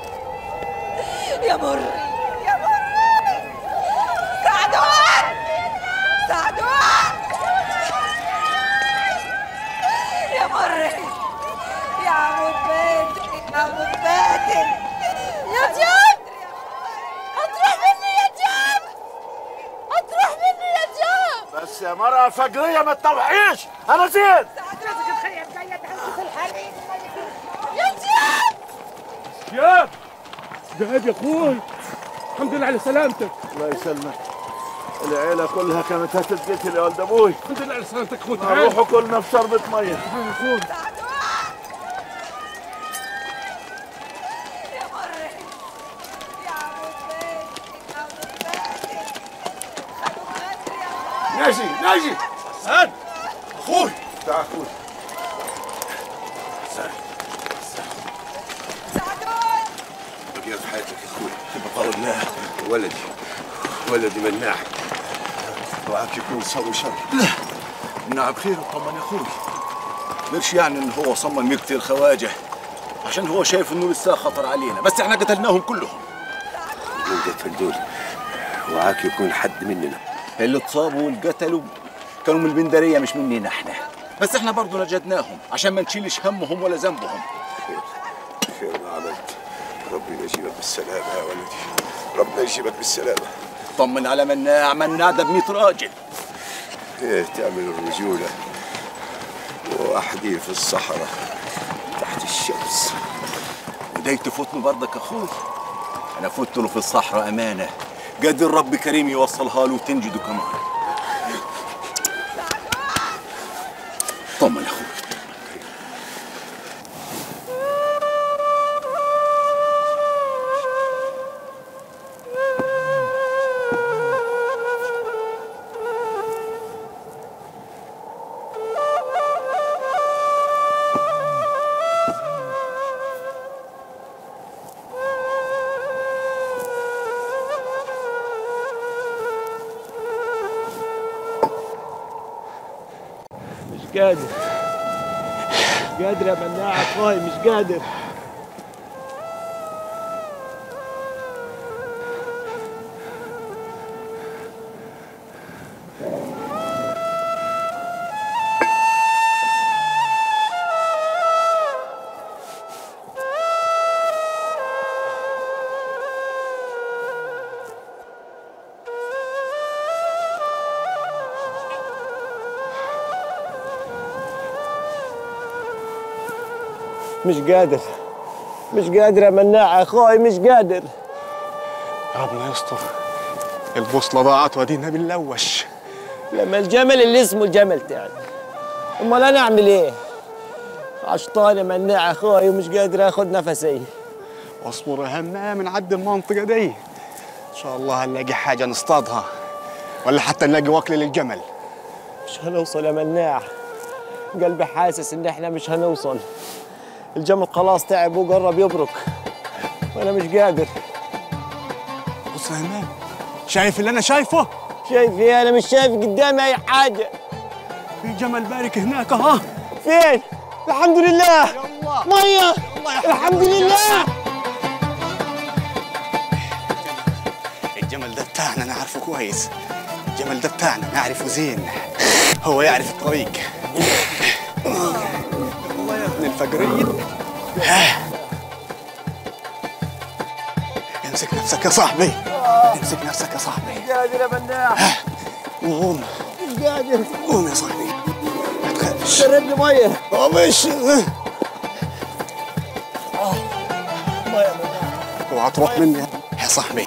يا مري يا مري سعدون سعدون يا مري يا عمود بيتي يا عمود بيتي يا جاب اطرح مني يا جاب اطرح مني يا جاب بس يا مرأة فجرية ما تطوحيش أنا زين يا جاب شاب جهاد يا اخوي الحمد لله على سلامتك الله يسلمك العيلة كلها كانت هتتقتل يا ولد أبوي الحمد لله على سلامتك اخوي تعال نروحوا كلنا في شربة مية تعال يا اخوي ناجي ناجي هاد اخوي تعال اخوي بقيت في حياتك يا اخوي بقول الله ولدي ولدي مناع وعاك يكون صار وشر لا مناع بخير وطمن يا اخوي مش يعني ان هو صمم يقتل خواجه عشان هو شايف انه لسه خطر علينا بس احنا قتلناهم كلهم من قتل دول وعاك يكون حد مننا اللي اتصابوا والقتلوا كانوا من البندريه مش مننا احنا بس احنا برضه نجدناهم عشان ما نشيلش همهم ولا ذنبهم خير ما عملت ربنا يجيبك بالسلامة يا ولدي ربنا يجيبك بالسلامة طمن على مناع مناع ده ب 100 راجل ايه تعمل الرجولة وحدي في الصحراء تحت الشمس وداي تفوتني برضك اخوي انا فوت له في الصحراء امانه قادر رب كريم يوصلها له وتنجده كمان طمن يا اخوي مش قادر مش قادر يا مناع اخوي مش قادر مش قادر مش قادر يا مناع اخوي مش قادر ربنا يستر البوصلة ضاعت ودينا بنلوش لما الجمل اللي اسمه الجمل تعب امال انا اعمل ايه عشطان يا مناع اخوي ومش قادر اخد نفسي اصبر يا همام نعدي المنطقة دي ان شاء الله هنلاقي حاجه نصطادها ولا حتى نلاقي وكل للجمل مش هنوصل يا مناع قلبي حاسس ان احنا مش هنوصل الجمل خلاص تعب وقرب يبرك وانا مش قادر بص يا همام شايف اللي انا شايفه شايف ايه انا مش شايف قدامي اي حاجه في جمل بارك هناك ها فين الحمد لله ميه الحمد لله الجمل ده بتاعنا نعرفه كويس الجمل ده بتاعنا نعرفه زين هو يعرف الطريق والله يا ابن الفقرين امسك نفسك يا صاحبي امسك نفسك يا صاحبي مش قادر يا مناع قوم مش قادر قوم يا صاحبي ما تخافش شربني ميه قومش ميه اوعى تروح مني يا صاحبي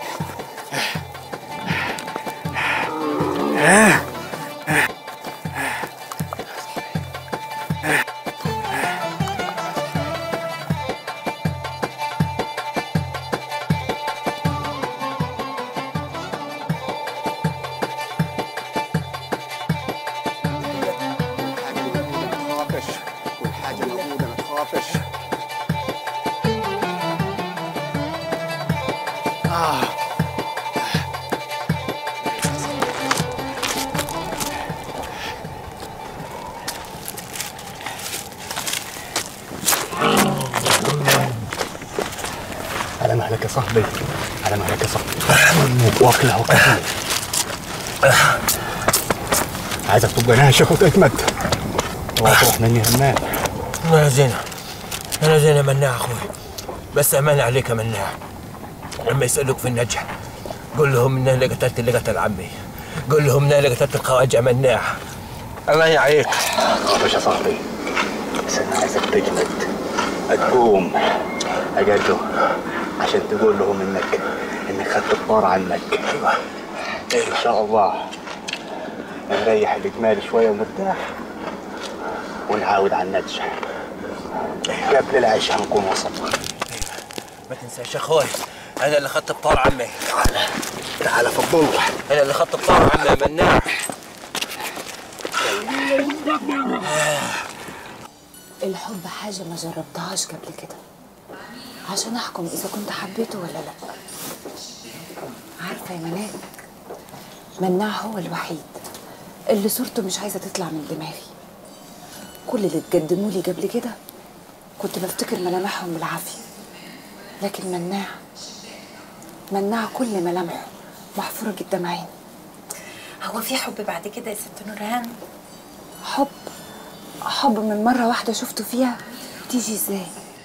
تخافش والحاجة موجودة ما تخافش آه. على مهلك يا صاحبي على مهلك يا صاحبي واكله وكفي عايزك تبقى ناشف وتجمد اوعى تروح مني همام انا زين انا زين يا مناع اخوي بس امان عليك يا مناع لما يسالوك في النجح قول لهم ان انا قتلت اللي قتل عمي قول لهم ان انا قتلت الخواجه مناع الله يعيك خافش يا صاحبي بس انا عايزك تجمد تقوم اجده عشان تقول لهم انك انك خدت الطار عنك ايوه ان شاء الله نريح الجمال شويه ومرتاح ونعاود على النجح قبل العشاء هنكون وصلنا ما تنساش يا اخوي انا اللي خدت بطار عمي تعال تعال فضل انا اللي خدت بطار عمي يا مناع الحب حاجة ما جربتهاش قبل كده عشان أحكم إذا كنت حبيته ولا لأ عارفة يا منال مناع هو الوحيد اللي صورته مش عايزة تطلع من دماغي كل اللي تقدموا لي قبل كده كنت بفتكر ملامحهم بالعافية لكن مناع مناع كل ملامحه محفورة قدام عيني هو في حب بعد كده يا ست نورهان حب حب من مرة واحدة شفته فيها تيجي ازاي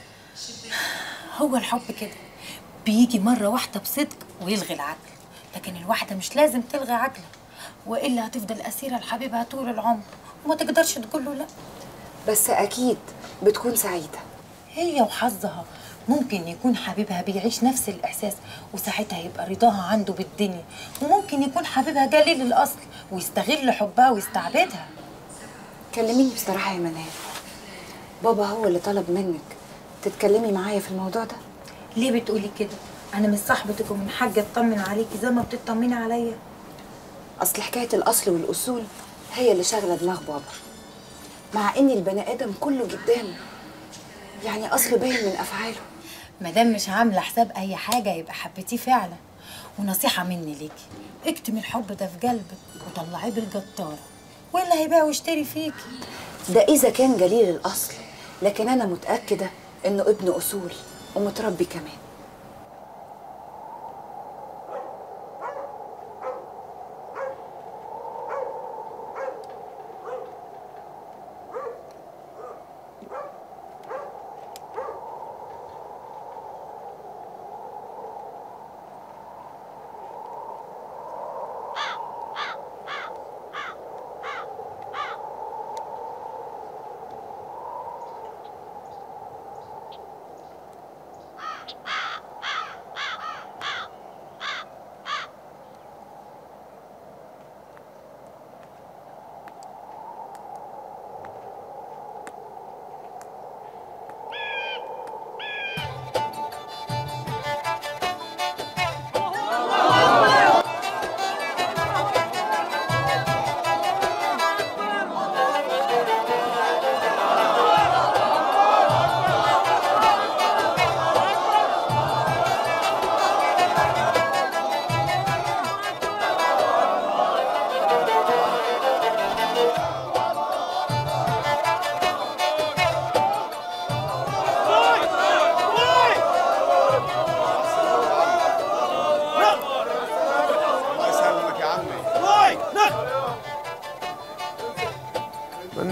هو الحب كده بيجي مرة واحدة بصدق ويلغي العقل لكن الواحدة مش لازم تلغي عقلها وإلا هتفضل أسيرة لحبيبها طول العمر وما تقدرش تقول له لا بس أكيد بتكون سعيدة هي وحظها ممكن يكون حبيبها بيعيش نفس الإحساس وساعتها يبقى رضاها عنده بالدنيا وممكن يكون حبيبها قليل الأصل ويستغل حبها ويستعبدها كلميني بصراحة يا منال بابا هو اللي طلب منك تتكلمي معايا في الموضوع ده ليه بتقولي كده؟ أنا مش صاحبتك ومن حاجة أطمن عليكي زي ما بتطمني عليا أصل حكاية الأصل والأصول هي اللي شاغلة دماغ بابا مع إن البني آدم كله قدامه يعني أصله باين من أفعاله مادام مش عاملة حساب أي حاجة يبقى حبيتيه فعلا ونصيحة مني ليكي اكتمي الحب ده في قلبك وطلعيه بالجطارة واللي هيبيع ويشتري فيكي ده إذا كان قليل الأصل لكن أنا متأكدة إنه ابن أصول ومتربي كمان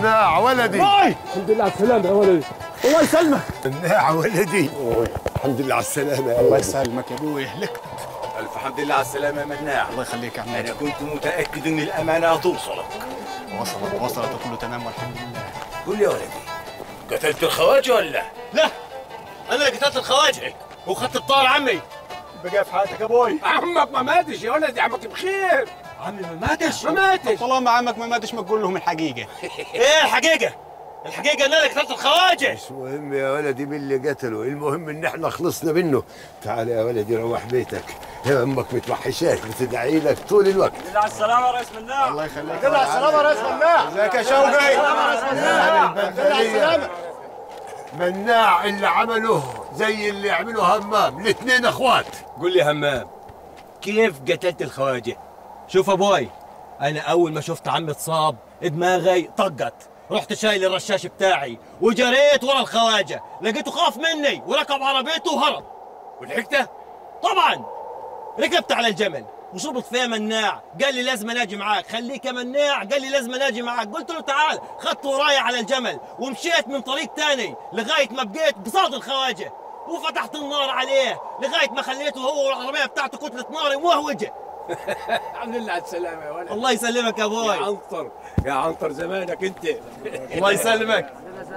مناع ولدي الحمد لله على السلامة يا ولدي الله يسلمك مناع ولدي الحمد لله على السلامة يا الله ولدي يسلمك يا ابوي لك الف حمد لله على السلامه يا مناع الله يخليك يا عم انا كنت متاكد ان الامانه هتوصلك وصلت وصلت وكله تمام والحمد لله قول لي يا ولدي قتلت الخواجه ولا لا انا اللي قتلت الخواجه وخدت الطار عمي بقى في حياتك يا ابوي عمك ما ماتش يا ولدي عمك بخير عمي ما ماتش ما ماتش طالما عمك ما ماتش ما تقول لهم الحقيقه ايه الحقيقه الحقيقه ان انا قتلت الخواجه مش مهم يا ولدي مين اللي قتله المهم ان احنا خلصنا منه تعال يا ولدي روح بيتك يا امك متوحشاك بتدعي لك طول الوقت بالله على السلامه يا ريس مناع الله يخليك كده على السلامة يا ريس مناع ازيك يا شوقي كده على السلامة مناع اللي عمله زي اللي يعمله همام الاثنين اخوات قول لي همام كيف قتلت الخواجه شوف ابوي انا اول ما شفت عمي اتصاب دماغي طقت رحت شايل الرشاش بتاعي وجريت ورا الخواجه لقيته خاف مني وركب عربيته وهرب ولحقته طبعا ركبت على الجمل وشربت فيها مناع قال لي لازم أنا اجي معاك خليك يا مناع قال لي لازم أنا اجي معاك قلت له تعال خدت ورايا على الجمل ومشيت من طريق تاني لغايه ما بقيت بصاد الخواجه وفتحت النار عليه لغايه ما خليته هو والعربيه بتاعته كتله نار ومهوجه الحمد لله على السلامة يا ولدي الله يسلمك يا ابوي يا عنتر يا عنتر زمانك انت الله يسلمك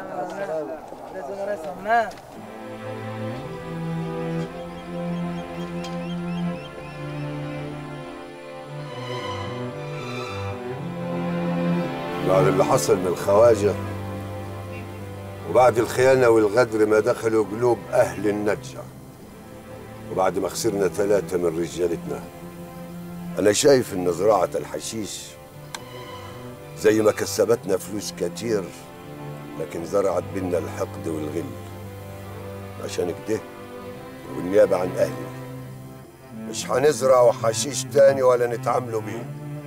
بعد اللي حصل من الخواجة وبعد الخيانة والغدر ما دخلوا قلوب أهل النجع وبعد ما خسرنا ثلاثة من رجالتنا أنا شايف إن زراعة الحشيش زي ما كسبتنا فلوس كتير لكن زرعت بينا الحقد والغل عشان كده والنيابة عن أهلي مش هنزرع حشيش تاني ولا نتعاملوا بيه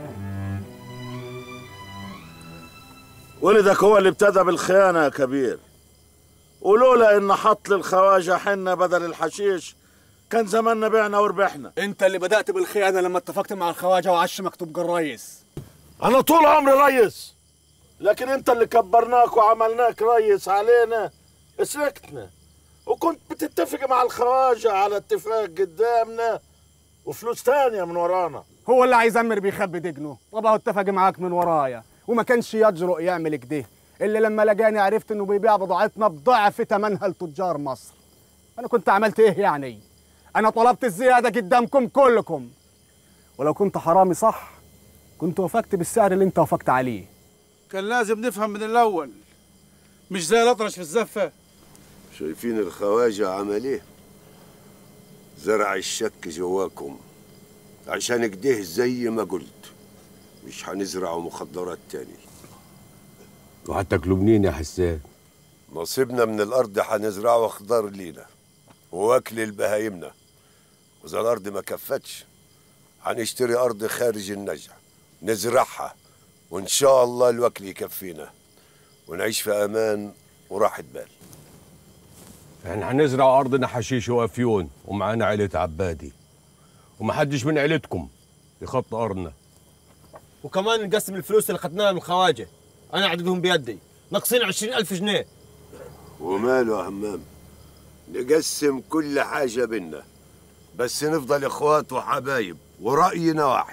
ولدك هو اللي ابتدى بالخيانة يا كبير ولولا ان حط للخواجة حنة بدل الحشيش كان زماننا بعنا وربحنا انت اللي بدات بالخيانه لما اتفقت مع الخواجه وعشمك تبقى الرئيس انا طول عمري ريس لكن انت اللي كبرناك وعملناك ريس علينا سرقتنا وكنت بتتفق مع الخواجة على اتفاق قدامنا وفلوس تانية من ورانا هو اللي عايز امر بيخبي دجنه طبعا اتفق معاك من ورايا وما كانش يجرؤ يعمل كده الا لما لقاني عرفت انه بيبيع بضاعتنا بضعف ثمنها لتجار مصر انا كنت عملت ايه يعني انا طلبت الزياده قدامكم كلكم ولو كنت حرامي صح كنت وافقت بالسعر اللي انت وافقت عليه كان لازم نفهم من الاول مش زي الاطرش في الزفه شايفين الخواجة عمل ايه؟ زرع الشك جواكم عشان كده زي ما قلت مش هنزرع مخدرات تاني وهتاكلوا منين يا حسان نصيبنا من الأرض هنزرعه خضار لينا وأكل لبهايمنا وإذا الأرض ما كفتش هنشتري أرض خارج النجع نزرعها وإن شاء الله الوكل يكفينا ونعيش في أمان وراحة بال احنا هنزرع ارضنا حشيش وافيون ومعانا عيلة عبادي ومحدش من عيلتكم يخط ارضنا وكمان نقسم الفلوس اللي اخذناها من الخواجه انا عددهم بيدي ناقصين عشرين ألف جنيه وماله يا همام نقسم كل حاجة بينا بس نفضل إخوات وحبايب ورأينا واحد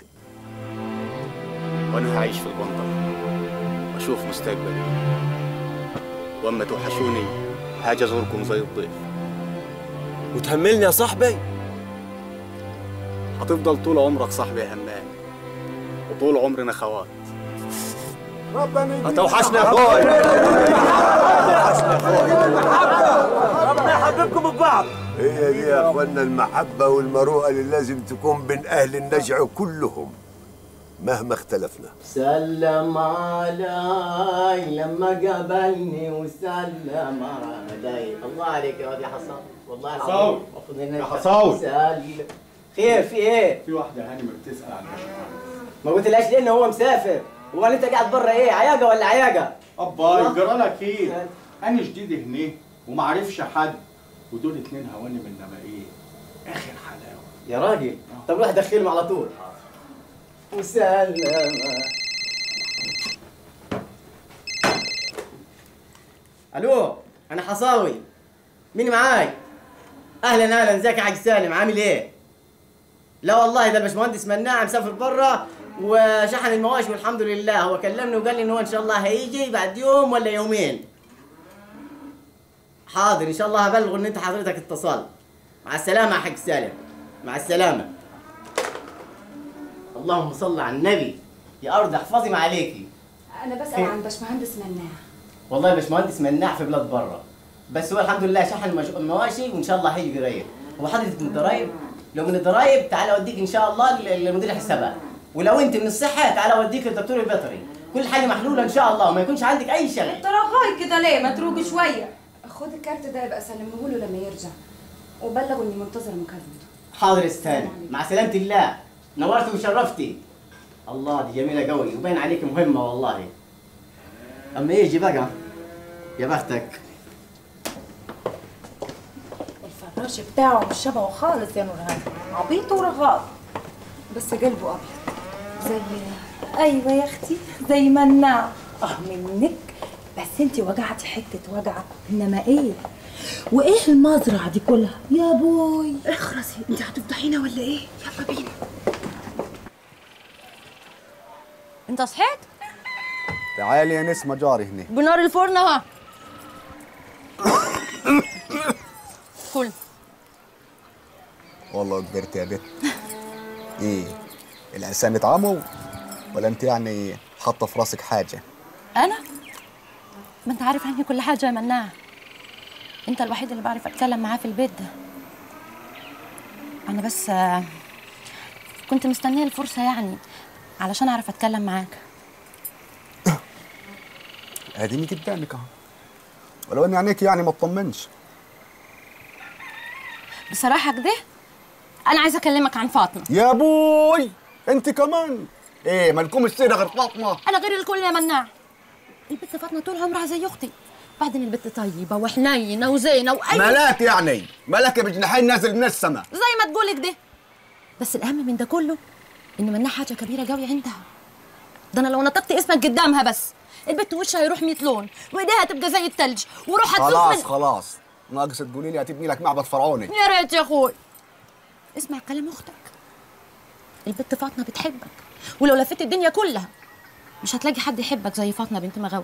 وانا هعيش في البندر واشوف مستقبلي واما توحشوني هاجي ازوركم زي الضيف وتهملني يا صاحبي هتفضل طول عمرك صاحبي يا همام وطول عمرنا خوات هتوحشنا يا اخوي ربنا يحببكم ببعض هي دي يا اخوانا المحبة والمروءة اللي لازم تكون بين أهل النجع كلهم مهما اختلفنا سلم علي لما قابلني وسلم علي الله عليك يا واد يا حصان والله العظيم حصاوي. المفروض إنك يا حصاوي. سلم خير في ايه؟ في واحدة هانمة بتسأل عن باشا ما قلتلاش ليه انه هو مسافر وقال انت قاعد برا ايه عياقه ولا عياقه؟ أبا يجرى لك إيه؟ أنا جديد هنا وما عارفش حد ودول اتنين هوانم إنما إيه؟ آخر حلاوة يا راجل طب روح دخلهم على طول وسلم الو انا حصاوي مين معاي اهلا اهلا ازيك يا حاج سالم عامل ايه لا والله ده الباشمهندس مناع مسافر بره وشحن المواشي والحمد لله هو كلمني وقال لي ان هو ان شاء الله هيجي بعد يوم ولا يومين حاضر ان شاء الله هبلغه ان انت حضرتك اتصلت مع السلامه يا حاج سالم مع السلامه اللهم صل على النبي يا ارض احفظي ما عليكي انا بسال عن باشمهندس مناع والله يا باشمهندس مناع في بلاد بره بس هو الحمد لله شحن المش- المواشي وان شاء الله هيجي قريب هو حضرتك من الضرايب لو من الضرايب تعالى اوديك ان شاء الله ل- لمدير الحسابات ولو انت من الصحه تعالى اوديك للدكتور البيطري كل حاجه محلوله ان شاء الله وما يكونش عندك اي شغل انت رغاي كده ليه ما تروق شويه خد الكارت ده يبقى سلمه له لما يرجع وبلغه اني منتظره مكالمته حاضر استاذ مع سلامه الله نورتي وشرفتي الله دي جميله قوي وباين عليك مهمه والله اما يجي بقى يا بختك الفراش بتاعه مش شبهه خالص يا نورهان عبيط ورغاي بس قلبه ابيض زي ايوه يا اختي زي مناع اه منك بس انت وجعتي حته وجعه انما ايه وايه المزرعه دي كلها يا بوي اخرسي انت هتفضحينا ولا ايه يلا بينا انت صحيت تعالي يا نسمة جاري هنا بنار الفرن اهو كل والله كبرت يا بت ايه الانسان اتعموا ولا انت يعني حاطه في راسك حاجه انا ما انت عارف عني كل حاجه يا مناع انت الوحيد اللي بعرف اتكلم معاه في البيت ده انا بس آه، كنت مستنيه الفرصه يعني علشان اعرف اتكلم معاك اديني قدامك اهو ولو اني عينيك يعني ما تطمنش بصراحه كده انا عايزه اكلمك عن فاطمه يا بوي انت كمان ايه مالكم السيره غير فاطمه انا غير الكل يا مناع البت فاطمه طول عمرها زي اختي بعدين البت طيبه وحنينه وزينه واي ملاك يعني ملاك بجناحين نازل من السماء زي ما تقولك ده بس الاهم من ده كله ان منها حاجه كبيره قوي عندها ده انا لو نطقت اسمك قدامها بس البت وشها هيروح 100 لون وايديها هتبقى زي التلج وروحها تسوق خلاص من خلاص ناقص تقولي لي هتبني لك معبد فرعوني يا ريت يا اخوي اسمع كلام اختك البت فاطمه بتحبك ولو لفيت الدنيا كلها مش هتلاقي حد يحبك زي فاطمه بنت مغاوري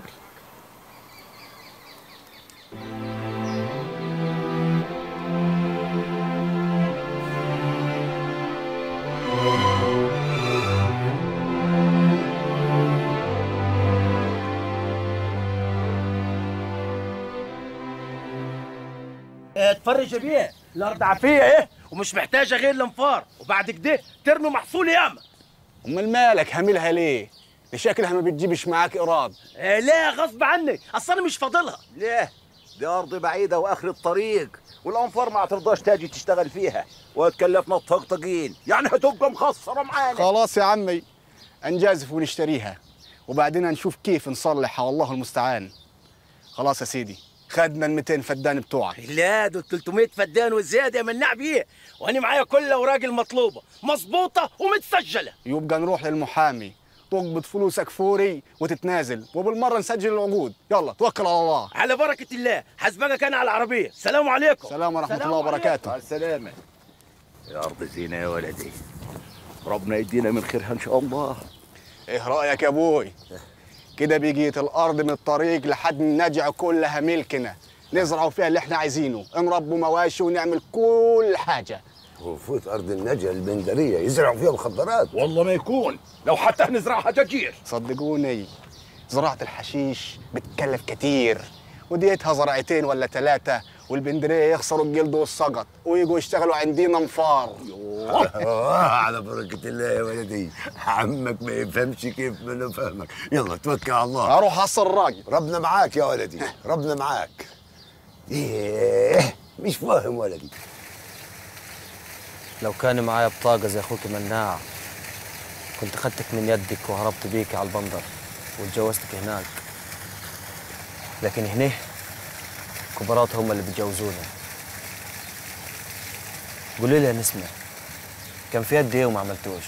اتفرج يا بيه الارض عافيه ايه ومش محتاجه غير الانفار وبعد كده ترمي محصول ياما امال مالك هاملها ليه دي شكلها ما بتجيبش معاك ايراد آه لا غصب عني اصل انا مش فاضلها ليه؟ دي أرض بعيدة وآخر الطريق والأنفار ما ترضاش تاجي تشتغل فيها وتكلفنا الطقطقين يعني هتبقى مخسرة معانا خلاص يا عمي انجازف ونشتريها وبعدين نشوف كيف نصلحها والله المستعان خلاص يا سيدي خدنا ال 200 فدان بتوعك لا دول 300 فدان وزياده يا مناع بيه وانا معايا كل الاوراق المطلوبه مظبوطه ومتسجله يبقى نروح للمحامي تقبض فلوسك فوري وتتنازل وبالمره نسجل العقود يلا توكل على الله على بركه الله حسبك انا على العربيه سلام عليكم سلام ورحمه الله وبركاته مع السلامة يا أرض زينة يا ولدي ربنا يدينا من خيرها إن شاء الله ايه رايك يا ابوي كده بيجيت الارض من الطريق لحد النجع كلها ملكنا نزرعوا فيها اللي احنا عايزينه نربوا مواشي ونعمل كل حاجه وفوت ارض النجا البندريه يزرعوا فيها مخدرات والله ما يكون لو حتى نزرعها دجاجير صدقوني زراعة الحشيش بتكلف كتير وديتها زرعتين ولا ثلاثة والبندرية يخسروا الجلد والسقط ويجوا يشتغلوا عندنا نفار آه على بركة الله يا ولدي عمك ما يفهمش كيف ما انا فاهمك يلا توكل على الله اروح اصل الراجل ربنا معاك يا ولدي ربنا معاك ايه مش فاهم ولدي لو كان معايا بطاقة زي أخوك مناع كنت خدتك من يدك وهربت بيك على البندر واتجوزتك هناك لكن هنا كبارات هم اللي بيتجوزونا قولي لي يا نسمة كان في قد ايه وما عملتوش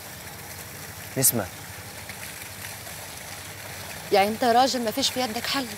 نسمة يعني انت راجل ما فيش في يدك حل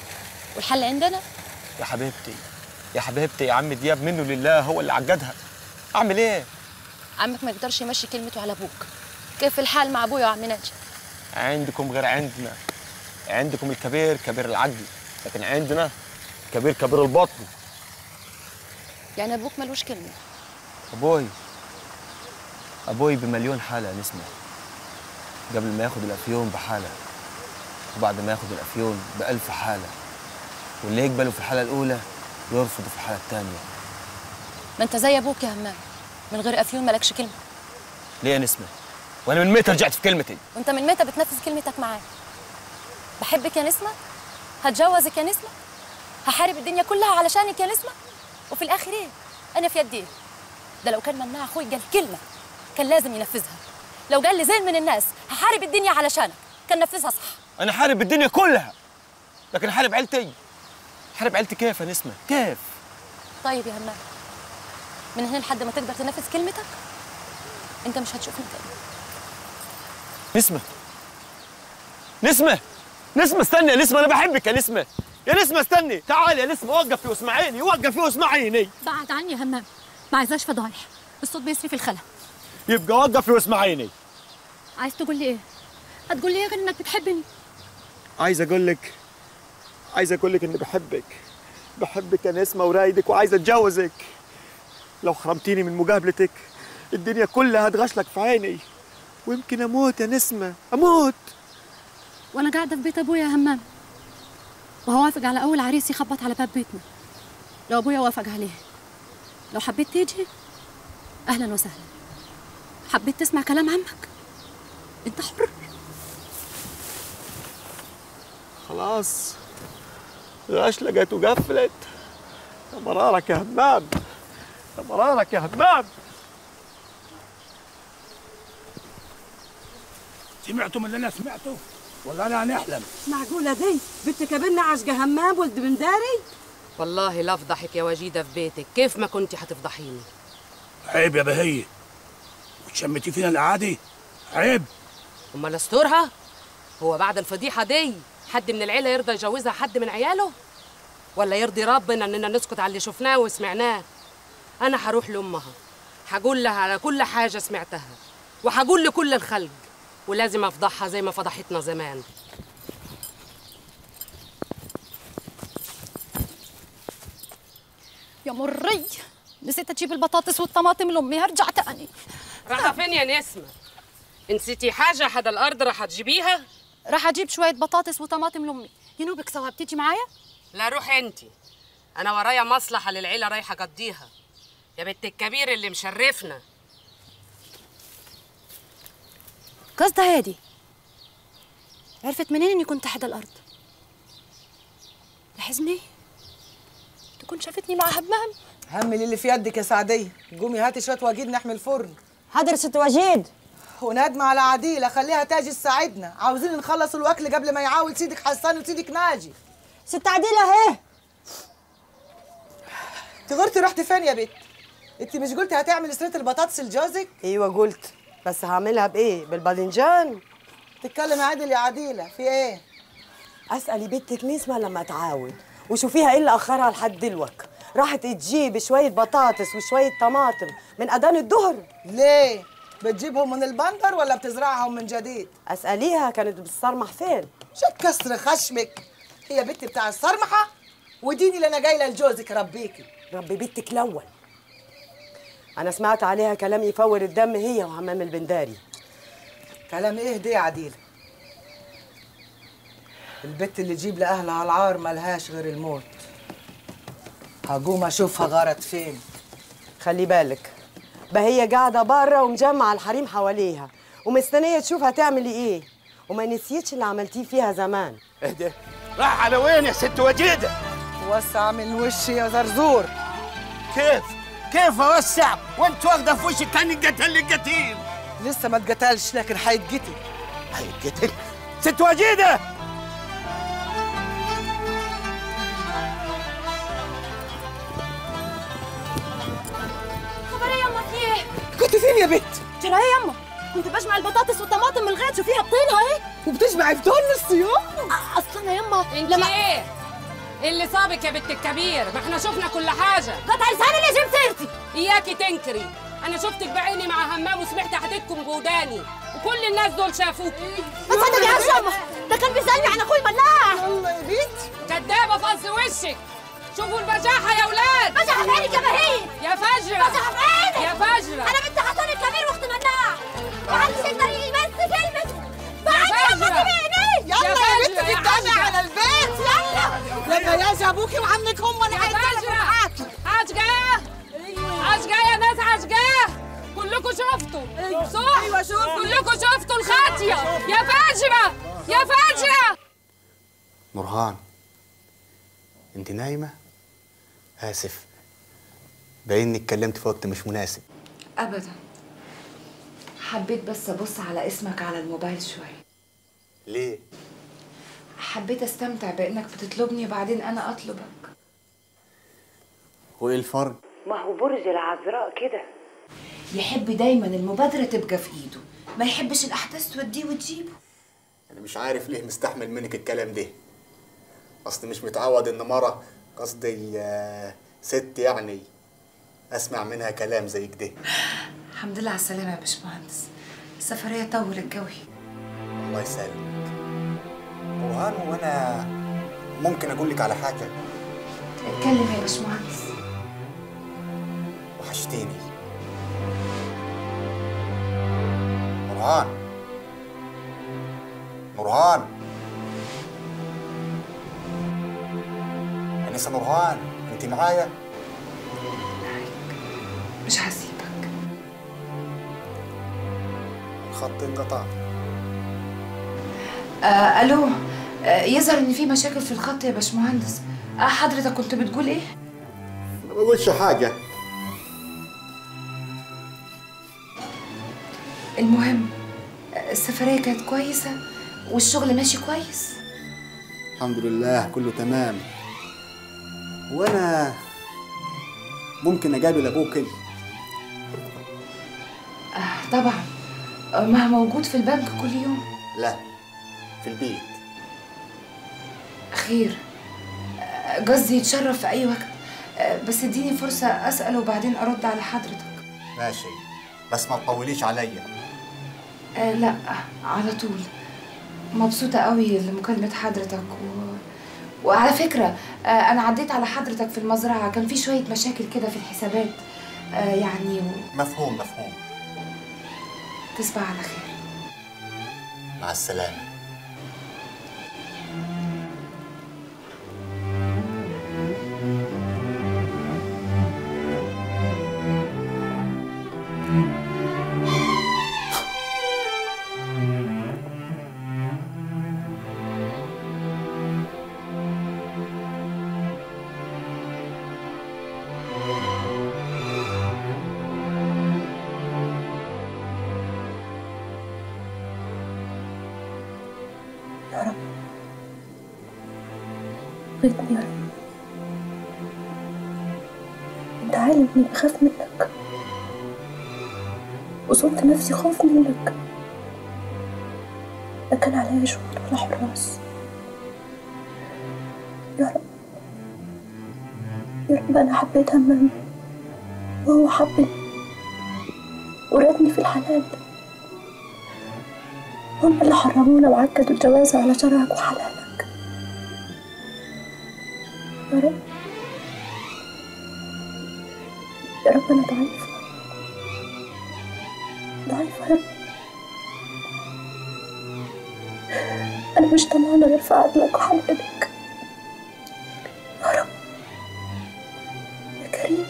والحل عندنا يا حبيبتي يا حبيبتي يا عم دياب منه لله هو اللي عقدها اعمل ايه عمك ما يقدرش يمشي كلمته على ابوك كيف الحال مع ابويا وعم ناجي عندكم غير عندنا عندكم الكبير كبير العقل لكن عندنا كبير كبير البطن يعني ابوك ملوش كلمه ابوي ابوي بمليون حاله يا نسمه قبل ما ياخد الافيون بحاله وبعد ما ياخد الافيون بألف حاله واللي يقبله في الحاله الاولى يرفضه في الحاله الثانيه ما انت زي ابوك يا همام من غير افيون مالكش كلمه ليه يا نسمه وانا من متى رجعت في كلمتي وانت من متى بتنفذ كلمتك معايا بحبك يا نسمه هتجوزك يا نسمه هحارب الدنيا كلها علشانك يا نسمه وفي الاخر ايه انا في يدي إيه؟ ده لو كان مناع اخوي قال كلمه كان لازم ينفذها لو قال لي زين من الناس هحارب الدنيا علشانك كان نفذها صح انا حارب الدنيا كلها لكن حارب عيلتي حارب عيلتي كيف يا نسمه كيف طيب يا همام من هنا لحد ما تقدر تنفذ كلمتك انت مش هتشوفني تاني نسمه نسمه نسمه استني يا نسمه انا بحبك يا نسمه يا نسمه استني تعالي يا نسمه وقفي واسمعيني وقفي واسمعيني بعد عني يا همام ما عايزاش فضايح الصوت بيسري في الخلا يبقى وقفي واسمعيني عايز تقول لي ايه هتقول لي ايه غير انك بتحبني عايز اقول لك عايز اقول لك اني بحبك بحبك يا نسمه ورايدك وعايز اتجوزك لو حرمتيني من مقابلتك الدنيا كلها هتغشلك في عيني ويمكن اموت يا نسمه اموت وانا قاعده في بيت ابويا يا همام وهوافق على اول عريس يخبط على باب بيتنا لو ابويا وافق عليه لو حبيت تيجي اهلا وسهلا حبيت تسمع كلام عمك انت حر خلاص غشلقت وقفلت يا مرارك يا همام يا مرارك يا همام سمعتوا من اللي انا سمعته ولا انا هنحلم معقولة دي بنت كبرنا عشقة همام ولد من داري والله لا افضحك يا وجيده في بيتك كيف ما كنتي هتفضحيني عيب يا بهية وتشمتي فينا العادي عيب امال استورها هو بعد الفضيحه دي حد من العيله يرضى يجوزها حد من عياله ولا يرضي ربنا اننا نسكت على اللي شفناه وسمعناه انا هروح لامها هقول لها على كل حاجه سمعتها وهقول لكل الخلق ولازم افضحها زي ما فضحتنا زمان يا مري نسيت اجيب البطاطس والطماطم لامي هرجع تاني رايحه فين يا نسمه نسيتي حاجه حد الارض راح تجيبيها راح اجيب شويه بطاطس وطماطم لامي ينوبك سوا بتيجي معايا لا روحي انت انا ورايا مصلحه للعيله رايحه اقضيها يا بنت الكبير اللي مشرفنا قصدها هادي عرفت منين اني كنت تحت الارض لحزني تكون شافتني مع همام همي اللي في يدك يا سعدية قومي هاتي شوية وجيد نحمي الفرن حاضر ست وجيد وندمة على عديلة خليها تاجي تساعدنا عاوزين نخلص الوكل قبل ما يعاود سيدك حسان وسيدك ناجي ست عديلة اهي تغرتي رحتي فين يا بت انت مش قلتي هتعمل سلطة البطاطس لجوزك ايوه قلت بس هعملها بايه بالباذنجان تتكلم عادل يا عديلة في ايه اسالي بنتك نسمه لما تعاود وشوفيها ايه اللي اخرها لحد دلوك راحت تجيب شويه بطاطس وشويه طماطم من اذان الظهر ليه بتجيبهم من البندر ولا بتزرعهم من جديد اساليها كانت بتصرمح فين شك كسر خشمك هي بنتي بتاع الصرمحة وديني اللي انا جايله لجوزك ربيكي ربي بنتك الاول انا سمعت عليها كلام يفور الدم هي وعمام البنداري كلام ايه دي يا عديلة البت اللي تجيب لأهلها العار ملهاش غير الموت هقوم اشوفها غارت فين خلي بالك بقى هي قاعده بره ومجمعه الحريم حواليها ومستنيه تشوف هتعملي ايه وما نسيتش اللي عملتيه فيها زمان اهدى راح على وين يا ست وجيده وسع من وشي يا زرزور كيف كيف اوسع وانت واخده في وشك كان قتل لي قتيل لسه ما اتقتلش لكن هيتقتل هيتقتل ست وجيده خبر ايه يما في ايه كنت فين يا بت جرى ايه يما كنت بجمع البطاطس والطماطم من الغيط شوفيها بطينها ايه وبتجمعي في دول نص يوم اصل انا يما انت ايه اللي صابك يا بنت الكبير ما احنا شفنا كل حاجه قطع لساني اللي جبت سيرتي اياكي تنكري انا شفتك بعيني مع همام وسمعت حديثكم بوداني وكل الناس دول شافوك ما تصدق يا شمع ده كان بيسالني عن اخوي مناع والله يا بنت كدابه في قص وشك شوفوا البجاحه يا اولاد بجاحة في عينك يا بهيج يا فجره بجاحة في عينك يا فجره انا بنت حسن الكبير واخت مناع محدش يقدر يمس كلمة بعد يا يا فجرة. بعيني يا يلا يا بنت فجرة يا تتابع حاجة. على البيت يلا لما يجي ابوكي وعمك هم اللي يا هيتصرفوا فجرة. معاكي عجقاه عجقاه يا ناس عجقاه كلكم شفتوا صح أيوة شفتوا. كلكم شفتوا الخاطيه يا فجره يا فجره نورهان انت نايمة؟ آسف باين اتكلمت في وقت مش مناسب ابدا حبيت بس ابص على اسمك على الموبايل شويه ليه؟ حبيت استمتع بانك بتطلبني وبعدين انا اطلبك وايه الفرق؟ ما هو برج العذراء كده يحب دايما المبادره تبقى في ايده ما يحبش الاحداث توديه وتجيبه انا مش عارف ليه مستحمل منك الكلام ده اصلي مش متعود ان مرة قصدي آه، ست يعني اسمع منها كلام زي كده الحمد لله على السلامه يا باشمهندس السفريه طولت قوي الله يسلمك نورهان وانا ممكن اقول لك على حاجة اتكلم يا باشمهندس وحشتيني نورهان نورهان انسه نورهان انت معايا مش هسيبك الخط انقطع آه الو آه يظهر ان في مشاكل في الخط يا باشمهندس آه حضرتك كنت بتقول ايه ما بقولش حاجة المهم آه، السفريه كانت كويسه والشغل ماشي كويس الحمد لله كله تمام وانا ممكن اقابل ابوكي آه طبعا آه ما هو موجود في البنك كل يوم لا في البيت خير آه، قصدي يتشرف في اي وقت آه، بس اديني فرصه اساله وبعدين ارد على حضرتك ماشي بس ما تطوليش عليا آه لا على طول مبسوطة قوي لمكالمة حضرتك و... وعلى فكرة آه أنا عديت على حضرتك في المزرعة كان في شوية مشاكل كده في الحسابات آه يعني و... مفهوم مفهوم تصبح على خير مع السلامة يا رب غيثني يا رب انت عالم اني بخاف منك وصلت نفسي خوف منك لا كان عليا شهود ولا حراس يا رب يا رب انا حبيت همام وهو حبني ورادني في الحلال هم اللي حرمونا وعكدوا الجواز على شرعك وحلالك يا رب يا رب أنا ضعيفة ضعيفة يا رب أنا مش طمعانة غير في عدلك وحلالك يا رب يا كريم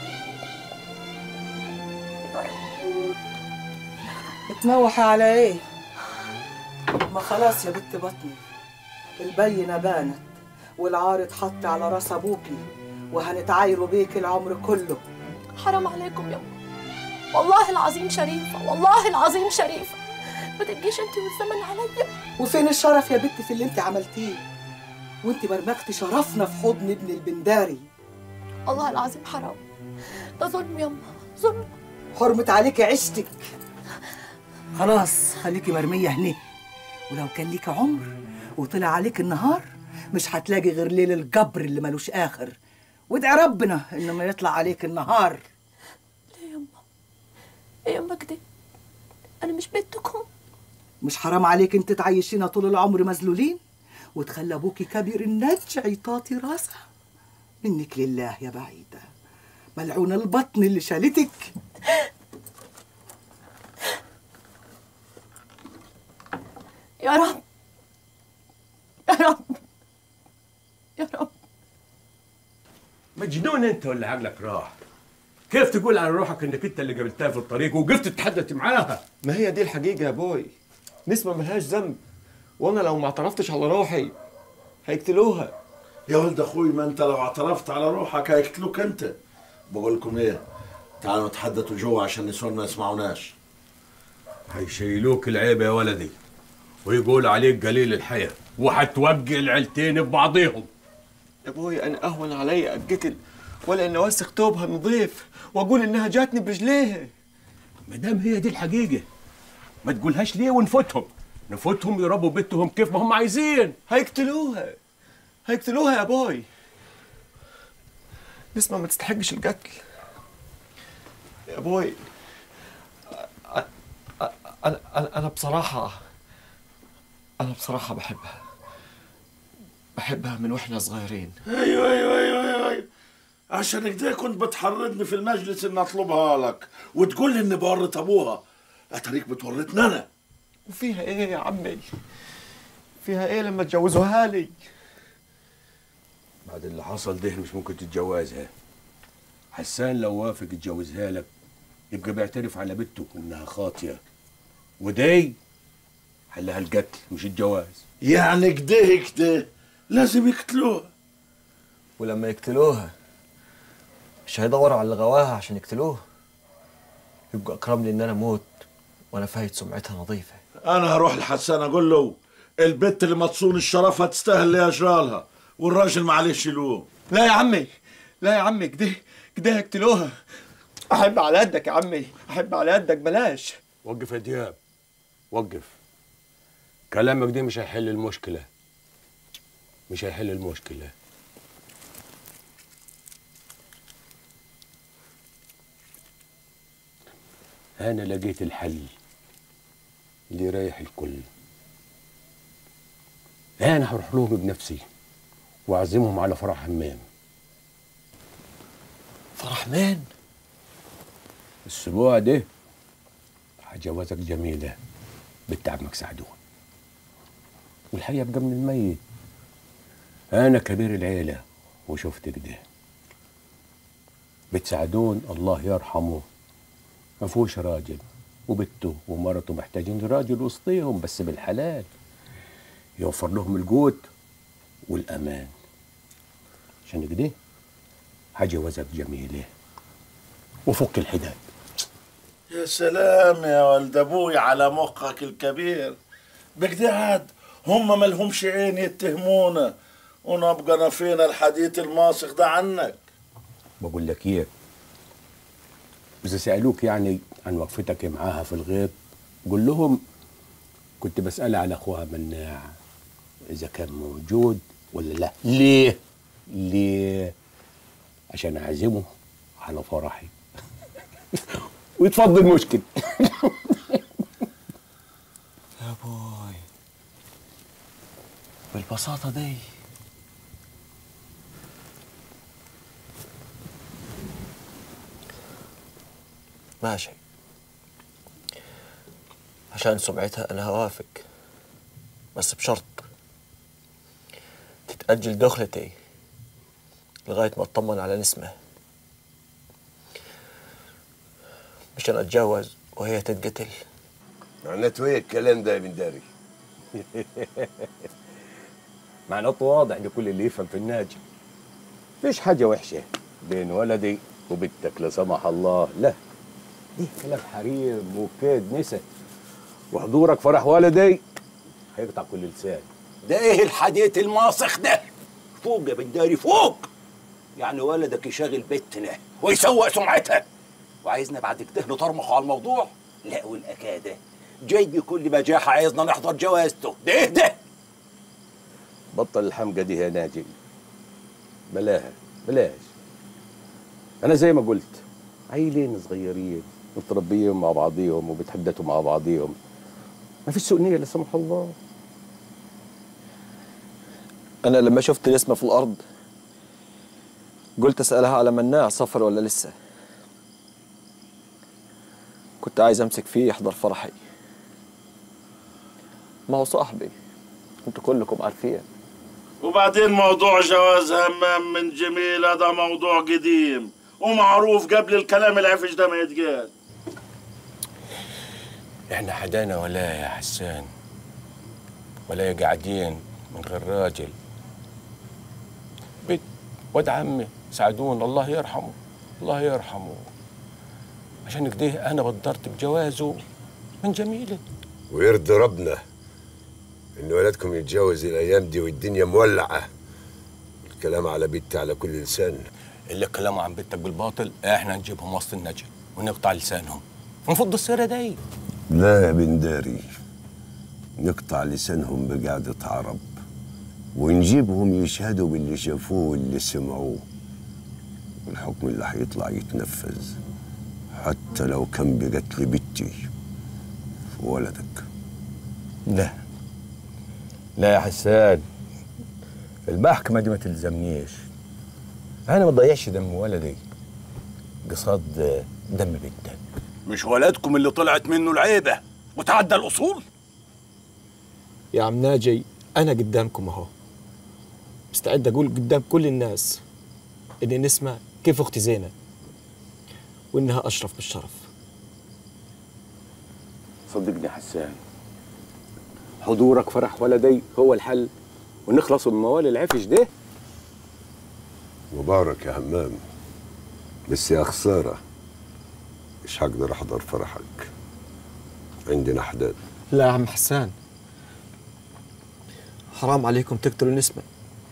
متنوحة على ايه؟ ما خلاص يا بنت بطني البينة بانت والعار اتحط على راس ابوكي وهنتعايروا بيك العمر كله حرام عليكم يا والله العظيم شريفة والله العظيم شريفة ما تبقيش انت والزمن عليا وفين الشرف يا بنت في اللي انت عملتيه وانت برمجتي شرفنا في حضن ابن البنداري والله العظيم حرام ده ظلم يما ظلم حرمة عليكي عشتك خلاص خليكي مرمية هنا ولو كان ليك عمر وطلع عليك النهار مش هتلاقي غير ليل القبر اللي ملوش اخر وادعي ربنا انه ما يطلع عليك النهار ليه يما ايه يما كده انا مش بنتكم مش حرام عليك انت تعيشينا طول العمر مذلولين وتخلى ابوكي كبير النجع يطاطي راسها منك لله يا بعيدة ملعون البطن اللي شالتك يا رب يا رب يا رب مجنون انت ولا عقلك راح كيف تقول على روحك انك انت اللي قابلتها في الطريق وقفت تتحدث معاها ما هي دي الحقيقة يا بوي نسمة ملهاش ذنب وانا لو ما اعترفتش على روحي هيقتلوها يا ولد اخوي ما انت لو اعترفت على روحك هيقتلوك انت بقول لكم ايه تعالوا نتحدثوا جوا عشان النسوان ما يسمعوناش هيشيلوك العيب يا ولدي ويقول عليك قليل الحياة وحتوقع العيلتين ببعضيهم يا بوي انا اهون علي اتقتل ولا اني اوسخ توبها نظيف واقول انها جاتني برجليها ما دام هي دي الحقيقة ما تقولهاش ليه ونفوتهم نفوتهم يربوا بيتهم كيف ما هم عايزين هيقتلوها هيقتلوها يا بوي نسمة ما تستحقش القتل يا بوي أ- أ- أنا أنا أنا بصراحة أنا بصراحة بحبها بحبها من وإحنا صغيرين ايوه ايوه ايوه ايوه, أيوة. عشان كده كنت بتحرضني في المجلس اني اطلبها لك وتقول لي اني بورط ابوها اتاريك بتورطني انا وفيها إيه يا عمي؟ فيها إيه لما تجوزوها لي؟ بعد اللي حصل ده مش ممكن تتجوزها حسان لو وافق يتجوزها لك يبقى بيعترف على بنته انها خاطيه ودي حلها القتل مش الجواز يعني كده كده لازم يقتلوها ولما يقتلوها مش هيدوروا على اللي غواها عشان يقتلوها يبقى أكرم لي إن أنا أموت وأنا فايت سمعتها نظيفة انا هروح لحسان اقول له البت اللي متصون الشرف هتستاهل اللي اجرالها والراجل معلش يلوم لا يا عمي لا يا عمي كده كده هيقتلوها أحب على قدك يا عمي أحب على قدك بلاش وقف يا دياب وقف كلامك دي مش هيحل المشكله مش هيحل المشكله انا لقيت الحل اللي يريح الكل انا هروح لهم بنفسي واعزمهم على فرح همام فرح مين؟ الاسبوع ده هجوزك جميله بنت عمك سعدون والحي يبقى من الميت انا كبير العيله وشفت كده بيت سعدون الله يرحمه ما فيهوش راجل وبنته ومرته محتاجين راجل وسطيهم بس بالحلال يوفر لهم الجود والامان عشان كده هجوزك جميله وفك الحداد يا سلام يا ولد ابوي على مخك الكبير بكده عاد هم ملهمش عين يتهمونا ونبقى نفينا الحديث الماسخ ده عنك بقول لك ايه اذا سالوك يعني عن وقفتك معاها في الغيط قول لهم كنت بسألها على اخوها مناع اذا كان موجود ولا لا ليه ليه عشان اعزمه على فرحي ويتفضل مشكل يا بوي بالبساطة دي ماشي عشان سمعتها أنا هوافق بس بشرط تتأجل دخلتي لغاية ما أطمن على نسمة مشان أتجوز وهي تتقتل معناته ايه الكلام ده يا بن داري معناته واضح لكل اللي يفهم في الناجي مفيش حاجة وحشة بين ولدي وبنتك لا سمح الله لا دي كلام حريم وكيد نسا وحضورك فرح ولدي هيقطع كل لسان ده ايه الحديث الماسخ ده فوق يا بنداري فوق يعني ولدك يشغل بنتنا ويسوق سمعتها وعايزنا بعد كده نطرمخ على الموضوع لا والاكاده جاي بكل بجاحه عايزنا نحضر جوازته ده ايه ده بطل الحمقى دي يا ناجي بلاها بلاش انا زي ما قلت عيلين صغيرين متربيين مع بعضيهم وبيتحدثوا مع بعضيهم ما فيش سوء نيه لا سمح الله انا لما شفت الاسم في الارض قلت اسالها على مناع صفر ولا لسه كنت عايز امسك فيه يحضر فرحي ما هو صاحبي انتوا كلكم عارفين وبعدين موضوع جواز همام من جميلة ده موضوع قديم ومعروف قبل الكلام العفش ده ما يتقال احنا حدانا ولا يا حسان ولا قاعدين من غير راجل بيت واد عمي ساعدونا الله يرحمه الله يرحمه عشان كده انا بدرت بجوازه من جميله ويرضي ربنا ان ولدكم يتجوز الايام دي والدنيا مولعه الكلام على بيتي على كل لسان اللي كلامه عن بنتك بالباطل احنا نجيبهم وسط النجم ونقطع لسانهم ونفض السيره دي لا يا بنداري نقطع لسانهم بقعدة عرب ونجيبهم يشهدوا باللي شافوه واللي سمعوه والحكم اللي هيطلع يتنفذ حتى لو كان بقتل بنتي وولدك لا لا يا حسان المحكمة دي ما تلزمنيش أنا ما ضيعش دم ولدي قصاد دم بنتك مش ولدكم اللي طلعت منه العيبة وتعدى الأصول يا عم ناجي انا قدامكم اهو مستعد اقول قدام كل الناس ان نسمة كيف اختي زينب وانها اشرف بالشرف صدقني يا حسان حضورك فرح ولدي هو الحل ونخلص من موال العفش ده مبارك يا همام بس يا خسارة مش هقدر أحضر فرحك عندنا أحداث لا يا عم حسان حرام عليكم تقتلوا نسمة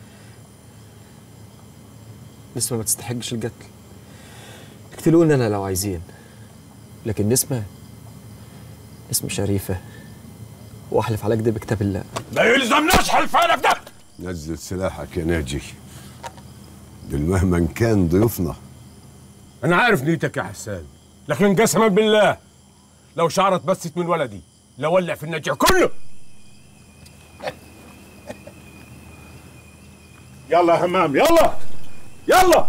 نسمة ما تستحقش القتل اقتلوني أنا لو عايزين لكن نسمة نسمة شريفة وأحلف على كده بكتاب الله لا يلزمناش حلفانك ده نزل سلاحك يا ناجي دول مهما كان ضيوفنا أنا عارف نيتك يا حسان لكن قسما بالله لو شعرت بست من ولدي لولع في النجع كله يلا يا همام يلا يلا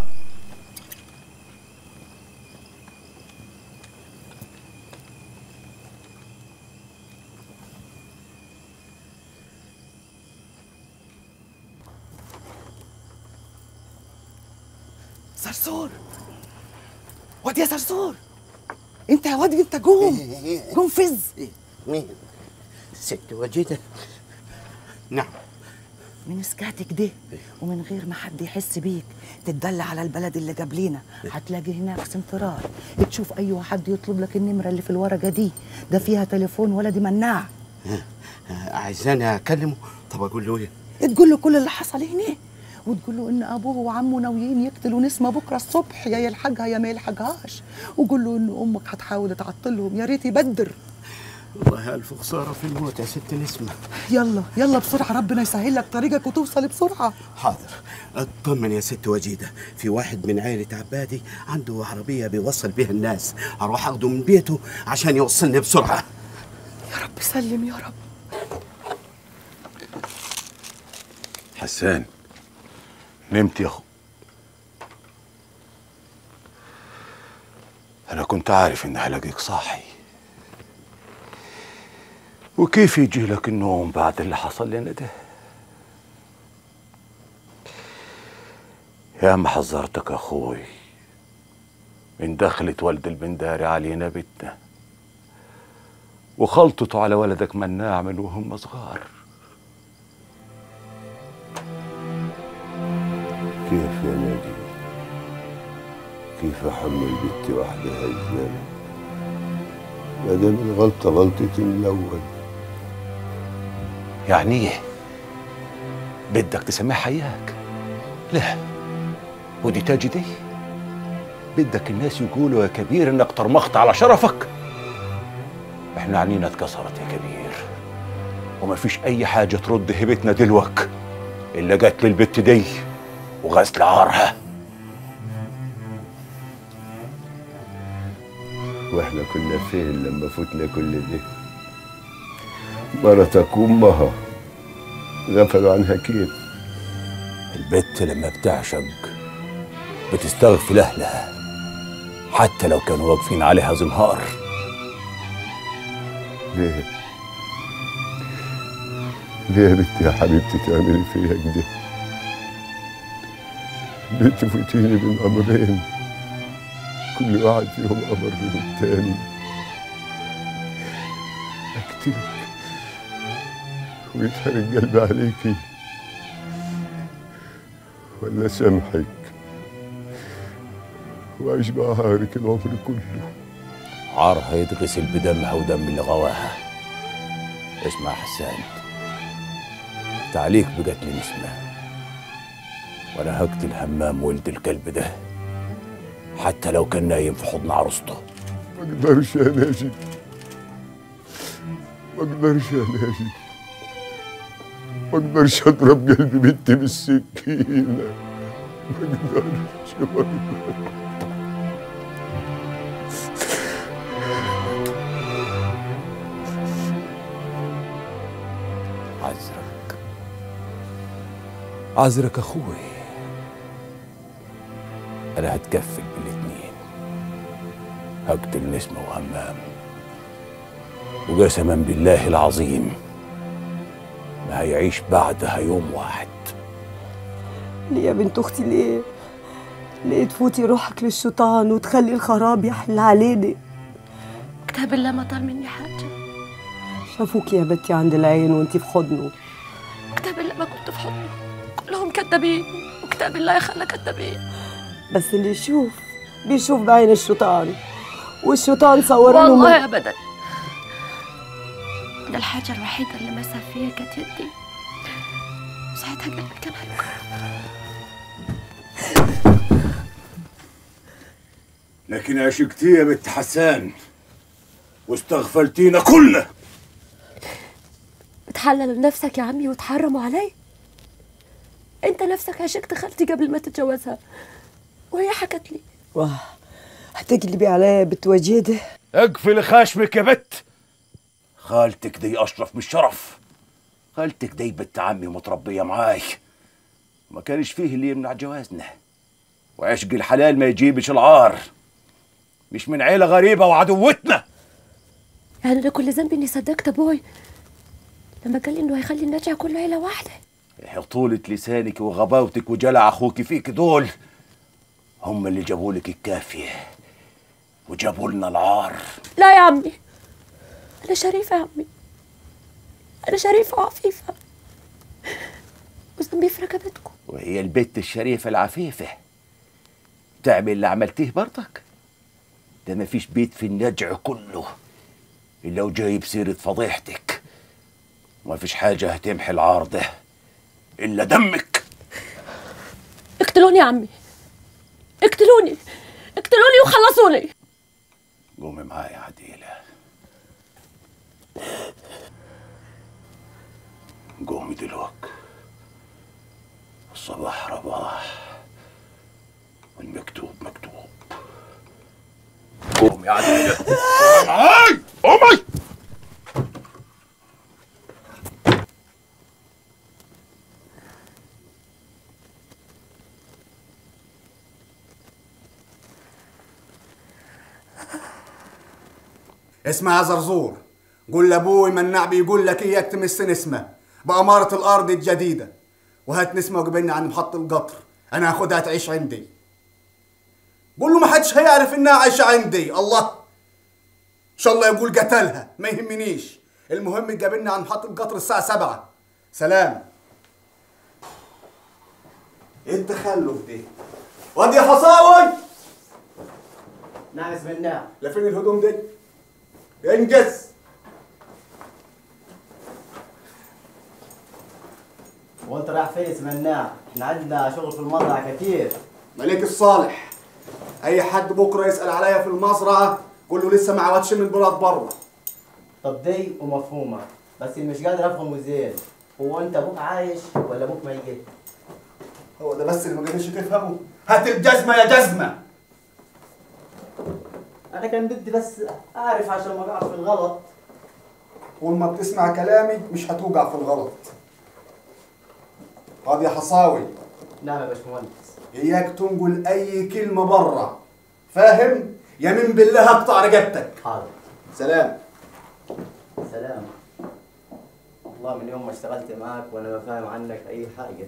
صرصور واد يا صرصور انت يا واد انت قوم قوم فز مين؟ ست وجيده نعم من سكاتك دي ومن غير ما حد يحس بيك تتدلع على البلد اللي قبلينا هتلاقي هناك سنترال تشوف اي حد يطلب لك النمره اللي في الورقه دي ده فيها تليفون ولدي مناع عايزاني اكلمه طب اقول له ايه؟ تقول له كل اللي حصل هنا وتقول له ان ابوه وعمه ناويين يقتلوا نسمه بكره الصبح يا يلحقها يا ما يلحقهاش وقول له ان امك هتحاول تعطلهم يا ريت يبدر والله الف خساره في الموت يا ست نسمه يلا يلا بسرعه ربنا يسهل لك طريقك وتوصل بسرعه حاضر اطمن يا ست وجيده في واحد من عائله عبادي عنده عربيه بيوصل بيها الناس اروح اخده من بيته عشان يوصلني بسرعه يا رب سلم يا رب حسان نمت يا اخو انا كنت عارف اني هلاقيك صاحي وكيف يجي لك النوم بعد اللي حصل لنا ده يا ما حذرتك اخوي من دخلة والد البنداري علينا بيتنا وخلطته على ولدك مناع من وهم صغار كيف يا ناجي كيف احمل بنتي وحدها الذنب ما دام الغلطه غلطتي من الاول يعني ايه بدك تسميها حياك لا ودي تاجي دي بدك الناس يقولوا يا كبير انك طرمخت على شرفك احنا عنينا اتكسرت يا كبير وما فيش اي حاجه ترد هيبتنا دلوك إلا قتل البت دي وغسل عارها واحنا كنا فين لما فتنا كل ده مرتك وامها غفلوا عنها كيف البت لما بتعشق بتستغفل أهلها حتى لو كانوا واقفين عليها زنهار ليه ليه يا بنتي يا حبيبتي تعملي فيا كده بتفوتيني بين امرين كل واحد فيهم امر من التاني اقتلك ويتحرق قلبي عليكي ولا سامحك واعيش بعهارك العمر كله عارها يتغسل بدمها ودم اللي غواها اسمع حسان تعليق بقتل نسمة وانا هقتل همام ولد الكلب ده حتى لو كان نايم في حضن عروسته ما اقدرش يا ناجي ما اقدرش يا ناجي ما اقدرش اضرب قلب بنتي بالسكينه ما اقدرش ما اقدرش عذرك عذرك اخوي انا هتكفل بالاتنين هقتل نسمة وهمام وقسما بالله العظيم ما هيعيش بعدها يوم واحد ليه يا بنت اختي ليه ليه تفوتي روحك للشيطان وتخلي الخراب يحل علينا كتاب الله ما طال مني حاجة شافوك يا بنتي عند العين وانتي في حضنه كتاب الله ما كنت في حضنه كلهم كذابين وكتاب الله يخلى كذابين بس اللي يشوف بيشوف بعين الشيطان والشيطان صور له والله ابدا ده الحاجة الوحيدة اللي مسح فيها كانت يدي ساعتها قلبي كان هيوقع لكن عشقتي يا بنت حسان واستغفلتينا كلنا بتحلل لنفسك يا عمي وتحرموا علي انت نفسك عشقت خالتي قبل ما تتجوزها وهي حكت لي واه هتقلبي عليا بتوجيده اقفل خشمك يا بت خالتك دي اشرف من الشرف خالتك دي بنت عمي متربيه معاي ما كانش فيه اللي يمنع جوازنا وعشق الحلال ما يجيبش العار مش من عيله غريبه وعدوتنا يعني انا كل ذنبي اني صدقت ابوي لما قال لي انه هيخلي النجعه كله عيله واحده طولة لسانك وغباوتك وجلع اخوك فيك دول هم اللي جابوا لك الكافيه وجابوا لنا العار لا يا عمي انا شريفه يا عمي انا شريفه وعفيفه وذنبي في رقبتكم وهي البت الشريفة العفيفة تعمل اللي عملتيه برضك ده مفيش بيت في النجع كله إلا وجايب سيرة فضيحتك ومفيش حاجة هتمحي العار ده إلا دمك اقتلوني يا عمي اقتلوني اقتلوني وخلصوني قومي معايا يا عديلة قومي دلوقتي الصباح رباح والمكتوب مكتوب قومي يا عديلة قومي معاي قومي اسمع يا زرزور قول لابوي مناع بيقول لك اياك تمس نسمه بأمارة الأرض الجديدة وهات نسمة وقبلنا عن محط القطر أنا هاخدها تعيش عندي قول له ما حدش هيعرف إنها عايشة عندي الله إن شاء الله يقول قتلها ما يهمنيش المهم تقابلنا عن محط القطر الساعة سبعة سلام ايه التخلف دي وادي يا حصاوي نعم اسم الله لفين الهدوم دي انجز وانت رايح فين اسم الله احنا عندنا شغل في المزرعه كتير مليك الصالح اي حد بكره يسال عليا في المزرعه قول له لسه ما عودش من البلاد بره طب دي ومفهومه بس اللي مش قادر افهمه زين هو انت ابوك عايش ولا ابوك ميت؟ هو ده بس اللي ما قدرش تفهمه هات الجزمه يا جزمه انا كان بدي بس اعرف عشان ما اقعش في الغلط طول ما بتسمع كلامي مش هتوقع في الغلط هذا يا حصاوي نعم يا باشمهندس اياك تنقل اي كلمه برا فاهم يمين بالله اقطع رقبتك حاضر سلام سلام والله من يوم ما اشتغلت معاك وانا ما فاهم عنك اي حاجه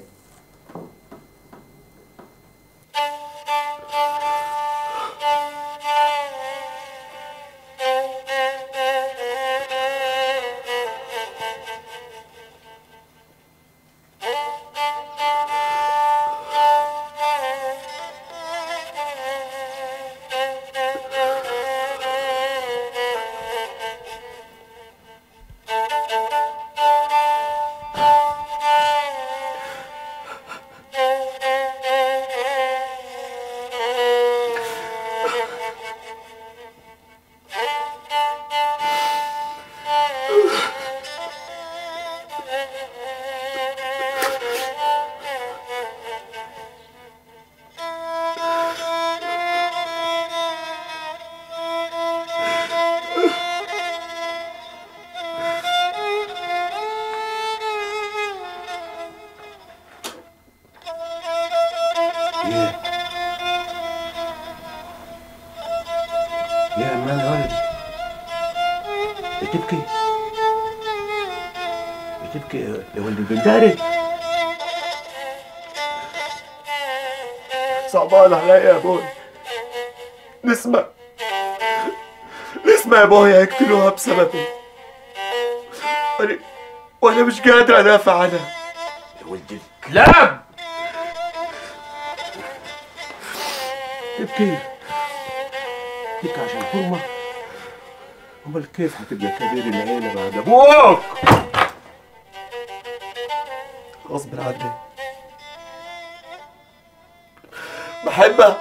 ايه يا امان يا ولدي بتبكي بتبكي يا ولد البنداري صعبان عليا يا ابوي نسمة نسمة يا ابويا يقتلوها بسببي وانا وانا مش قادر ادافع عنها يا ولد الكلاب تبكي تبكي عشان حرمة امال كيف هتبقى كبير العيلة بعد ابوك غصب عني بحبها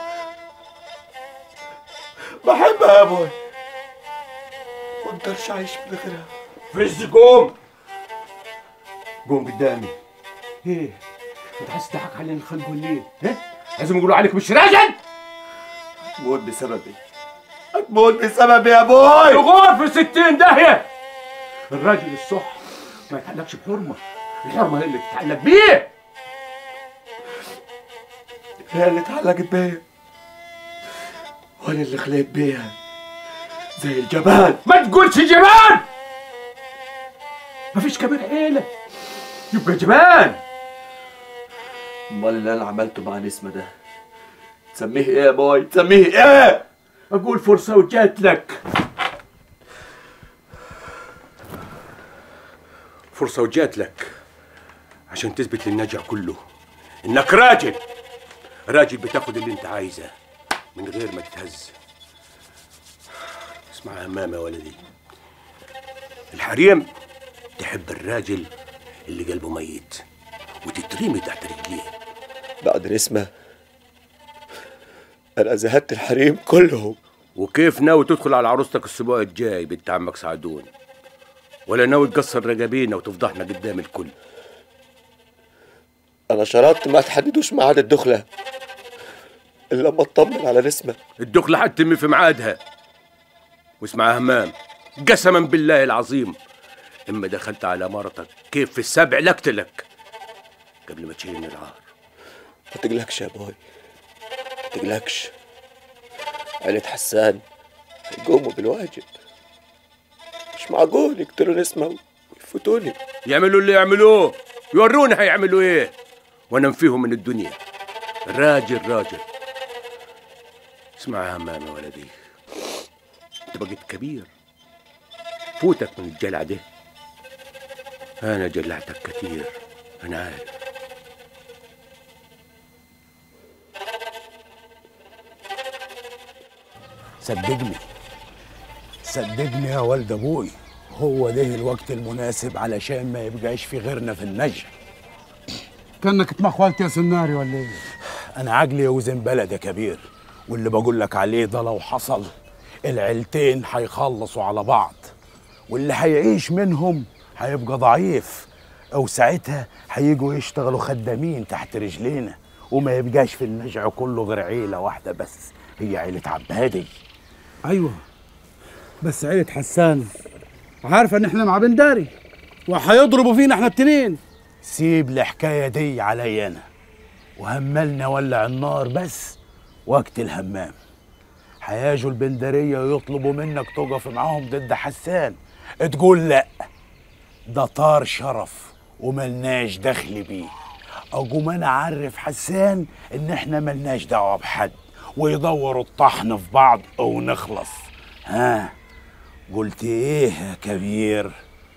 بحبها يا ابوي ما اقدرش اعيش من غيرها فز قوم قوم قدامي ايه انت عايز تضحك علينا الخلق ولا ايه؟ ايه؟ لازم يقولوا عليك مش راجل هتموت بسببي هتموت بسببي يا ابوي تغور في ستين داهية الراجل الصح ما يتعلقش بحرمة الحرمة هي اللي تتعلق بيه هي اللي اتعلقت بيا وانا اللي خليت بيها زي الجبان ما تقولش جبان مفيش كبير عيلة يبقى جبان امال اللي انا عملته مع نسمة ده تسميه ايه يا بوي تسميه ايه اقول فرصة وجات لك فرصة وجات لك عشان تثبت للنجع كله انك راجل راجل بتاخد اللي انت عايزه من غير ما تتهز اسمع يا همام يا ولدي الحريم تحب الراجل اللي قلبه ميت وتترمي تحت رجليه بعد نسمة انا زهدت الحريم كلهم وكيف ناوي تدخل على عروستك الاسبوع الجاي بنت عمك سعدون ولا ناوي تكسر رقابينا وتفضحنا قدام الكل انا شرطت ما تحددوش ميعاد الدخلة الا لما اطمن على نسمة الدخلة هتتم في ميعادها واسمع يا همام قسما بالله العظيم اما دخلت على مرتك كيف في السبع لقتلك قبل ما تشيلني العار ما تقلقش يا بوي ما تقلقش عيلة حسان هيقوموا بالواجب مش معقول يقتلوا نسمة ويفوتوني يعملوا اللي يعملوه يورونا هيعملوا ايه وانا نفيهم من الدنيا راجل راجل اسمع يا همام يا ولدي انت بقيت كبير فوتك من الجلع ده انا جلعتك كتير انا عارف صدقني صدقني يا والد ابوي هو ده الوقت المناسب علشان ما يبقاش في غيرنا في النجع كانك اتمخولت يا سناري ولا ايه؟ انا عقلي يوزن بلد يا كبير واللي بقول لك عليه ده لو حصل العيلتين هيخلصوا على بعض واللي هيعيش منهم هيبقى ضعيف وساعتها هيجوا يشتغلوا خدامين تحت رجلينا وما يبقاش في النجع كله غير عيله واحده بس هي عيله عبادي ايوه بس عيلة حسان عارفه ان احنا مع بنداري وهيضربوا فينا احنا التنين سيب الحكايه دي علي انا وهملنا ولع النار بس وقت الهمام هياجوا البندريه يطلبوا منك تقف معاهم ضد حسان تقول لا ده طار شرف وملناش دخل بيه اقوم انا اعرف حسان ان احنا ملناش دعوه بحد ويدوروا الطحن في بعض ونخلص ها قلت ايه يا كبير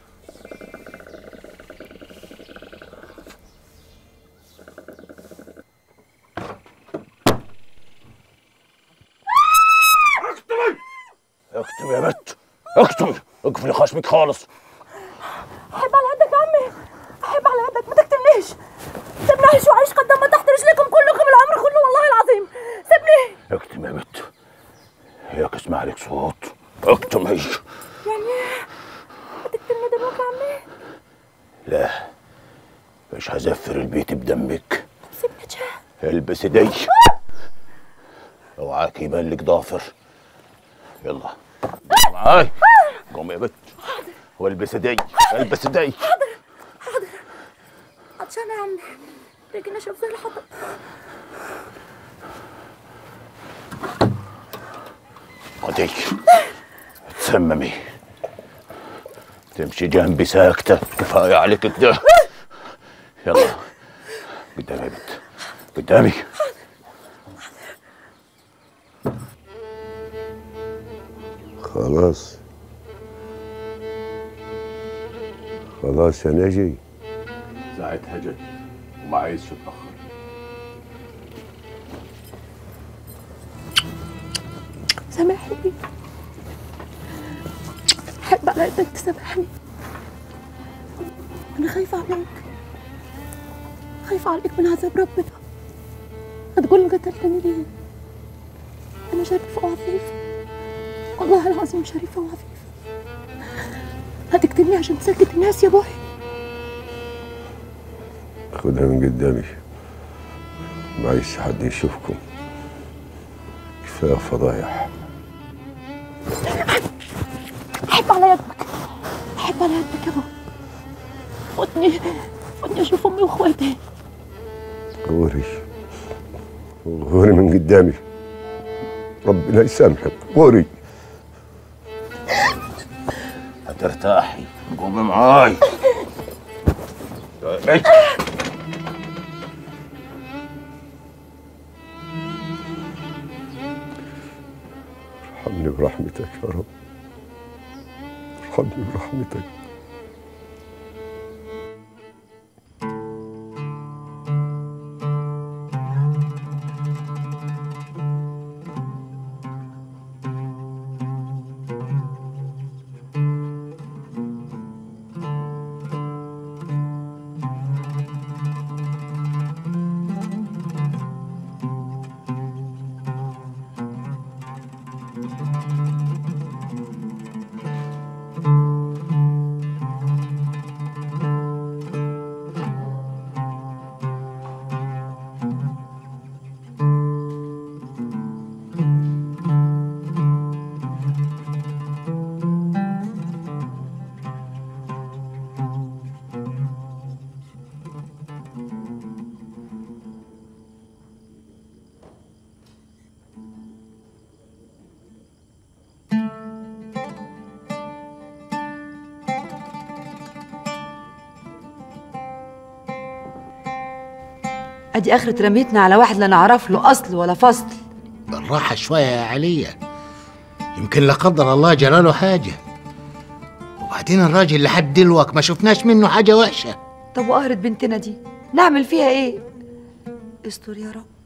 اكتب يا بت اكتب اقفلي خشمك خالص احب على قدك يا عمي احب على قدك ما تقتلنيش سيبني اعيش واعيش قدام ما تحت رجليكم كلكم العمر كله والله العظيم سيبني اكتم يا بت هيك اسمع لك صوت اكتم هي يعني هتقتلني دلوقتي يا عمي لا مش هزفر البيت بدمك سيبني جاه البس دي اوعاك يبان لك ضافر يلا معاي قوم يا بت والبس دي البس دي حاضر حاضر عطشانة يا عمي لكن اشرب زي الحطب خدي تسممي تمشي جنبي ساكتة كفاية عليك كده يلا قدامي يا بت قدامي خلاص خلاص يا نجي ساعتها جد وما عايزش اتأخر سامحني احب على قدك تسامحني انا خايفة عليك خايفة عليك من عذاب ربنا هتقول له قتلتني ليه انا شريفة وعفيفة والله العظيم شريفة وعفيفة هتقتلني عشان تسكت الناس يا بوي خدها من قدامي ما عايز حد يشوفكم كفايه فضايح احب على يدك احب على يدك يا بوي فوتني فوتني اشوف امي واخواتي غوري غوري من قدامي ربنا يسامحك غوري هترتاحي قومي معاي يا بت ارحمني برحمتك يا رب ارحمني برحمتك ادي اخرة رميتنا على واحد لا نعرف له اصل ولا فصل بالراحة شوية يا عليا يمكن لا قدر الله جراله حاجة وبعدين الراجل لحد دلوقتي ما شفناش منه حاجة وحشة طب وقهرة بنتنا دي نعمل فيها ايه استر يا رب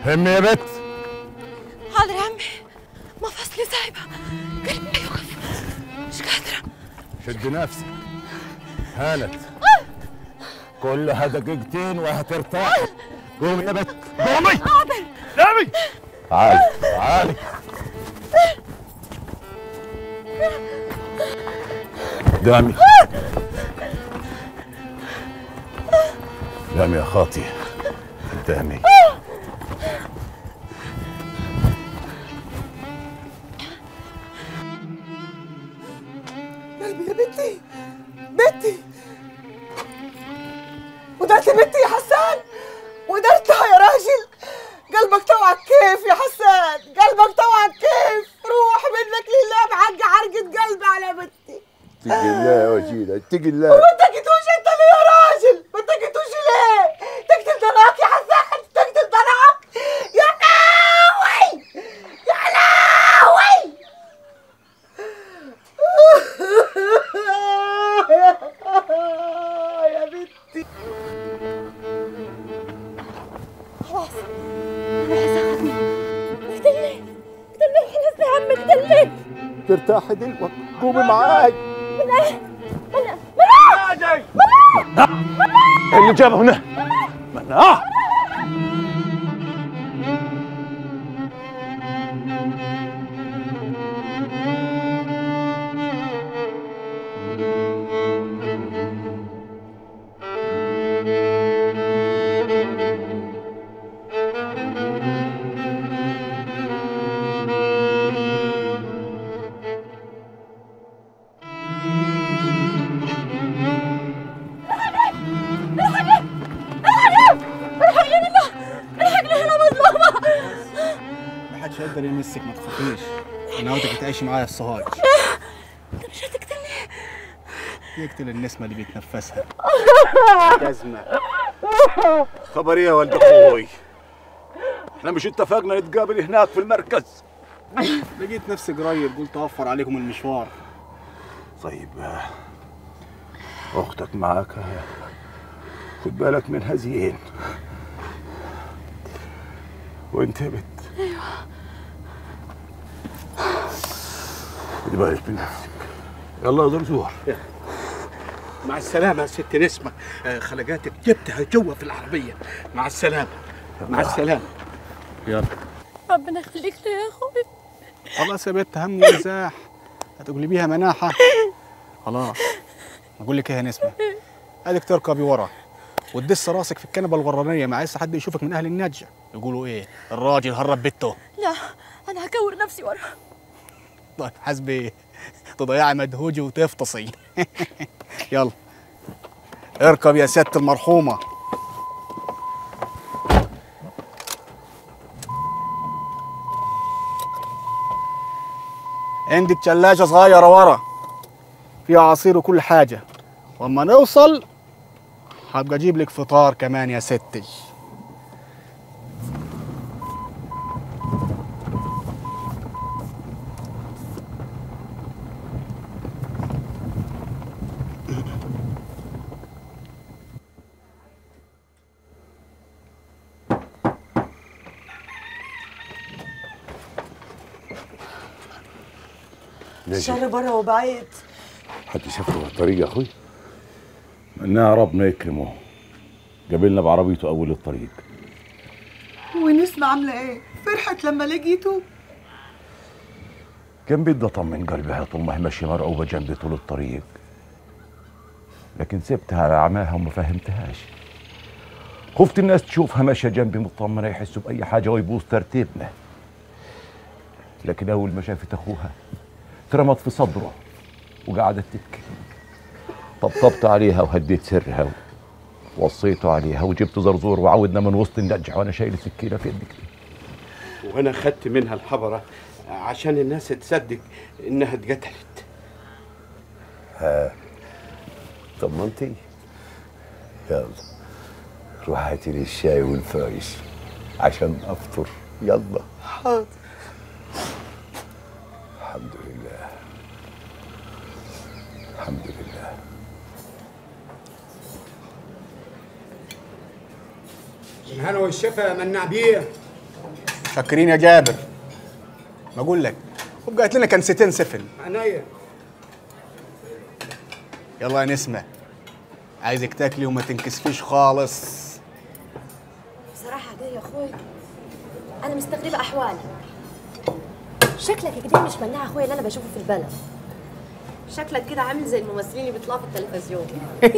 همي يا بت حاضر يا عمي مفاصلي سايبه قلبي يوقف مش قادره شد نفسك هانت كلها دقيقتين وهترتاح قومي يا بت قومي حاضر قومي تعالي تعالي قدامي قدامي يا خاطي قدامي قلبي يا بنتي بنتي ودرت بنتي يا حسان ودرتها يا راجل قلبك توعك كيف يا حسان قلبك توعك كيف روح منك لله بعق عرقة قلبي على بنتي اتقي الله يا وجيله اتقي الله وما تكتوش انت ليه يا راجل ما تكتوش ليه تقتل ضناك يا حسان تقتل ضناك يا لهوي يا لهوي يا بنتي خلاص انا حساخدني اقتلني اقتلني خلاص يا عم اقتلني ترتاحي دلوقتي قومي معاي من ايه من من اللي جابه هنا مناع الحقني هنا الحقني هنا مظلومة ما حدش يقدر يمسك ما تخافيش انا عاوزك تعيشي معايا الصهاج انت مش هتقتلني يقتل النسمه اللي بيتنفسها جزمة خبر ايه يا ولد اخوي احنا مش اتفقنا نتقابل هناك في المركز لقيت نفسي قريب قلت اوفر عليكم المشوار طيب اختك معاك خد بالك منها زين وانت يا بت ايوه خد بالك من نفسك يلا يا زرزور مع السلامة يا ست نسمة آه، خلقاتك جبتها جوا في العربية مع السلامة مع السلامة يلا ربنا يخليك لي يا اخوي خلاص يا بت هم وزاح هتقلبيها مناحة خلاص اقول لك ايه يا نسمة اديك تركبي ورا وتدس راسك في الكنبة الورانية ما عايز حد يشوفك من اهل النجع يقولوا ايه الراجل هرب بيته لا انا هكور نفسي ورا طيب حسبي تضيعي مجهودي وتفطسي يلا اركب يا ست المرحومة عندك ثلاجة صغيرة ورا فيها عصير وكل حاجة واما نوصل هبقى اجيب لك فطار كمان يا ستي الشر بره وبعيد حد شافه على الطريق يا اخوي مناع ربنا يكرمه قابلنا بعربيته اول الطريق ونسمة عاملة ايه؟ فرحت لما لقيته كان بدي اطمن قلبها طول ما هي ماشيه مرعوبه جنبي طول الطريق لكن سبتها على عماها وما فهمتهاش خفت الناس تشوفها ماشيه جنبي مطمنه يحسوا باي حاجه ويبوظ ترتيبنا لكن اول ما شافت اخوها اترمت في صدره وقعدت تبكي طبطبت عليها وهديت سرها وصيته عليها وجبت زرزور وعودنا من وسط النجع وانا شايل سكينه في ايدك وانا خدت منها الحبرة عشان الناس تصدق انها اتقتلت ها طمنتي يلا روح هاتي لي الشاي والفايش عشان افطر يلا حاضر الحمد لله الحمد لله الهنا والشفا يا مناع بيه فاكرين يا جابر ما اقول لك وبقت لنا كنستين سفن عينيا يلا يا نسمه عايزك تاكلي وما تنكسفيش خالص بصراحة ده يا اخوي انا مستغربة احوالك شكلك كده مش مناع اخويا اللي انا بشوفه في البلد شكلك كده عامل زي الممثلين اللي بيطلعوا في التلفزيون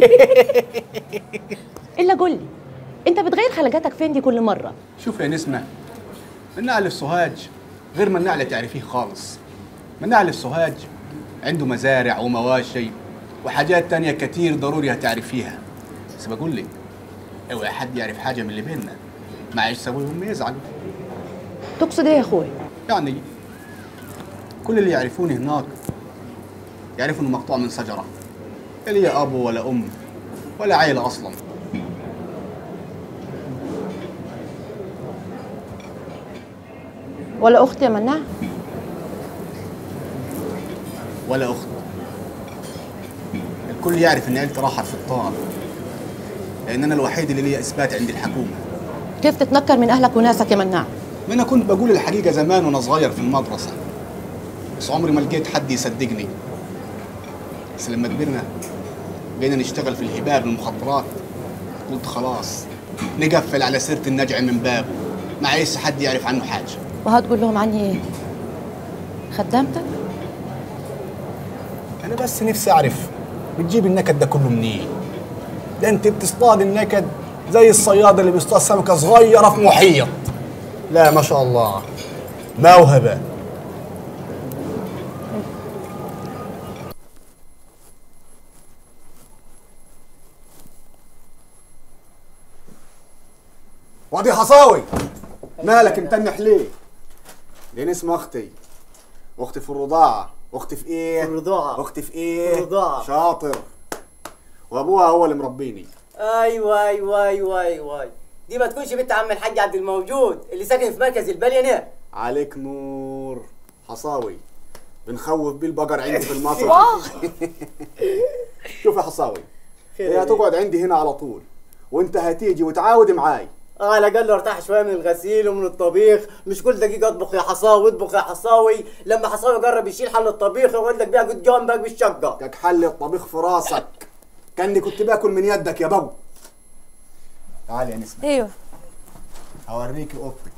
الا قول لي انت بتغير خلقاتك فين دي كل مرة شوف يا نسمه مناع اللي في سوهاج غير مناع اللي تعرفيه خالص مناع اللي في سوهاج عنده مزارع ومواشي وحاجات تانية كتير ضروري هتعرفيها بس بقول لك اوعي حد يعرف حاجه من اللي بيننا ما يسويهم يزعلوا تقصد ايه يا اخوي يعني كل اللي يعرفوني هناك يعرفوا انه مقطوع من شجره لا لي اب ولا ام ولا عيله اصلا ولا اختي يا مناع ولا اخت الكل يعرف ان عيلتي راحت في الطار لان انا الوحيد اللي لي اثبات عند الحكومه كيف تتنكر من اهلك وناسك يا مناع ما انا كنت بقول الحقيقه زمان وانا صغير في المدرسه بس عمري ما لقيت حد يصدقني بس لما كبرنا بقينا نشتغل في الهباب المخدرات قلت خلاص نقفل على سيره النجع من بابه ما عايز حد يعرف عنه حاجه وهتقول لهم عني ايه خدامتك انا بس نفسي اعرف بتجيب النكد ده كله منين ده انت بتصطاد النكد زي الصياد اللي بيصطاد سمكه صغيره في محيط لا ما شاء الله موهبه وادي حصاوي مالك متنح ليه؟ دي نسمة اختي اختي في الرضاعة اختي في ايه؟ في الرضاعة اختي في ايه؟ في الرضاعة. شاطر وابوها هو اللي مربيني ايوه ايوه ايوه ايوه دي ما تكونش بنت عم الحاج عبد الموجود اللي ساكن في مركز البليه هنا عليك نور حصاوي بنخوف بيه البقر عندي في المطرح شوف يا حصاوي هي هتقعد عندي هنا على طول وانت هتيجي وتعاود معاي اه على الاقل ارتاح شويه من الغسيل ومن الطبيخ مش كل دقيقه اطبخ يا حصاوي اطبخ يا حصاوي لما حصاوي جرب يشيل حل الطبيخ يقول لك بيها قد جنبك بالشقه لك حل الطبيخ في راسك كاني كنت باكل من يدك يا بو تعالي يا نسمة ايوه هوريكي اوضتك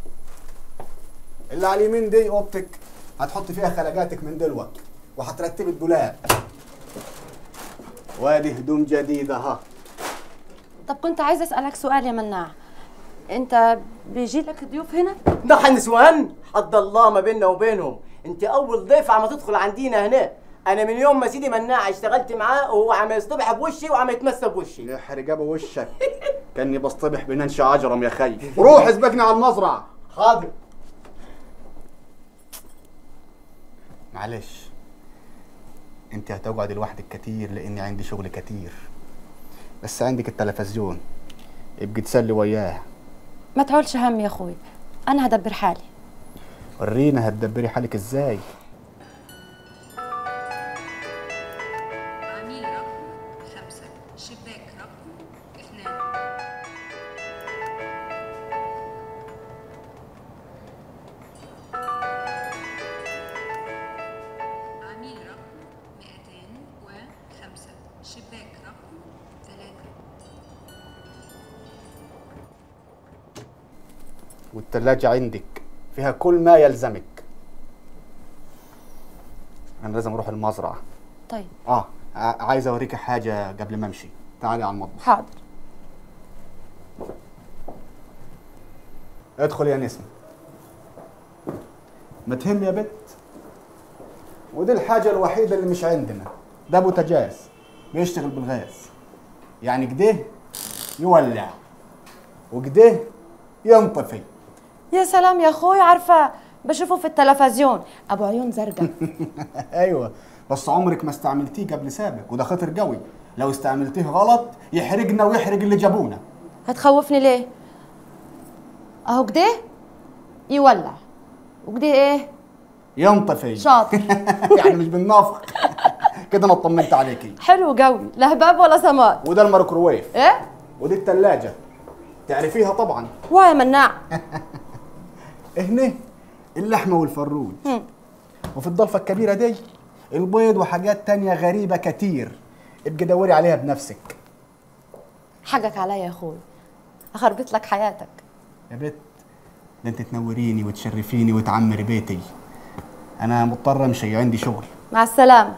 اللي على اليمين دي اوضتك هتحط فيها خلقاتك من دلوقتي وهترتبي الدولاب وادي هدوم جديده ها طب كنت عايزه اسالك سؤال يا مناع انت بيجي لك ضيوف هنا نحن نسوان حد الله ما بيننا وبينهم انت اول ضيف عم تدخل عندينا هنا انا من يوم ما سيدي مناع اشتغلت معاه وهو عم يصطبح بوشي وعم يتمسى بوشي يحرق ابو وشك كاني بصطبح بننشا عجرم يا خي روح اسبقني على المزرعه حاضر معلش انت هتقعد لوحدك كتير لاني عندي شغل كتير بس عندك التلفزيون ابقي تسلي وياه ما تعولش هم يا اخوي انا هدبر حالي ورينا هتدبري حالك ازاي عميل رقم خمسة شباك رقم اثنان عميل رقم 205 شباك رقم ثلاثة والتلاجة عندك فيها كل ما يلزمك انا لازم اروح المزرعه طيب اه ع- عايز اوريك حاجه قبل ما امشي تعالي على المطبخ حاضر ادخل يا نسمة ما تهم يا بت ودي الحاجة الوحيدة اللي مش عندنا ده بوتاجاز بيشتغل بالغاز يعني كده يولع وكده ينطفي يا سلام يا اخوي عارفه بشوفه في التلفزيون ابو عيون زرقاء ايوه بس عمرك ما استعملتيه قبل سابق وده خطر قوي لو استعملتيه غلط يحرقنا ويحرق اللي جابونا هتخوفني ليه اهو كده يولع وكده ايه ينطفي شاطر يعني مش بالنفخ كده انا اطمنت عليكي حلو قوي لا هباب ولا سماد وده الميكروويف ايه ودي التلاجة تعرفيها طبعا واه يا مناع هنا اللحمه والفروج وفي الضلفه الكبيره دي البيض وحاجات تانية غريبه كتير ابقي دوري عليها بنفسك حقك عليا يا اخوي اخربط لك حياتك يا بت ده انت تنوريني وتشرفيني وتعمري بيتي انا مضطر امشي عندي شغل مع السلامة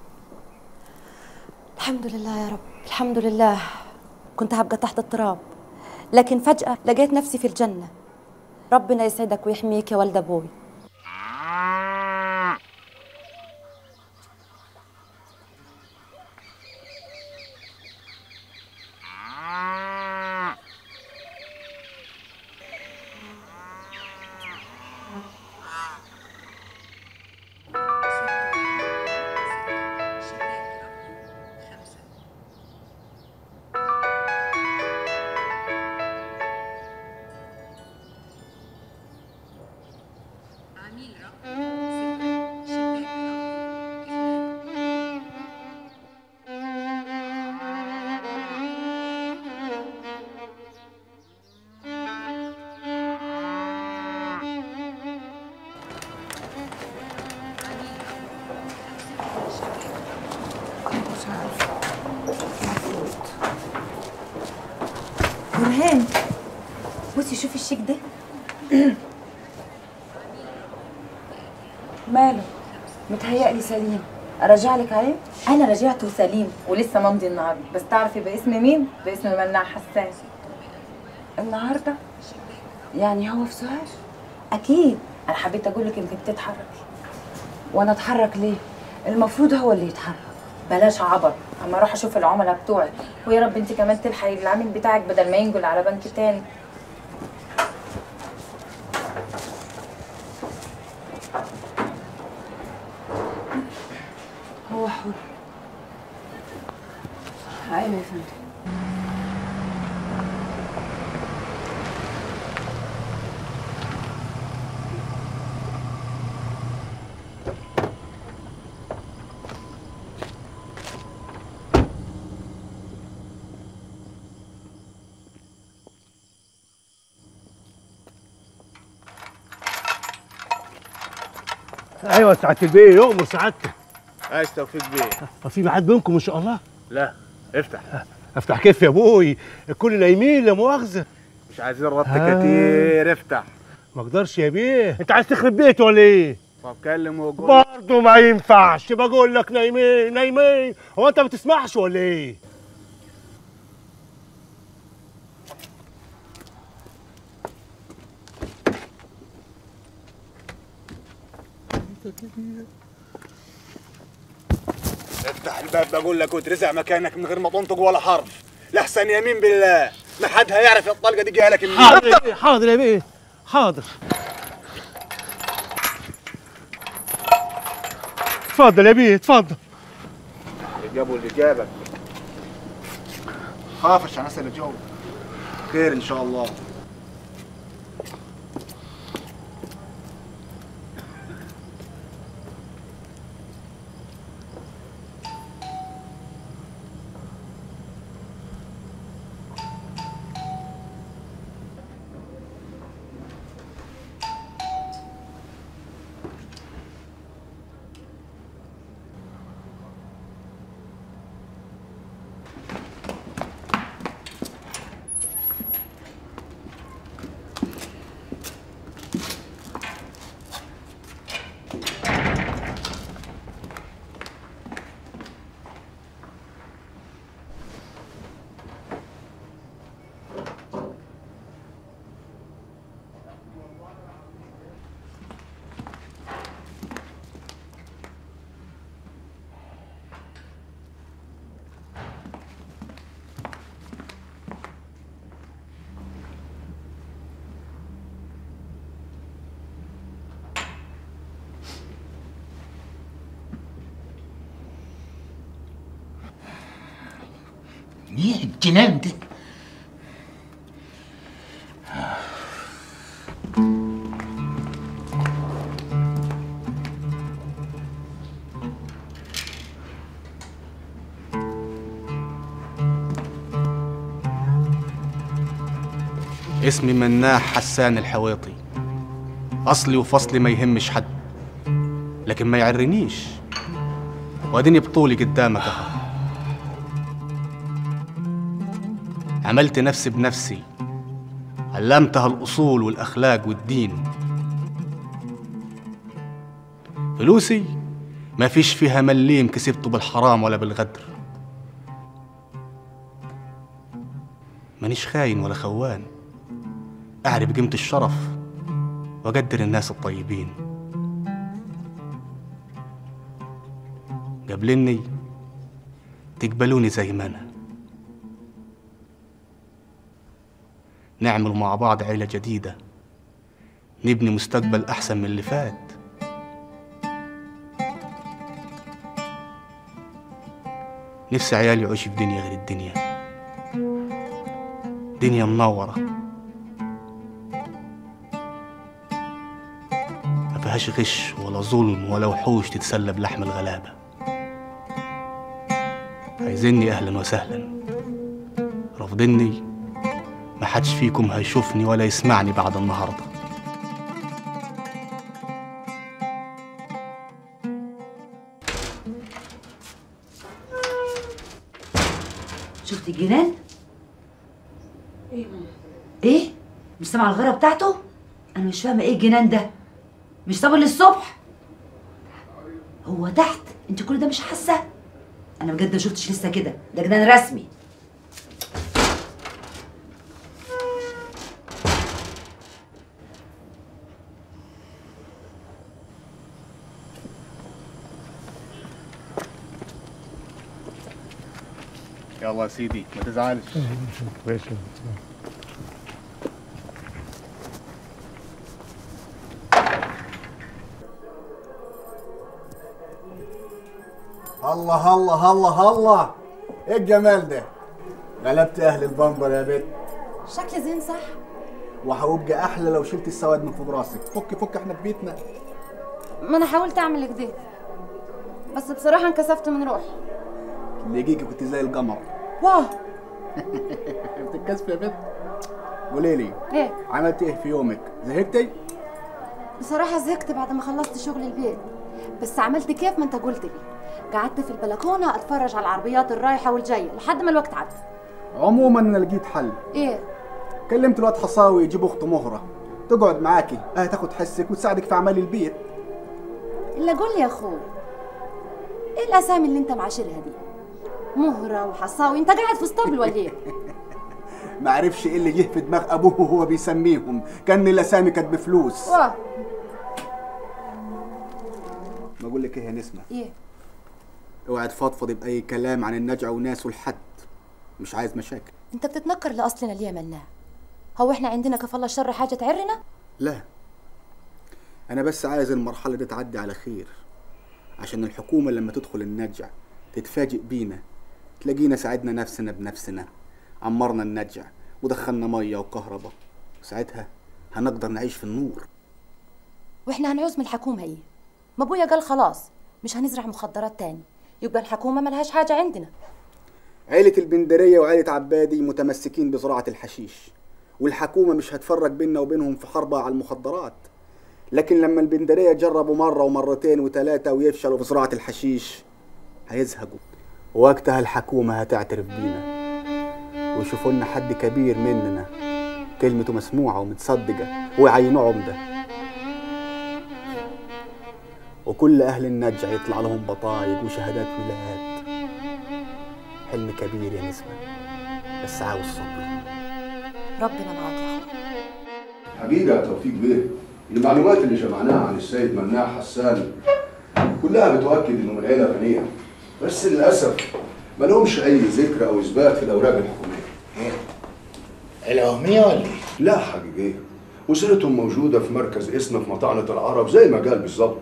الحمد لله يا رب الحمد لله كنت هبقى تحت التراب لكن فجأة لقيت نفسي في الجنة ربنا يسعدك ويحميك يا ولد أبوي برهان بصي شوفي الشيك ده ماله متهيألي سليم ارجع لك عليه انا رجعته سليم ولسه ممضي النهارده بس تعرفي باسم مين باسم مناع حسان النهارده يعني هو في سوهاج اكيد انا حبيت اقول لك يمكن تتحركي وانا اتحرك ليه المفروض هو اللي يتحرك بلاش عبر اما اروح اشوف العملاء بتوعي ويا رب انت كمان تلحقي العميل بتاعك بدل ما ينقل على بنك تاني هو حر ايوه يا فندم ايوه سعاده البيه يؤمر سعادتك عايز توفيق بيه في ميعاد بينكم ان شاء الله لا افتح افتح كيف يا ابوي الكل نايمين لا مؤاخذه مش عايزين ربط آه. كتير افتح ما اقدرش يا بيه انت عايز تخرب بيته ولا ايه طب كلم وقول برضه ما ينفعش بقول لك نايمين نايمين هو انت ما بتسمعش ولا ايه افتح الباب بقول لك وترزع مكانك من غير ما تنطق ولا حرف لحسن يمين بالله ما حد هيعرف الطلقه دي جايه لك منين حاضر يا بيه حاضر يا بيه حاضر اتفضل يا بيه اتفضل اللي جابوا اللي جابك خافش عن اللي جو خير ان شاء الله ايه الجنان ده اسمي مناح حسان الحويطي اصلي وفصلي ما يهمش حد لكن ما يعرنيش واديني بطولي قدامك اهو عملت نفسي بنفسي علمتها الاصول والاخلاق والدين فلوسي ما فيش فيها مليم كسبته بالحرام ولا بالغدر مانيش خاين ولا خوان أعرف قيمة الشرف وأقدر الناس الطيبين قبلني تقبلوني زي ما أنا نعمل مع بعض عيلة جديدة نبني مستقبل أحسن من اللي فات نفسي عيالي يعيشوا في دنيا غير الدنيا دنيا منورة ما فيهاش غش ولا ظلم ولا وحوش تتسلى بلحم الغلابة عايزيني أهلا وسهلا رافضني ما حدش فيكم هيشوفني ولا يسمعني بعد النهارده شفتي الجنان؟ ايه؟ مش سامعه الغيره بتاعته؟ انا مش فاهمه ايه الجنان ده؟ مش صابر للصبح؟ هو تحت انت كل ده مش حاسه؟ انا بجد ما شفتش لسه كده ده جنان رسمي يلا يا سيدي ما تزعلش الله الله الله الله ايه الجمال ده غلبت اهل البنبر يا بت شكل زين صح وهيبقى احلى لو شلت السواد من فوق راسك فك فك احنا في بيتنا ما انا حاولت اعمل كده بس بصراحه انكسفت من روحي اللي يجيكي كنت زي القمر واه بتتكسف يا بت قولي لي ايه عملت ايه في يومك زهقتي بصراحه زهقت بعد ما خلصت شغل البيت بس عملت كيف ما انت قلت لي قعدت في البلكونه اتفرج على العربيات الرايحه والجايه لحد ما الوقت عدى عموما انا لقيت حل ايه كلمت الواد حصاوي يجيب اخته مهره تقعد معاكي اه تاخد حسك وتساعدك في اعمال البيت الا قول لي يا اخوي ايه الاسامي اللي انت معاشرها دي مهره وحصاوي انت قاعد في اسطبل ولا ايه ما عرفش ايه اللي جه في دماغ ابوه وهو بيسميهم كان الاسامي كانت بفلوس واه ما اقول لك ايه يا نسمه ايه اوعي تفضفضي باي كلام عن النجع وناس والحد مش عايز مشاكل انت بتتنكر لاصلنا ليه منا هو احنا عندنا كفالة الشر حاجه تعرنا لا انا بس عايز المرحله دي تعدي على خير عشان الحكومه لما تدخل النجع تتفاجئ بينا تلاقينا ساعدنا نفسنا بنفسنا عمرنا النجع ودخلنا ميه وكهرباء ساعتها هنقدر نعيش في النور واحنا هنعوز من الحكومه ايه ما ابويا قال خلاص مش هنزرع مخدرات تاني يبقى الحكومه ملهاش حاجه عندنا عيلة البندرية وعيلة عبادي متمسكين بزراعة الحشيش والحكومة مش هتفرق بيننا وبينهم في حربها على المخدرات لكن لما البندرية جربوا مرة ومرتين وثلاثة ويفشلوا في زراعة الحشيش هيزهقوا وقتها الحكومة هتعترف بينا ويشوفوا لنا حد كبير مننا كلمته مسموعة ومتصدقة ويعينوه عمدة وكل أهل النجع يطلع لهم بطايق وشهادات ميلاد حلم كبير يا نسمة بس عاوز صبر ربنا معاك يا اخوي حقيقة يا توفيق بيه المعلومات اللي جمعناها عن السيد مناع حسان كلها بتؤكد انه من عيلة غنية بس للأسف ما لهمش أي ذكر أو إثبات في الأوراق الحكومية عيلة وهمية ولا ايه؟ لا حقيقية وسيرتهم موجودة في مركز اسنا في مطعنة العرب زي ما قال بالظبط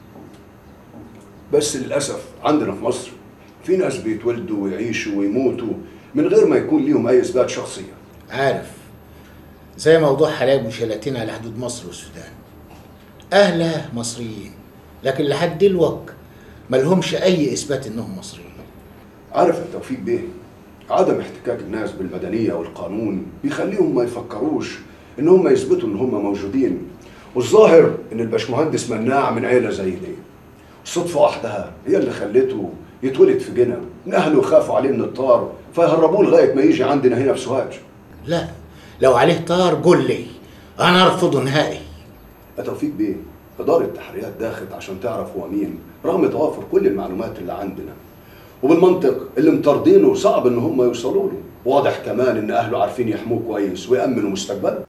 بس للأسف عندنا في مصر في ناس بيتولدوا ويعيشوا ويموتوا من غير ما يكون ليهم أي إثبات شخصية عارف زي موضوع حلايب وشلاتين على حدود مصر والسودان أهلها مصريين لكن لحد دلوقتي ملهمش أي إثبات إنهم مصريين عارف يا توفيق بيه عدم احتكاك الناس بالمدنية والقانون بيخليهم ما يفكروش ان هم يثبتوا ان هم موجودين والظاهر ان الباشمهندس مناع من عيله زي دي الصدفه وحدها هي اللي خلته يتولد في جنة من اهله خافوا عليه من الطار فيهربوه لغايه ما يجي عندنا هنا في سوهاج لا لو عليه طار قول لي انا ارفضه نهائي يا توفيق بيه إدارة التحريات داخل عشان تعرف هو مين رغم توافر كل المعلومات اللي عندنا وبالمنطق اللي مطاردينه صعب ان هم يوصلوا له واضح كمان ان اهله عارفين يحموه كويس ويأمنوا مستقبله